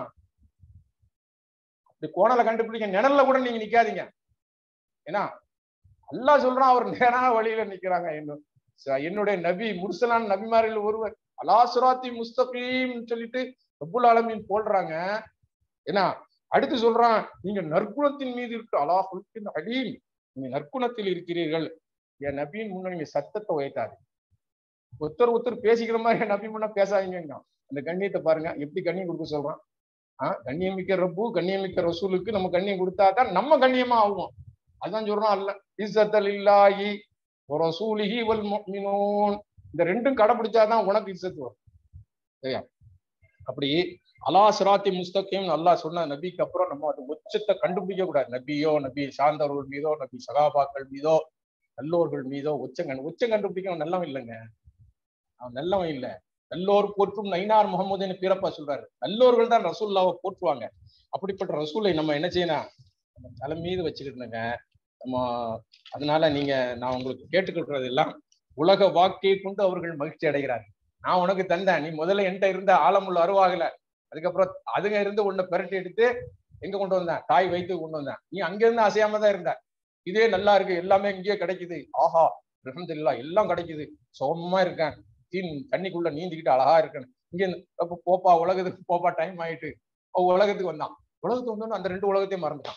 B: அப்படி கோணலை கண்டுபிடிக்க நிழல்ல கூட நீங்க நிக்காதீங்க ஏன்னா அல்லாஹ் சொல்றான் அவர் நேரான வழியில நிக்கிறாங்க இன்னும் ச- என்னுடைய நபி முர்சலான் நபிமாரில் ஒருவர் அலா சுராத்தி முஸ்தகீம் சொல்லிட்டு ரப்புல் ஆலமீன் போடுறாங்க ஏன்னா அடுத்து சொல்றான் நீங்க நற்குணத்தின் மீது இருக்கு அலா ஹுல்கின் அலீம் நீங்க நற்குணத்தில் இருக்கிறீர்கள் என் நபியின் முன்ன நீங்க சத்தத்தை உயர்த்தாது ஒருத்தர் ஒருத்தர் பேசிக்கிற மாதிரி என் நபி முன்ன பேசாதீங்க அந்த கண்ணியத்தை பாருங்க எப்படி கண்ணியம் கொடுக்க சொல்றான் ஆஹ் கண்ணியமிக்க ரப்பு கண்ணியமிக்க ரசூலுக்கு நம்ம கண்ணியம் கொடுத்தா தான் நம்ம கண்ணியமா ஆகும் அதான் சொல்றான் அல்ல இஸ்ஸத்தல் இல்லாஹி ரசூலிஹி வல் முஃமினூன் இந்த ரெண்டும் கடைபிடிச்சாதான் உனக்கு இஸ்ஸத் வரும் சரியா அப்படி அலா சிராத்தி முஸ்தகீம் அல்லாஹ் சொன்ன நபிக்கு அப்புறம் நம்ம அது உச்சத்தை கண்டுபிடிக்க கூடாது நபியோ நபி சார்ந்தவர்கள் மீதோ நபி சகாபாக்கள் மீதோ நல்லோர்கள் மீதோ உச்சம் கண்டு உச்சம் கண்டுபிடிக்க நல்லவன் இல்லைங்க அவன் நல்லவன் இல்ல நல்லோர் போற்றும் நைனார் முகமதுன்னு பிறப்பா சொல்றாரு நல்லோர்கள் தான் ரசூல்லாவை போற்றுவாங்க அப்படிப்பட்ட ரசூலை நம்ம என்ன செய்யணும் நம்ம தலை மீது வச்சுக்கிட்டுங்க நம்ம அதனால நீங்க நான் உங்களுக்கு கேட்டுக்கிட்டுறது எல்லாம் உலக வாக்கை கொண்டு அவர்கள் மகிழ்ச்சி அடைகிறார்கள் நான் உனக்கு தந்தேன் நீ முதல்ல என்கிட்ட இருந்த ஆலமுள்ள அருவாகல அதுக்கப்புறம் அதுங்க இருந்து உன்னை பிரட்டி எடுத்து எங்க கொண்டு வந்தேன் தாய் வைத்து கொண்டு வந்தேன் நீ அங்க இருந்து அசையாம தான் இருந்த இதே நல்லா இருக்கு எல்லாமே இங்கேயே கிடைக்குது ஆஹா இல்லா எல்லாம் கிடைக்குது சுகமா இருக்கேன் தீன் தண்ணிக்குள்ள நீந்திக்கிட்டு அழகா இருக்கேன் இங்க இருந்து, அப்ப போப்பா உலகத்துக்கு போப்பா டைம் ஆயிட்டு அவன் உலகத்துக்கு வந்தான் உலகத்துக்கு வந்தோன்னு அந்த ரெண்டு உலகத்தையும் மறந்துட்டான்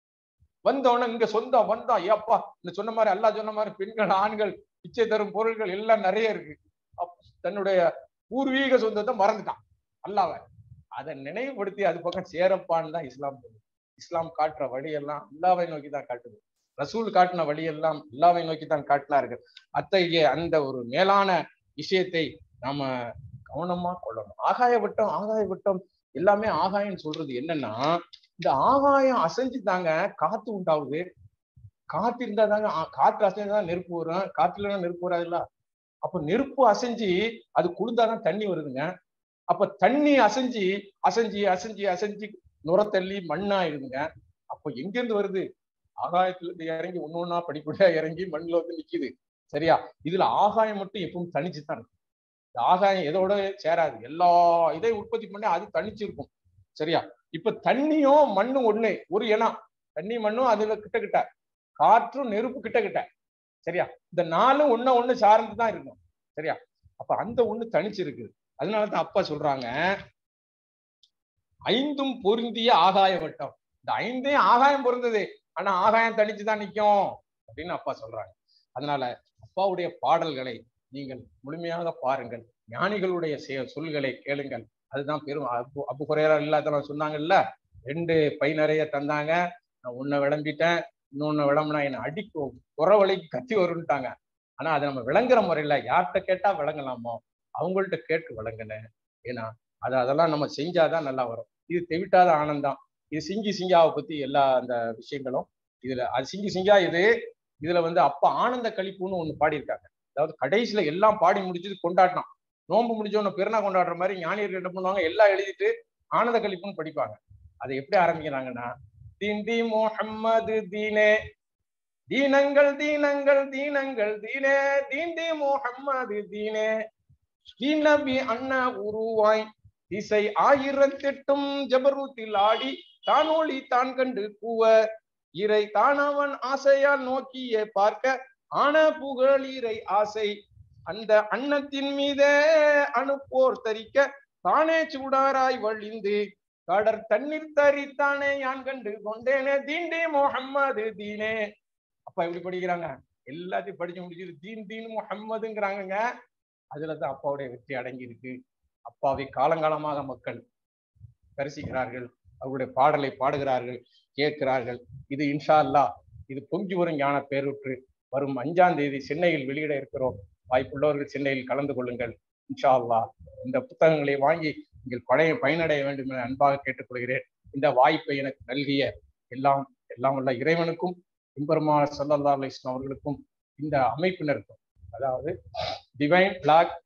B: வந்தவன இங்க சொந்தம் வந்தா ஏப்பா இந்த சொன்ன மாதிரி அல்லாஹ் சொன்ன மாதிரி பெண்கள் ஆண்கள் பிச்சை தரும் பொருட்கள் எல்லாம் நிறைய இருக்கு அப்ப தன்னுடைய பூர்வீக சொந்தத்தை மறந்துட்டான் அல்லாவ அதை நினைவுபடுத்தி அது பக்கம் சேரப்பான்னு தான் இஸ்லாம் சொல்லுது இஸ்லாம் காட்டுற வழியெல்லாம் அல்லாவை நோக்கி தான் காட்டுது ரசூல் காட்டின வழியெல்லாம் அல்லாவை நோக்கி தான் காட்டினார்கள் அத்தகைய அந்த ஒரு மேலான விஷயத்தை நாம கவனமா கொள்ளணும் ஆகாய வட்டம் ஆகாய வட்டம் எல்லாமே ஆகாயம்னு சொல்றது என்னன்னா இந்த ஆகாயம் அசைஞ்சு தாங்க காத்து உண்டாகுது காத்து இருந்தா தாங்க ஆ- காற்று அசைஞ்சாதான் நெருப்பு வரும் காற்றுல நெருப்பு வராதுல்ல அப்ப நெருப்பு அசைஞ்சு அது குளிர்ந்தாதான் தண்ணி வருதுங்க அப்ப தண்ணி அசைஞ்சு அசைஞ்சு அசைஞ்சு அசைஞ்சு நுரத்தள்ளி மண்ணாயிருதுங்க அப்ப எங்க இருந்து வருது ஆகாயத்துல இருந்து இறங்கி ஒண்ணு ஒண்ணா படிப்படியா இறங்கி மண்ணுல வந்து நிக்குது சரியா இதுல ஆகாயம் மட்டும் எப்பவும் தனிச்சுதான் இருக்கும் இந்த ஆகாயம் எதோட சேராது எல்லா இதையும் உற்பத்தி பண்ணி அது தனிச்சு இருக்கும் சரியா இப்ப தண்ணியும் மண்ணும் ஒண்ணு ஒரு இனம் தண்ணி மண்ணும் அதுல கிட்ட கிட்ட காற்றும் நெருப்பு கிட்ட கிட்ட சரியா இந்த நாலும் ஒண்ணு ஒண்ணு சார்ந்து தான் இருக்கும் சரியா அப்ப அந்த ஒண்ணு தனிச்சு இருக்குது அதனாலதான் அப்பா சொல்றாங்க ஐந்தும் பொருந்திய ஆகாய வட்டம் இந்த ஐந்தையும் ஆகாயம் பொருந்தது ஆனா ஆகாயம் தனிச்சு தான் நிக்கும் அப்படின்னு அப்பா சொல்றாங்க அதனால அப்பாவுடைய பாடல்களை நீங்கள் முழுமையாக பாருங்கள் ஞானிகளுடைய செ- சொல்களை கேளுங்கள் அதுதான் பெரும் அப்பு அப்பு குறையரா இல்லாதவங்க சொன்னாங்கல்ல ரெண்டு பை நிறைய தந்தாங்க நான் உன்னை விளம்பிட்டேன் இன்னொன்னு விளம்புனா என்னை அடிக்கும் குறவழிக்கு கத்தி வரும்ட்டாங்க ஆனா அதை நம்ம விளங்குற முறையில யார்கிட்ட கேட்டா விளங்கலாமோ அவங்கள்ட்ட கேட்டு விளங்குனேன் ஏன்னா அது அதெல்லாம் நம்ம செஞ்சாதான் நல்லா வரும் இது தெவிட்டாத ஆனந்தம் இது சிங்கி சிங்காவை பத்தி எல்லா அந்த விஷயங்களும் இதுல அது சிங்கி சிங்கா இது இதுல வந்து அப்ப ஆனந்த கழிப்புன்னு ஒண்ணு பாடியிருக்காங்க அதாவது கடைசியில எல்லாம் பாடி முடிச்சது கொண்டாடினான் நோன்பு முடிஞ்சவன பெருனா கொண்டாடுற மாதிரி ஞானியர்கள் என்ன பண்ணுவாங்க எல்லாம் எழுதிட்டு ஆனந்த கழிப்புன்னு படிப்பாங்க அதை எப்படி ஆரம்பிக்கிறாங்கன்னா திண்டி முஹம்மது தீனே தீனங்கள் தீனங்கள் தீனங்கள் தீனே தீண்டி முஹம்மது தீனே தீனபி அண்ணா உருவாய் திசை ஆயிரத்தெட்டும் ஜபருத்தில் ஆடி தானோழி தான் கண்டு கூவ இறை தானவன் ஆசையால் நோக்கியே பார்க்க ஆன புகழீரை ஆசை அந்த அன்னத்தின் மீதே அனுப்போர் தரிக்க தானே சூடாராய் வழிந்து கடற் தண்ணீர் தரித்தானே யான் கண்டு கொண்டேனே தீண்டே முஹம்மது தீனே அப்பா எப்படி படிக்கிறாங்க எல்லாத்தையும் படிச்சு முடிச்சுட்டு தீன் தீன் முஹம்மதுங்கிறாங்கங்க அதுலதான் அப்பாவுடைய வெற்றி அடங்கி இருக்கு அப்பாவை காலங்காலமாக மக்கள் தரிசிக்கிறார்கள் அவருடைய பாடலை பாடுகிறார்கள் கேட்கிறார்கள் இது இன்ஷா அல்லாஹ் இது பொங்கி வரும் ஞான பேருற்று வரும் அஞ்சாம் தேதி சென்னையில் வெளியிட இருக்கிறோம் வாய்ப்புள்ளவர்கள் சென்னையில் கலந்து கொள்ளுங்கள் இன்ஷா அல்லாஹ் இந்த புத்தகங்களை வாங்கி நீங்கள் பழைய பயனடைய வேண்டும் என அன்பாக கேட்டுக்கொள்கிறேன் இந்த வாய்ப்பை எனக்கு நல்கிய எல்லாம் எல்லாம் உள்ள இறைவனுக்கும் இம்பெருமா சல்லல்லா அலிஸ்லாம் அவர்களுக்கும் இந்த அமைப்பினருக்கும் அதாவது டிவைன் பிளாக்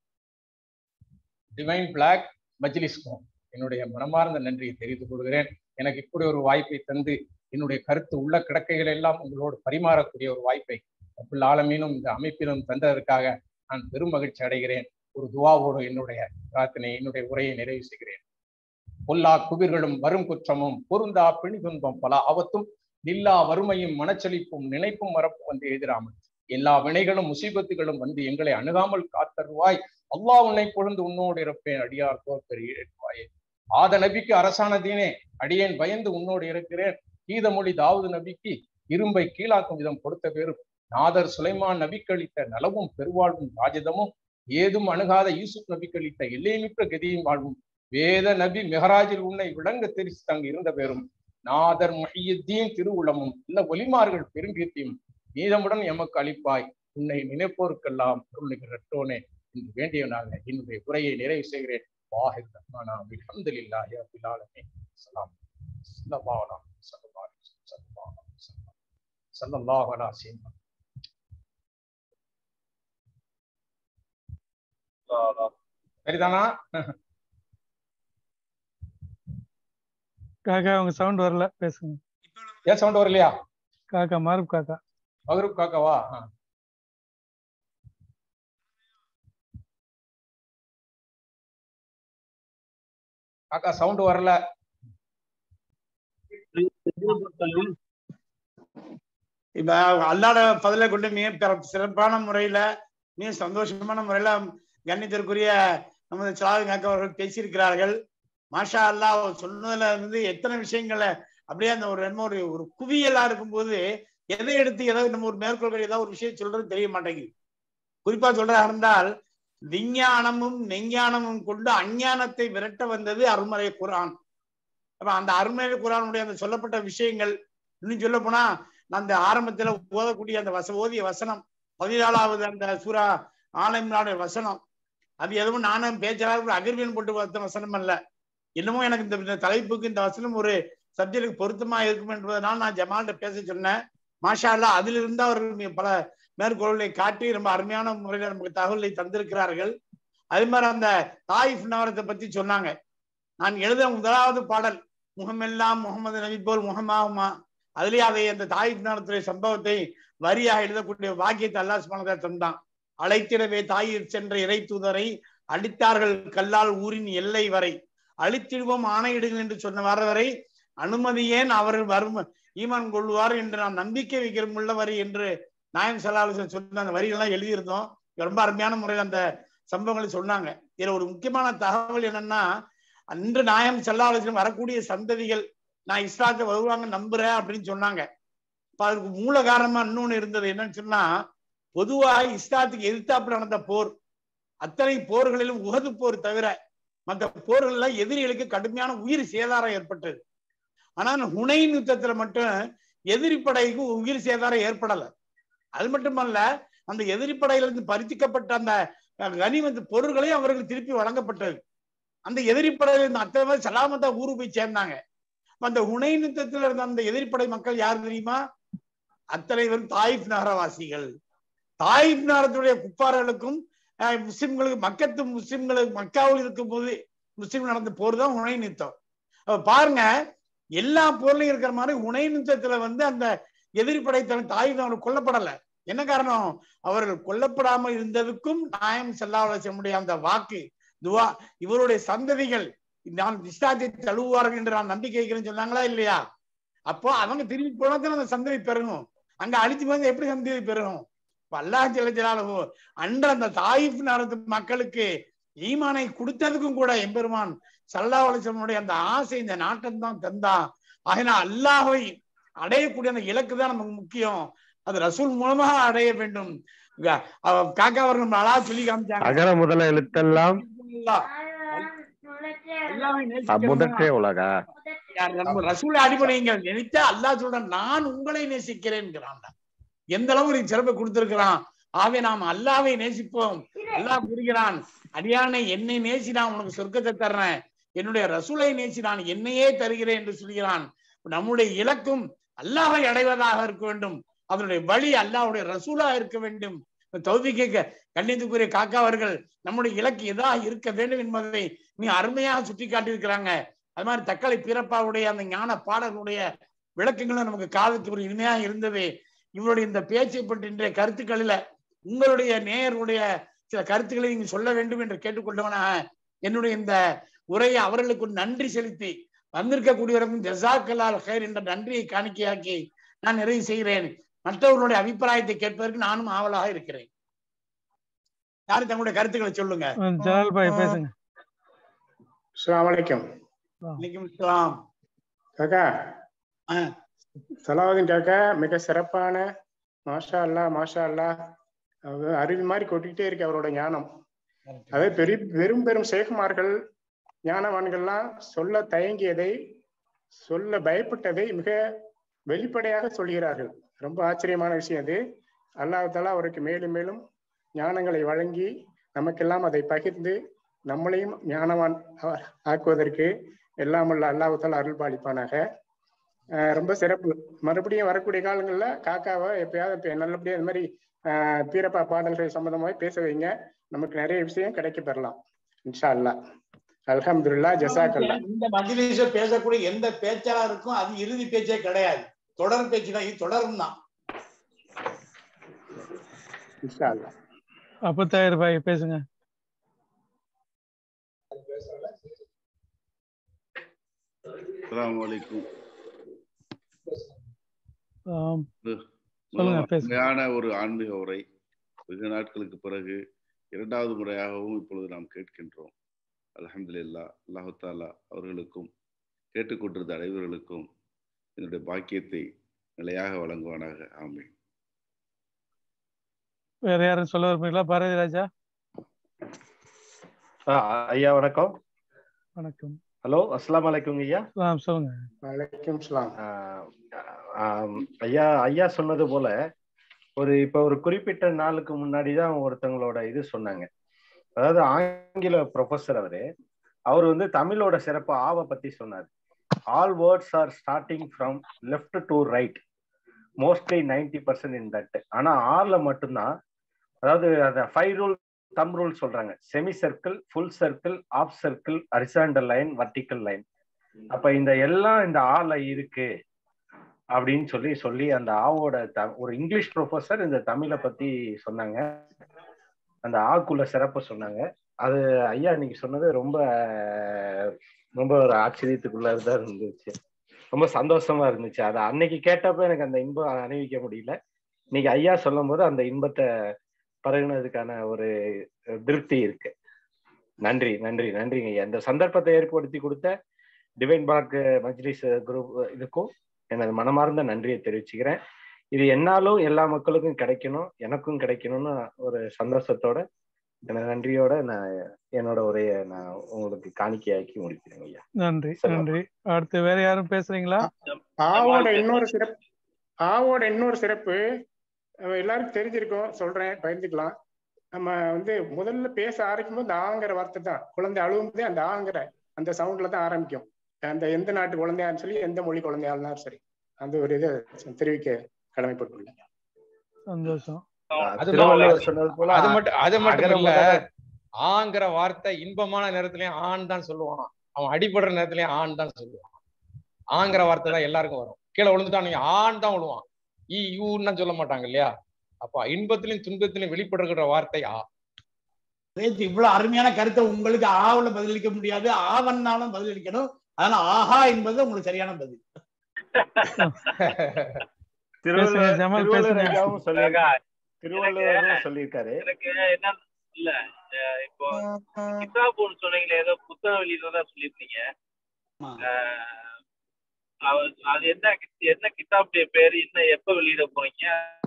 B: டிவைன் பிளாக் மஜ்லிஸ்க்கும் என்னுடைய மனமார்ந்த நன்றியை தெரிவித்துக் கொள்கிறேன் எனக்கு இப்படி ஒரு வாய்ப்பை தந்து என்னுடைய கருத்து உள்ள கிடக்கைகள் எல்லாம் உங்களோடு பரிமாறக்கூடிய ஒரு வாய்ப்பை அப்புல் ஆலமீனும் இந்த அமைப்பிலும் தந்ததற்காக நான் பெரும் மகிழ்ச்சி அடைகிறேன் ஒரு துவாவோடு என்னுடைய பிரார்த்தனை என்னுடைய உரையை நிறைவு செய்கிறேன் பொல்லா குபிர்களும் வரும் குற்றமும் பொருந்தா பிணி துன்பம் பல ஆபத்தும் நில்லா வறுமையும் மனச்சலிப்பும் நினைப்பும் மறப்பு வந்து எதிராமல் எல்லா வினைகளும் முசீபத்துகளும் வந்து எங்களை அணுகாமல் காத்தருவாய் அல்லாஹ் உன்னை பொழுந்து உன்னோடு இருப்பேன் அடியார் பெரிய ஆத நபிக்கு அரசானதீனே அடியேன் பயந்து உன்னோடு இருக்கிறேன் கீதமொழி தாவூது நபிக்கு இரும்பை கீழாக்கும் விதம் கொடுத்த பேரும் நாதர் சுலைமான் நபிக்களித்த நலவும் பெருவாழ்வும் ராஜதமும் ஏதும் அணுகாத யூசுப் நபிக்களித்த எல்லைமிக்க கதியும் வாழ்வும் வேத நபி மெஹராஜில் உன்னை விளங்க தெரிசி தங்கு இருந்த பேரும் நாதர் மஹியுத்தீன் திருவுளமும் இல்ல ஒலிமார்கள் பெருங்கீர்த்தியும் நீதமுடன் எமக்கு அளிப்பாய் உன்னை நினைப்போருக்கெல்லாம் அருள்கிறட்டோனே என்று வேண்டிய நாள் என்னுடைய உரையை நிறைவு செய்கிறேன் வாஹிர் ரஹ்மானா அல்ஹம்துலில்லாஹி ரப்பில் ஆலமீன் ஸலாம் ஸல்லல்லாஹு அலைஹி வஸல்லம் ஸல்லல்லாஹு அலைஹி வஸல்லம் சரிதானா
D: காக்கா உங்க சவுண்ட் வரல பேசுங்க
B: ஏன் சவுண்ட் வரலையா
D: காக்கா மாறுப் காக்கா
B: மகரூப் காக்காவா ஆ. காக்கா சவுண்ட் வரல
A: இப்ப அல்லாட பதில கொண்டு மிக பிற- சிறப்பான முறையில மிக சந்தோஷமான முறையில கண்ணியத்திற்குரிய நமது சாதக அவர்கள் பேசியிருக்கிறார்கள் மாஷா அல்லாஹ் அவர் சொன்னதுல இருந்து எத்தனை விஷயங்களை அப்படியே அந்த ஒரு என்ன ஒரு ஒரு குவியலா இருக்கும்போது எதை எடுத்து எதை நம்ம ஒரு மேற்கொள்கிற ஏதாவது ஒரு விஷயம் சொல்றது தெரிய மாட்டேங்குது குறிப்பா சொல்றதா இருந்தால் விஞ்ஞானமும் மெஞ்ஞானமும் கொண்டு அஞ்ஞானத்தை விரட்ட வந்தது அருமறை குரான் அப்ப அந்த அருமறை குரானுடைய அந்த சொல்லப்பட்ட விஷயங்கள் இன்னும் சொல்ல போனா நான் அந்த ஆரம்பத்துல ஓதக்கூடிய அந்த வச ஓதிய வசனம் பதினாலாவது அந்த சூரா ஆலயம்னாடைய வசனம் அது எதுவும் நானும் பேச்சாளர் அகிர்வியன் போட்டு வந்த வசனம் அல்ல என்னமோ எனக்கு இந்த இந்த தலைப்புக்கு இந்த வசனம் ஒரு சப்ஜெக்டுக்கு பொருத்தமா இருக்கும் என்பதனால் நான் ஜமால்கிட்ட பேச சொன்னேன் மாஷா அல்லா அதிலிருந்து அவர்கள் மி- பல மேற்கோள்களை காட்டி ரொம்ப அருமையான முறையில நமக்கு தகவலை தந்திருக்கிறார்கள் அதே மாதிரி அந்த தாயிஃப் நகரத்தை பத்தி சொன்னாங்க நான் எழுத முதலாவது பாடல் முகமெல்லாம் முகமது நபி போல் முகமாகுமா அதுலயே அதை அந்த தாயிஃப் நகரத்துடைய சம்பவத்தை வரியாக எழுதக்கூடிய வாக்கியத்தை அல்லாஹ் சுப்ஹானஹு வ தஆலா தந்தான் அழைத்திடவே தாயிற் சென்ற இறை தூதரை அடித்தார்கள் கல்லால் ஊரின் எல்லை வரை அழித்திடுவோம் ஆணையிடுங்கள் என்று சொன்ன வர வரை அனுமதி ஏன் அவர்கள் வரும் ஈமான் கொள்வார் என்று நாம் நம்பிக்கை வைக்கிறோம் உள்ள வரி என்று நாயம் சல்லாஹ் சொன்ன அந்த வரியெல்லாம் எழுதியிருந்தோம் ரொம்ப அருமையான முறையில் அந்த சம்பவங்களை சொன்னாங்க இதுல ஒரு முக்கியமான தகவல் என்னன்னா அன்று நாயம் சல்லாஹ் வரக்கூடிய சந்ததிகள் நான் இஸ்லாத்தை வருவாங்க நம்புறேன் அப்படின்னு சொன்னாங்க இப்ப அதுக்கு மூல காரணமா இன்னொன்னு இருந்தது என்னன்னு சொன்னா பொதுவா இஸ்லாத்துக்கு எதிர்த்தாப்புல நடந்த போர் அத்தனை போர்களிலும் உகது போர் தவிர மற்ற போர்கள்ல எதிரிகளுக்கு கடுமையான உயிர் சேதாரம் ஏற்பட்டது ஆனா ஹுனைன் யுத்தத்துல மட்டும் எதிரி படைக்கு உயிர் சேதாரம் ஏற்படல அது மட்டுமல்ல அந்த எதிரி படையிலிருந்து பறிக்கப்பட்ட அந்த கனிமத்து பொருள்களையும் அவர்களுக்கு திருப்பி வழங்கப்பட்டது அந்த எதிரி படையில இருந்த அத்தனை பேர் சலாமத்தா ஊரு போய் சேர்ந்தாங்க அந்த ஹுனைன் யுத்தத்துல இருந்த அந்த எதிரிப்படை மக்கள் யார் தெரியுமா அத்தனை பேரும் தாயிப் நகரவாசிகள் தாயிப் நகரத்துடைய குப்பார்களுக்கும் அஹ், முஸ்லிம்களுக்கு மக்கத்து முஸ்லிம்களுக்கு மக்காவில் இருக்கும் போது முஸ்லிம் நடந்த போர் தான் உணை நிறுத்தம் அப்ப பாருங்க எல்லா போர்லயும் இருக்கிற மாதிரி உணை நிறுத்தத்துல வந்து அந்த எதிரிப்படை தன் தாய் அவர்கள் கொல்லப்படல என்ன காரணம் அவர்கள் கொல்லப்படாமல் இருந்ததுக்கும் நாயம் செல்லாவலசனுடைய அந்த வாக்கு துவா இவருடைய சந்ததிகள் நான் இஸ்லாத்தை தழுவுவார்கள் என்று நான் நம்பிக்கை வைக்கிறேன்னு சொன்னாங்களா இல்லையா
E: அப்போ அவங்க திரும்பி போனதான் அந்த சந்ததி பெறணும் அங்க அழிச்சு வந்து எப்படி சந்ததி பெறணும் இப்ப அல்லாஹ் ஜெலஜலாலோ அன்று அந்த தாயிஃப் நடந்த மக்களுக்கு ஈமானை கொடுத்ததுக்கும் கூட எம்பெருமான் சல்லா அலிசனுடைய அந்த ஆசை இந்த நாட்டம் தான் தந்தா ஆகினா அல்லாஹை அடையக்கூடிய அந்த இலக்கு தான் நமக்கு முக்கியம் அது ரசூல் மூலமாக அடைய வேண்டும் க- அவ- காக்கா அவர்கள் நம்ம அழகா சொல்லி காமிச்சாங்க
F: அகர முதல எழுத்தெல்லாம்
E: அல்லாஹ் அல்லாஹ்வை நேசிக்கிறதுனா
F: முதற்றே உலகா
E: யார் நம்ம ரசூலை அடிப்படைங்க நினைச்சா அல்லாஹ் சொல்றான் நான் உங்களை நேசிக்கிறேன்கிறான் எந்த அளவு ஒரு சிறப்பை கொடுத்திருக்கிறான் ஆவே நாம் அல்லாவை நேசிப்போம் அல்லாஹ் கூறுகிறான் அடியானை என்னை நேசி நான் உனக்கு சொர்க்கத்தை தர்றேன் என்னுடைய ரசூலை நேசி நான் என்னையே தருகிறேன் என்று சொல்கிறான் நம்முடைய இலக்கும் அல்லாஹை அடைவதாக இருக்க வேண்டும் அதனுடைய வழி அல்லாஹ்வுடைய ரசூலா இருக்க வேண்டும் தௌபிக்க கண்ணியத்துக்குரிய காக்கா அவர்கள் நம்முடைய இலக்கு எதாக இருக்க வேண்டும் என்பதை நீ அருமையாக சுட்டி காட்டியிருக்கிறாங்க அது மாதிரி தக்காளி பீரப்பாவுடைய அந்த ஞான பாடலுடைய விளக்கங்களும் நமக்கு காதுக்கு ஒரு இனிமையாக இருந்தது இவருடைய இந்த பேச்சை பற்றி இன்றைய கருத்துக்களில உங்களுடைய நேயருடைய சில கருத்துக்களை நீங்க சொல்ல வேண்டும் என்று கேட்டுக்கொண்டவனாக என்னுடைய இந்த உரையை அவர்களுக்கு ஒரு நன்றி செலுத்தி வந்திருக்கக்கூடியவருக்கும் ஜசாக்கலால் ஹேர் என்ற நன்றியை காணிக்கையாக்கி நான் நிறைவு செய்கிறேன் மற்றவர்களுடைய அபிப்பிராயத்தை கேட்பதற்கு நானும் ஆவலாக இருக்கிறேன் யாரும் தங்களுடைய கருத்துக்களை சொல்லுங்க
D: ஜலால் பாய் பேசுங்க
G: அஸ்ஸலாமு அலைக்கும்
E: வலைக்கும் இஸ்லாம்
G: காக்கா
E: ஆ.
G: சலாவுதீன் காக்கா மிக சிறப்பான மாஷா அல்லா மாஷா அல்லா அவர் அருவி மாதிரி கொட்டிக்கிட்டே இருக்கு அவரோட ஞானம் அதே பெரிய பெரும் பெரும் சேகுமார்கள் ஞானவான்கள்லாம் சொல்ல தயங்கியதை சொல்ல பயப்பட்டதை மிக வெளிப்படையாக சொல்கிறார்கள் ரொம்ப ஆச்சரியமான விஷயம் அது அல்லாஹாலா அவருக்கு மேலும் மேலும் ஞானங்களை வழங்கி நமக்கெல்லாம் அதை பகிர்ந்து நம்மளையும் ஞானவான் ஆ- ஆக்குவதற்கு எல்லாம் உள்ள அல்லாஹால அருள் பாலிப்பானாக ஆஹ் ரொம்ப சிறப்பு மறுபடியும் வரக்கூடிய காலங்கள்ல காக்காவை எப்பயாவது இப்ப நல்லபடியா இந்த மாதிரி ஆஹ் பீரப்பா பாடல்கள் சம்பந்தமாக பேச வைங்க நமக்கு நிறைய விஷயம் கிடைக்க பெறலாம் இன்ஷா அல்லா அல்ஹம்துலில்லாஹ் ஜசாக்கல்லா
E: இந்த மஜ்லிஸ பேசக்கூடிய எந்த பேச்சாளருக்கும் அது இறுதி பேச்சே கிடையாது தொடர் பேச்சு தான் இது தொடரும் தான்
G: இன்ஷா அல்லா
D: அப்பத்தாயிரம் பாய் பேசுங்க
H: அஸ்ஸலாமு அலைக்கும்
D: ஆம், சொல்லுங்க, பேசுங்க.
H: உண்மையான ஒரு ஆன்மீக உரை வெகு நாட்களுக்கு பிறகு இரண்டாவது முறையாகவும் இப்பொழுது நாம் கேட்கின்றோம் அல்ஹம்துலில்லா அல்லாஹு தாலா அவர்களுக்கும் கேட்டுக்கொண்டிருந்த அனைவர்களுக்கும் என்னுடைய பாக்கியத்தை நிலையாக வழங்குவானாக ஆமீன்
D: வேற யாரும் சொல்ல விரும்புறீங்களா பாரதி ராஜா
F: ஆ, ஐயா வணக்கம்
D: வணக்கம்
F: ஹலோ அஸ்ஸலாமு அலைக்கும் ஐயா
D: ஆம், சொல்லுங்க
G: வலைக்கும் சலாம்
F: ஆ, ஆம், ஐயா ஐயா சொன்னது போல ஒரு இப்ப ஒரு குறிப்பிட்ட நாளுக்கு முன்னாடி தான் ஒருத்தங்களோட இது சொன்னாங்க அதாவது ஆங்கில ப்ரொஃபஸர் அவரு அவர் வந்து தமிழோட சிறப்பு ஆவை பத்தி சொன்னார் all words are starting from left to right mostly ninety percent in that ஆனா ஆர்ல மட்டும்தான் அதாவது அந்த ஃபைவ் ரூல் தம் ரூல் சொல்றாங்க semi circle full circle half circle horizontal line vertical line அப்ப இந்த எல்லாம் இந்த ஆல இருக்கு அப்படின்னு சொல்லி சொல்லி அந்த ஆவோட த- ஒரு இங்கிலீஷ் ப்ரொஃபஸர் இந்த தமிழை பத்தி சொன்னாங்க அந்த ஆக்குள்ள சிறப்ப சொன்னாங்க அது ஐயா நீங்க சொன்னது ரொம்ப ரொம்ப ஒரு ஆச்சரியத்துக்குள்ளதான் இருந்துச்சு ரொம்ப சந்தோஷமா இருந்துச்சு அதை அன்னைக்கு கேட்டப்ப எனக்கு அந்த இன்பம் அணிவிக்க முடியல இன்னைக்கு ஐயா சொல்லும் போது அந்த இன்பத்தை பருகினதுக்கான ஒரு திருப்தி இருக்கு நன்றி நன்றி நன்றிங்க ஐயா இந்த சந்தர்ப்பத்தை ஏற்படுத்தி கொடுத்த டிவைன் பார்க் மஜ்லிஸ் குரூப் இதுக்கும் எனது மனமார்ந்த நன்றியை தெரிவிச்சுக்கிறேன் இது என்னாலும் எல்லா மக்களுக்கும் கிடைக்கணும் எனக்கும் கிடைக்கணும்னு ஒரு சந்தோஷத்தோட எனது நன்றியோட நான் என்னோட உரையை நான் உங்களுக்கு காணிக்கையாக்கி முடிக்கிறேன் ஐயா
D: நன்றி
F: சரி.
D: நன்றி அடுத்து வேற யாரும் பேசுறீங்களா
G: ஆவோட இன்னொரு சிறப்பு ஆவோட இன்னொரு சிறப்பு நம்ம எல்லாருக்கும் தெரிஞ்சிருக்கும் சொல்றேன் பகிர்ந்துக்கலாம் நம்ம வந்து முதல்ல பேச ஆரம்பிக்கும் போது ஆங்கிற வார்த்தை தான் குழந்தை அழுவும் போதே அந்த ஆங்கிற அந்த சவுண்ட்ல தான் ஆரம்பிக்கும் அந்த எந்த நாட்டு குழந்தையாலும் சரி எந்த மொழி குழந்தையா இருந்தாலும் சரி அந்த ஒரு இதை தெரிவிக்க கடமைப்பட்டுள்ளேன்
D: சந்தோஷம்
B: அது
F: திருவள்ளுவர் சொன்னது போல
B: அது மட்டும் அது மட்டும்
F: அகர
B: இல்ல
F: முதல-
B: ஆங்கிற வார்த்தை இன்பமான நேரத்துலயும் ஆண் தான் சொல்லுவான் அவன் அடிபடுற நேரத்துலயும் ஆண் தான் சொல்லுவான் ஆங்கிற வார்த்தை தான் எல்லாருக்கும் வரும் கீழே விழுந்துட்டான் நீங்க ஆண் தான் விழுவான் ஈ யூன்னு சொல்ல மாட்டாங்க இல்லையா அப்ப இன்பத்திலும் துன்பத்திலும் வெளிப்படுகிற வார்த்தை ஆ
E: நேத்து இவ்வளவு அருமையான கருத்தை உங்களுக்கு ஆவுல பதிலளிக்க முடியாது ஆவன்னாலும் பதிலளிக்கணும் அதனால ஆஹா என்பது உங்களுக்கு சரியான பதில்
F: திருவள்ளுவர்
D: ஜமால்
F: திருவள்ளுவர்
D: பேசுங்க.
F: ஐயாவும் சொல்லி
C: அழகா,
F: திருவள்ளுவரும் சொல்லியிருக்காரு
C: எனக்கு என்ன இல்ல அஹ் இப்போ கிதாப் ஒன்று சொன்னீங்களே ஏதோ புத்தகம் வெளியிடுறதா சொல்லியிருந்தீங்க
E: ஆமா.
C: அஹ் அது- அது என்ன கித்- என்ன கிதாப் பேரு என்ன எப்ப வெளியிட போறீங்க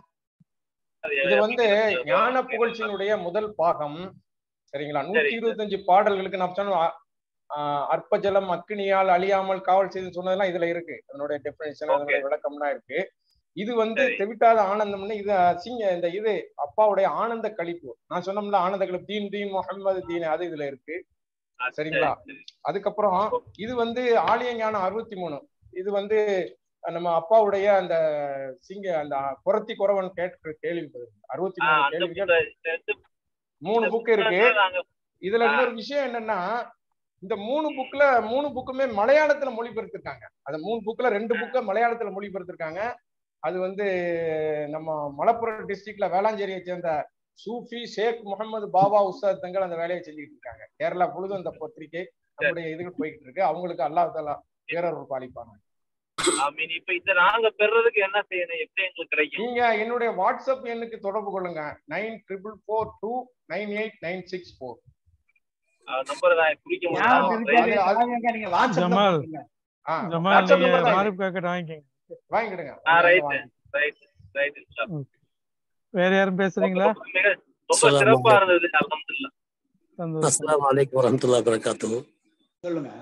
C: அது
B: இது வந்து
C: எப்படி
B: ஞான புகழ்ச்சியினுடைய முதல் பாகம் சரிங்களா நூத்தி
C: சரி.
B: இருபத்தஞ்சு பாடல்களுக்கு நான் சொன்ன ஆஹ் அற்பஜலம் அக்னியால் அழியாமல் காவல் செய்து சொன்னதெல்லாம் இதுல இருக்கு அதனுடைய டெபினேஷன் அதனுடைய விளக்கம்லாம் இருக்கு இது வந்து
C: சரி.
B: தெவிட்டாத ஆனந்தம்னு இது சிங்க இந்த இது அப்பாவுடைய ஆனந்த கழிப்பு நான் சொன்னோம்ல ஆனந்த கழிப்பு தீன் தீன் முகமது தீன் அது இதுல இருக்கு
C: அது
B: சரிங்களா?
C: சரி, சரி.
B: அதுக்கப்புறம் இது வந்து ஆலய ஞானம் அறுபத்தி மூணு இது வந்து நம்ம அப்பாவுடைய அந்த சிங்க அந்த புரத்தி குறவன் கேட்கிற கேள்வி அறுபத்தி
C: ஆ,
B: மூணு
C: அந்த
B: கேள்விகள்
C: புத்தகம் இந்த- இந்த
B: மூணு புக் இருக்கு
C: புத்தகத்தை நாங்க
B: இதுல
C: ஆ.
B: இன்னொரு விஷயம் என்னன்னா இந்த மூணு புக்ல மூணு புக்குமே மலையாளத்துல மொழிபெயர்த்திருக்காங்க அந்த மூணு புக்ல ரெண்டு புக்க மலையாளத்துல மொழிபெயர்த்திருக்காங்க அது வந்து நம்ம மலப்புரம் டிஸ்ட்ரிக்ட்ல வேளாஞ்சேரியை சேர்ந்த சூஃபி ஷேக் முகமது பாபா உஸ்தாத் தங்கள் அந்த வேலையை செஞ்சுக்கிட்டு இருக்காங்க கேரளா முழுதும் அந்த பத்திரிகை நம்முடைய இதுகள் போய்கிட்டு இருக்கு அவங்களுக்கு அல்லாஹ் தாலா பேரருள் பாலிப்பாங்க
C: I mean, இப்ப இந்த நாங்க பெறுறதுக்கு என்ன செய்யணும் எப்படி எங்களுக்கு கிடைக்கும்
B: நீங்க என்னுடைய வாட்ஸ்அப் எண்ணுக்கு தொடர்பு கொள்ளுங்க nine triple four two nine eight nine six four
C: number தான் குறிக்க
E: யார்
B: ஆமா.
C: முடியும்
E: இருக்காது,
B: அது-
E: யாருங்க, நீங்க வாட்ஸ்அப்ல
D: ஜமால்.
E: போடுங்க.
D: ஜமால்
B: வாட்ஸ்அப்
D: நீங்க
B: நம்பர் தான்
D: மாரிப் காக்கெட் வாங்கிக்கங்க
B: வாங்கிடுங்க
C: ஆ ரைட்
B: வாங்கி.
C: ரைட் ரைட்
D: வேற யாரும் பேசுறீங்களா
C: மிக ரொம்ப
I: அஸ்ஸலாமு
C: சிறப்பா
I: அலைக்கும்.
C: இருந்தது அல்ஹம்துலில்லாஹ்
D: சந்தோஷம்
I: அஸ்ஸலாமு அலைக்கும் வரஹ்மத்துல்லாஹி வரகாத்துஹு
E: சொல்லுங்க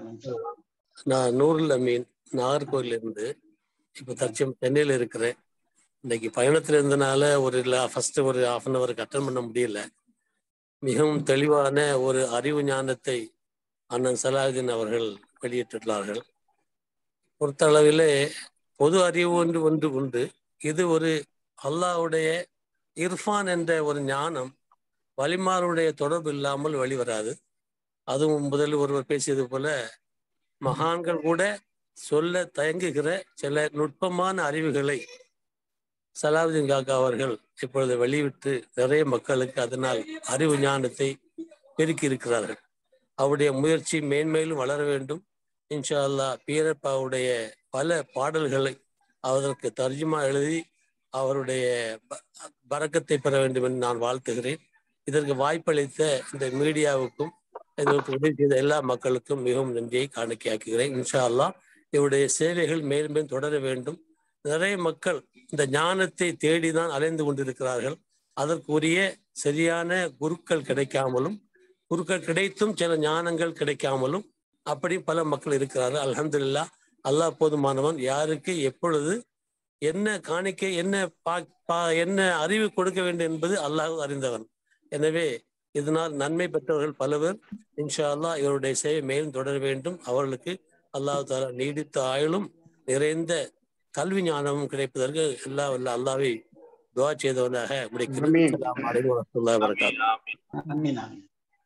I: நான் நூருல் அமீன் நாகர்கோவில்ல இருந்து இப்போ தற்சம் சென்னையில் இருக்கிறேன் இன்னைக்கு பயணத்தில் இருந்தனால ஒரு ஃபர்ஸ்ட் ஒரு ஹாஃப் அன் ஹவருக்கு அட்டன் பண்ண முடியல மிகவும் தெளிவான ஒரு அறிவு ஞானத்தை அண்ணன் சலாஹின் அவர்கள் வெளியிட்டுள்ளார்கள் பொறுத்தளவிலே பொது அறிவு ஒன்று ஒன்று உண்டு இது ஒரு அல்லாஹ்வுடைய இர்ஃபான் என்ற ஒரு ஞானம் வலிமாருடைய தொடர்பு இல்லாமல் வெளிவராது அதுவும் முதலில் ஒருவர் பேசியது போல மகான்கள் கூட சொல்ல தயங்குகிற சில நுட்பமான அறிவுகளை சலாவுதீன் காக்கா அவர்கள் இப்பொழுது வெளியிட்டு நிறைய மக்களுக்கு அதனால் அறிவு ஞானத்தை பெருக்கி இருக்கிறார்கள் அவருடைய முயற்சி மேன்மேலும் வளர வேண்டும் இன்ஷா அல்லாஹ் பீரப்பாவுடைய பல பாடல்களை அதற்கு தர்ஜுமா எழுதி அவருடைய ப- பரக்கத்தை பெற வேண்டும் என்று நான் வாழ்த்துகிறேன் இதற்கு வாய்ப்பளித்த இந்த மீடியாவுக்கும் இதற்கு உதவி செய்த எல்லா மக்களுக்கும் மிகவும் நன்றியை காணிக்கையாக்குகிறேன் இன்ஷா அல்லாஹ் இவருடைய சேவைகள் மேலும் மேலும் தொடர வேண்டும் நிறைய மக்கள் இந்த ஞானத்தை தேடிதான் அலைந்து கொண்டிருக்கிறார்கள் அதற்குரிய சரியான குருக்கள் கிடைக்காமலும் குருக்கள் கிடைத்தும் சில ஞானங்கள் கிடைக்காமலும் அப்படி பல மக்கள் இருக்கிறார்கள் அல்ஹம்துலில்லாஹ் அல்லாஹ் போதுமானவன் யாருக்கு எப்பொழுது என்ன காணிக்கை என்ன பா பா- என்ன அறிவு கொடுக்க வேண்டும் என்பது அல்லாஹ் அறிந்தவன் எனவே இதனால் நன்மை பெற்றவர்கள் பலவர் இன்ஷா அல்லாஹ் இவருடைய சேவை மேலும் தொடர வேண்டும் அவர்களுக்கு அல்லாஹ் தாலா நீடித்த ஆயுளும் நிறைந்த கல்வி ஞானமும் கிடைப்பதற்கு எல்லா வல்ல அல்லாவை துவா செய்தவனாக முடிக்கிறேன்
E: ஆமீன்.
I: அஸ்ஸலாமு அலைக்கும் வரஹ்மத்துல்லாஹி வபரகாத்துஹு.
C: ஆமீன்
E: ஆமீன் ஆமீன்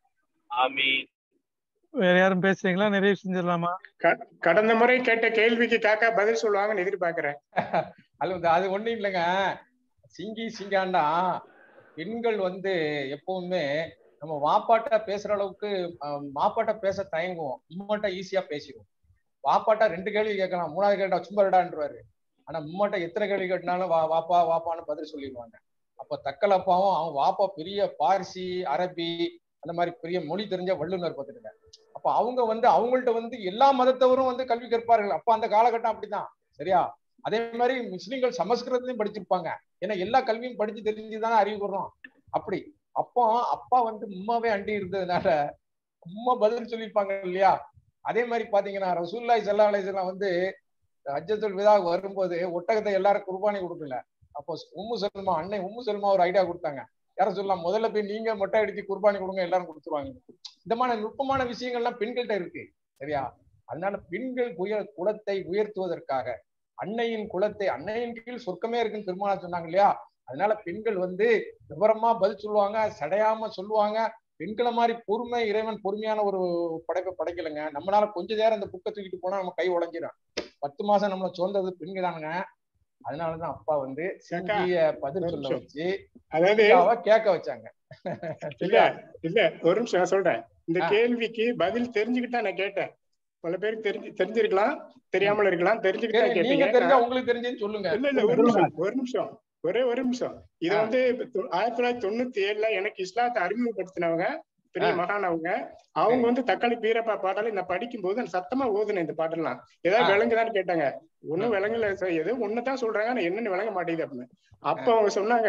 C: ஆமீன்
D: வேற யாரும் பேசுறீங்களா நிறைவு செஞ்சிடலாமா
G: க- கடந்த முறை கேட்ட கேள்விக்கு காக்கா பதில் சொல்லுவாங்கன்னு எதிர்பார்க்கிறேன்
B: அது வந்து அது ஒண்ணும் இல்லைங்க சிங்கி சிங்காண்டா பெண்கள் வந்து எப்பவுமே நம்ம வாப்பாட்ட பேசுற அளவுக்கு அஹ், மாப்பாட்ட பேச தயங்குவோம் உம்மாட்ட ஈஸியா பேசிடுவோம் வாப்பாட்டா ரெண்டு கேள்வி கேட்கலாம் மூணாவது கேட்டா சும்மா இருடான்றாரு ஆனா உம்மாட்ட எத்தனை கேள்வி கேட்டாலும் வா வாப்பா வாப்பான்னு பதில் சொல்லிடுவாங்க அப்ப தக்கலப்பாவும் அவன் வாப்பா பெரிய பார்சி அரபி அந்த மாதிரி பெரிய மொழி தெரிஞ்ச வல்லுநர் பார்த்துருங்க அப்ப அவங்க வந்து அவங்கள்ட்ட வந்து எல்லா மதத்தவரும் வந்து கல்வி கற்பார்கள் அப்ப அந்த காலகட்டம் அப்படிதான் சரியா அதே மாதிரி முஸ்லிம்கள் சமஸ்கிருதத்தையும் படிச்சிருப்பாங்க ஏன்னா எல்லா கல்வியும் படிச்சு தெரிஞ்சுதான் அறிவு வரும் அப்படி அப்போ அப்பா வந்து உம்மாவே அண்டி இருந்ததுனால உம்மா பதில் சொல்லியிருப்பாங்க இல்லையா அதே மாதிரி பாத்தீங்கன்னா ரசூல்லாய் சல்லா அலிஸ்லாம் வந்து அஜத்துல் விதா வரும்போது ஒட்டகத்தை எல்லாரும் குர்பானி கொடுக்கல அப்போ உம்மு சல்மா அன்னை உம்மு சல்மா ஒரு ஐடியா கொடுத்தாங்க யார சொல்லலாம் முதல்ல போய் நீங்க மொட்டை அடிச்சு குர்பானி கொடுங்க எல்லாரும் கொடுத்துருவாங்க இந்த மாதிரி நுட்பமான விஷயங்கள்லாம் பெண்கள்கிட்ட இருக்கு சரியா அதனால பெண்கள் உயர் குலத்தை உயர்த்துவதற்காக அன்னையின் குலத்தை அன்னையின் கீழ் சொர்க்கமே இருக்குன்னு பெருமானா சொன்னாங்க இல்லையா அதனால பெண்கள் வந்து விவரமா பதில் சொல்லுவாங்க சடையாம சொல்லுவாங்க பெண்களை மாதிரி பொறுமை இறைவன் பொறுமையான ஒரு படைப்பை படைக்கலைங்க நம்மளால கொஞ்ச நேரம் இந்த புக்கை தூக்கிட்டு போனா நம்ம கை உடைஞ்சிடும் பத்து மாசம் நம்மள சுதந்தது பெண்கள் தானுங்க அதனாலதான் அப்பா வந்து சிங்கிய பதில் சொல்ல
G: நிமிஷம்.
B: வச்சு
G: அதாவது
B: சிங்கியாவை கேட்க வச்சாங்க
G: இல்ல இல்ல ஒரு நிமிஷம் நான் சொல்றேன் இந்த
B: ஆ.
G: கேள்விக்கு பதில் தெரிஞ்சுக்கிட்டு தான் நான் கேட்டேன் பல பேருக்கு தெரிஞ்சு தெரிஞ்சிருக்கலாம் தெரியாமல் இருக்கலாம் தெரிஞ்சுக்கிட்டு தான்
B: சரி, நீங்க
G: கேட்டீங்க
B: தெரிஞ்சா உங்களுக்கு தெரிஞ்சுன்னு சொல்லுங்க
G: இல்ல இல்ல ஒரு நிமிஷம் ஒரு நிமிஷம் ஒரே ஒரு நிமிஷம் இது வந்து இப்ப தொ- ஆயிரத்தி தொள்ளாயிரத்தி தொண்ணூத்தி ஏழுல எனக்கு இஸ்லாத்தை அறிமுகப்படுத்தினவங்க பெரிய
B: ஆ.
G: மகான் அவங்க அவங்க வந்து தக்காளி பீரப்பா பாடல நான் படிக்கும் போது நான் சத்தமா ஓதுனேன் இந்த பாட்டெல்லாம் ஏதாவது
B: ஆ.
G: விளங்குதான்னு கேட்டாங்க ஒண்ணும் விளங்கல சார் எது ஒண்ணுதான் சொல்றாங்க ஆனா என்னன்னு விளங்க மாட்டேங்குது அப்படின்னு அப்ப அவங்க சொன்னாங்க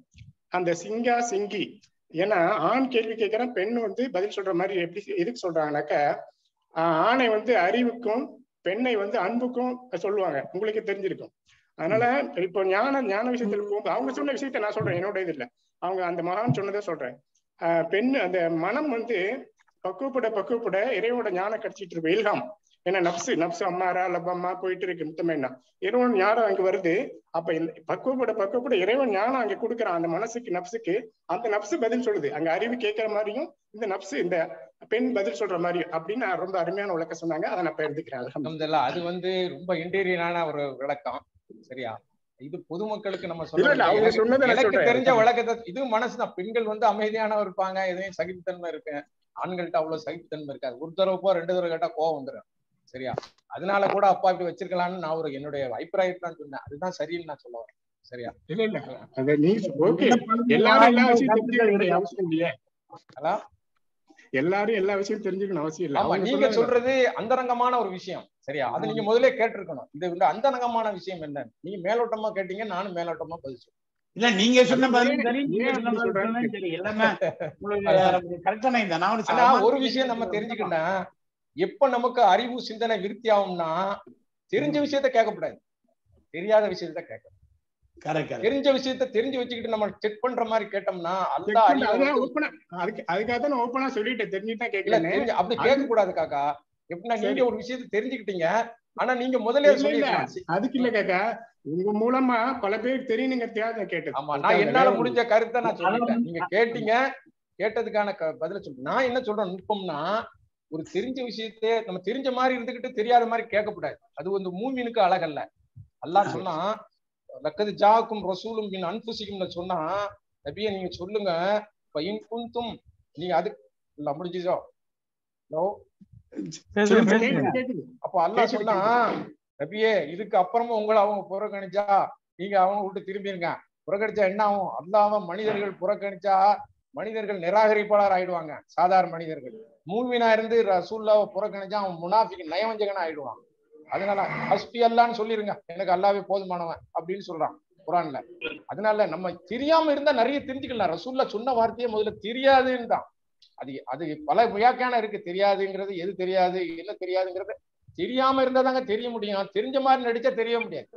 G: அந்த சிங்கா சிங்கி ஏன்னா ஆண் கேள்வி கேட்கிறேன் பெண் வந்து பதில் சொல்ற மாதிரி எப்படி எதுக்கு சொல்றாங்கனாக்கா ஆஹ் ஆணை வந்து அறிவுக்கும் பெண்ணை வந்து அன்புக்கும் சொல்லுவாங்க உங்களுக்கு தெரிஞ்சிருக்கும் அதனால இப்போ ஞான ஞான விஷயத்துல போகும்போது அவங்க சொன்ன விஷயத்த நான் சொல்றேன் என்னோட இது இல்ல அவங்க அந்த மகான் சொன்னதை சொல்றேன் ஆஹ் பெண் அந்த மனம் வந்து பக்குவப்பட பக்குவப்பட இறைவனோட ஞானம் கிடைச்சிட்டு இருக்கும் இல்ஹாம் ஏன்னா நப்சு நப்சு அம்மாரா லப்பம்மா போயிட்டு இருக்கு முத்தமைனா இறைவன் ஞானம் அங்க வருது அப்ப இந்த பக்குவப்பட பக்குவப்பட இறைவன் ஞானம் அங்க கொடுக்குறான் அந்த மனசுக்கு நப்சுக்கு அந்த நப்சு பதில் சொல்லுது அங்க அறிவு கேட்கிற மாதிரியும் இந்த நப்சு இந்த பெண் பதில் சொல்ற மாதிரியும் அப்படின்னு நான் ரொம்ப அருமையான விளக்கம் சொன்னாங்க அதை நான் பகிர்ந்துக்கிறேன் அல்ஹம்துலில்லாஹ்.
B: அல்ஹம்துலில்லாஹ். அது வந்து ரொம்ப இன்டீரியரான ஒரு விளக்கம் சரியா இது பொதுமக்களுக்கு நம்ம
G: இல்ல இல்ல
B: சொல்ல
G: அவங்க
B: எனக்கு-
G: சொன்னதை நான்
B: எனக்கு
G: சொல்றேன்
B: தெரிஞ்ச விளக்கத்தை இது மனசுதான் பெண்கள் வந்து அமைதியானவ இருப்பாங்க எதையும் சகிப்புத்தன்மை இருக்கு ஆண்கள்ட்ட அவ்வளவு சகிப்புத்தன்மை இருக்காது ஒரு தடவை போ ரெண்டு தடவை கேட்டா கோவம் வந்துடும் சரியா அதனால கூட அப்பா இப்படி வச்சிருக்கலாம்னு நான் ஒரு என்னுடைய அபிப்பிராயத்தை தான் சொன்னேன் அதுதான் சரின்னு நான் சொல்ல வரேன் சரியா
G: இல்ல இல்ல அது நீ ஓகே எல்லாரும் எல்லா விஷயம் தெரிஞ்சுக்க வேண்டிய அவசியம் இல்லையே
B: ஹலோ
G: எல்லாரும் எல்லா விஷயம் தெரிஞ்சுக்கணும் அவசியம் இல்ல
B: ஆமா
G: அவங்க
B: நீங்க
G: சொன்னது
B: சொல்றது அந்தரங்கமான ஒரு விஷயம் சரியா அது நீங்க முதல்ல கேட்டிருக்கணும் இது வந்து அந்தரங்கமான விஷயம் என்ன நீங்க மேலோட்டமா கேட்டீங்க நானும் மேலோட்டமா பதில் சொல்றேன்
A: இல்ல நீங்க சொன்ன
G: அது
A: பதிலும்
G: ஏன்
A: சரி நீங்க
G: ஏன்
A: சொன்ன
G: அப்படி
A: பதிலும்
G: சொல்றாங்க
A: சரி எல்லாமே உங்களுக்கு கரெக்டான இந்த நான் ஒரு
B: ஆனா
A: சாதாரண
B: ஒரு விஷயம் நம்ம தெரிஞ்சுக்கிட்டேன் எப்ப நமக்கு அறிவு சிந்தனை விருத்தி ஆகும்னா தெரிஞ்ச விஷயத்த கேட்கக்கூடாது தெரியாத விஷயத்த கேட்கணும்
A: கரெக்ட் கரெக்ட்
B: தெரிஞ்ச விஷயத்த தெரிஞ்சு வச்சுக்கிட்டு நம்ம செக் பண்ற மாதிரி கேட்டோம்னா
G: check
B: அல்லா
G: பண்ணி-
B: அறிவை
G: அதான்
B: வந்து-
G: open ஆ- அதுக்கு அதுக்காக தான் நான் ஓப்பனா சொல்லிட்டேன் தெரிஞ்சுட்டு தான்
B: இல்ல
G: கேட்கலன்னு
B: தெரிஞ்சு அப்படி
G: அது-
B: கேட்க கூடாது காக்கா எப்படின்னா நீங்க
G: சரி.
B: ஒரு விஷயத்த தெரிஞ்சுக்கிட்டீங்க ஆனா நீங்க முதல்ல
G: இல்ல இல்ல
B: சொல்லிருக்கலாம்
G: அதுக்கு இல்ல கேக்கா உங்க மூலமா பல பேருக்கு தெரியணுங்கிறதுக்காக நான் கேட்டது
B: ஆமா நான் என்னால முடிஞ்ச கருத்தை நான் சொல்லிட்டேன் நீங்க கேட்டீங்க கேட்டதுக்கான க- பதில சொல்றேன் நான் என்ன சொல்றேன் நுட்பம்னா ஒரு தெரிஞ்ச விஷயத்தை நம்ம தெரிஞ்ச மாதிரி இருந்துகிட்டு தெரியாத மாதிரி கேட்கக்கூடாது அது வந்து மூமினுக்கு அழகல்ல அல்லாஹ் சொன்னா லக்கது ஜாக்கும் ரசூலும் பின் அன்புசிக்கும்னு சொன்னா நபியை நீங்க சொல்லுங்க பையன் குந்தும் நீங்க அது இல்ல முடிஞ்சுதோ ஹலோ
D: பேசுங்க
G: சொல்லுங்க,
D: பேசுங்க
G: கேக்குது, கேக்குது.
B: அப்ப அல்லாஹ்
G: கேக்குது,
B: சொன்னா நபியே இதுக்கு அப்புறமா உங்களை அவங்க புறக்கணிச்சா நீங்க அவங்க விட்டு திரும்பிருங்க புறக்கணிச்சா என்ன ஆகும் அல்லாம மனிதர்கள் புறக்கணிச்சா மனிதர்கள் நிராகரிப்பாளர் ஆயிடுவாங்க சாதாரண மனிதர்கள் மூமினா இருந்து ரசூல்லாவை புறக்கணிச்சா அவன் முனாஃபிக் நயவஞ்சகனா ஆயிடுவான் அதனால ஹஸ்பி அல்லான்னு சொல்லிருங்க எனக்கு அல்லாவே போதுமானவன் அப்படின்னு சொல்றான் குரான்ல அதனால நம்ம தெரியாம இருந்தா நிறைய தெரிஞ்சுக்கலாம் ரசூல்லா சொன்ன வார்த்தையே முதல்ல தெரியாதுன்னு தான் அது அது பல வியாக்கியானம் இருக்கு தெரியாதுங்கிறது எது தெரியாது என்ன தெரியாதுங்கிறது தெரியாம இருந்தா தாங்க தெரிய முடியும் தெரிஞ்ச மாதிரி நடிச்சா தெரிய முடியாது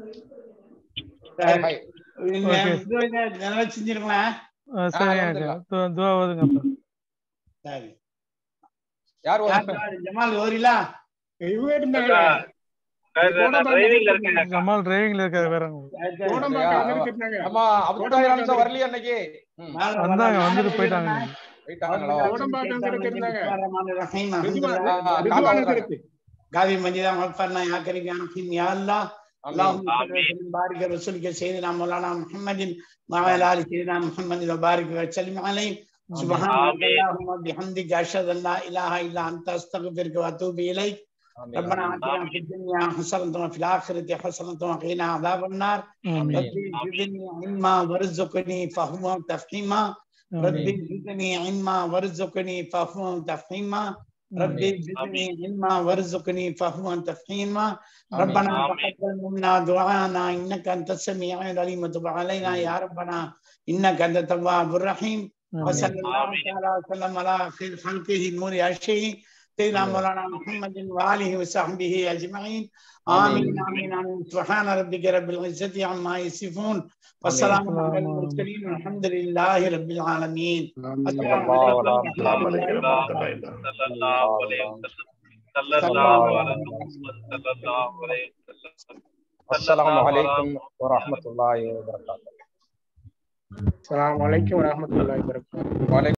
B: ஹாய்.
A: இந்த
D: Okay.
A: இது என்ன நல்லா செஞ்சிருங்களேன்
D: ஆ, சரிங்க
B: அல்ஹம்துலில்லாஹ்.
D: து- துவா ஓதுங்க அப்ப
A: சரி
B: யார்
A: யார்
B: ஒரு
A: யார் ஜமால் ஓரிலா
G: இவங்க இருந்தாங்க
C: டிரைவிங்ல இருக்கேன்
D: ஜமால் டிரைவிங்ல இருக்காரு வேற
G: கோடம்பாக்கம் எங்க இருக்கு இருந்தாங்க
B: ஆமா அப்துல்லாஹி அம்சா வரலையா அன்னைக்கு ம்,
D: வந்தாங்க வந்துட்டு போயிட்டாங்க
B: போயிட்டாங்களோ
G: கோடம்பாக்கம் எங்க இருந்தாங்க
A: ரஹீம்
G: ரிதுவான்
B: ஆ,
G: ரிதுவான்
B: காக்கா
G: எங்க இருக்கு
A: قاضي مجيد غفرنا يا كريم يا رحيم يا الله
B: ஆமீன்.
A: اللهم صل
C: آمين.
A: وسلم وبارك على رسولك سيدنا مولانا محمد وعلى ال سيدنا محمد وبارك وسلم عليه سبحان
C: آمين.
A: اللهم وبحمدك اشهد ان لا اله الا انت استغفرك واتوب اليك
B: ஆமீன்.
A: ربنا اتنا في الدنيا حسنه وفي الاخره حسنه وقنا عذاب النار
D: ஆமீன்
A: ربي زدني علما وارزقني فهما تفهيما ربي زدني علما وارزقني فهما تفهيما ربي زدني علما وارزقني فهما تفهيما ربنا
C: آمين.
A: تقبل منا دعانا انك انت السميع العليم وتب علينا يا ربنا انك انت التواب الرحيم وصلى الله
C: آمين.
A: تعالى وسلم على خير خلقه نور عرشه سيدنا مولانا محمد واله وصحبه اجمعين امين امين امين سبحان ربك رب العزه عما يصفون والسلام على المرسلين والحمد لله رب العالمين السلام عليكم ورحمه الله
B: அஸ்ஸலாமு அலைக்கும் வரஹ்மத்துல்லாஹி வபரகாத்துஹு
G: அஸ்ஸலாமு அலைக்கும் வரஹ்மத்துல்லாஹி வபரகாத்துஹு
B: வலைக்கும்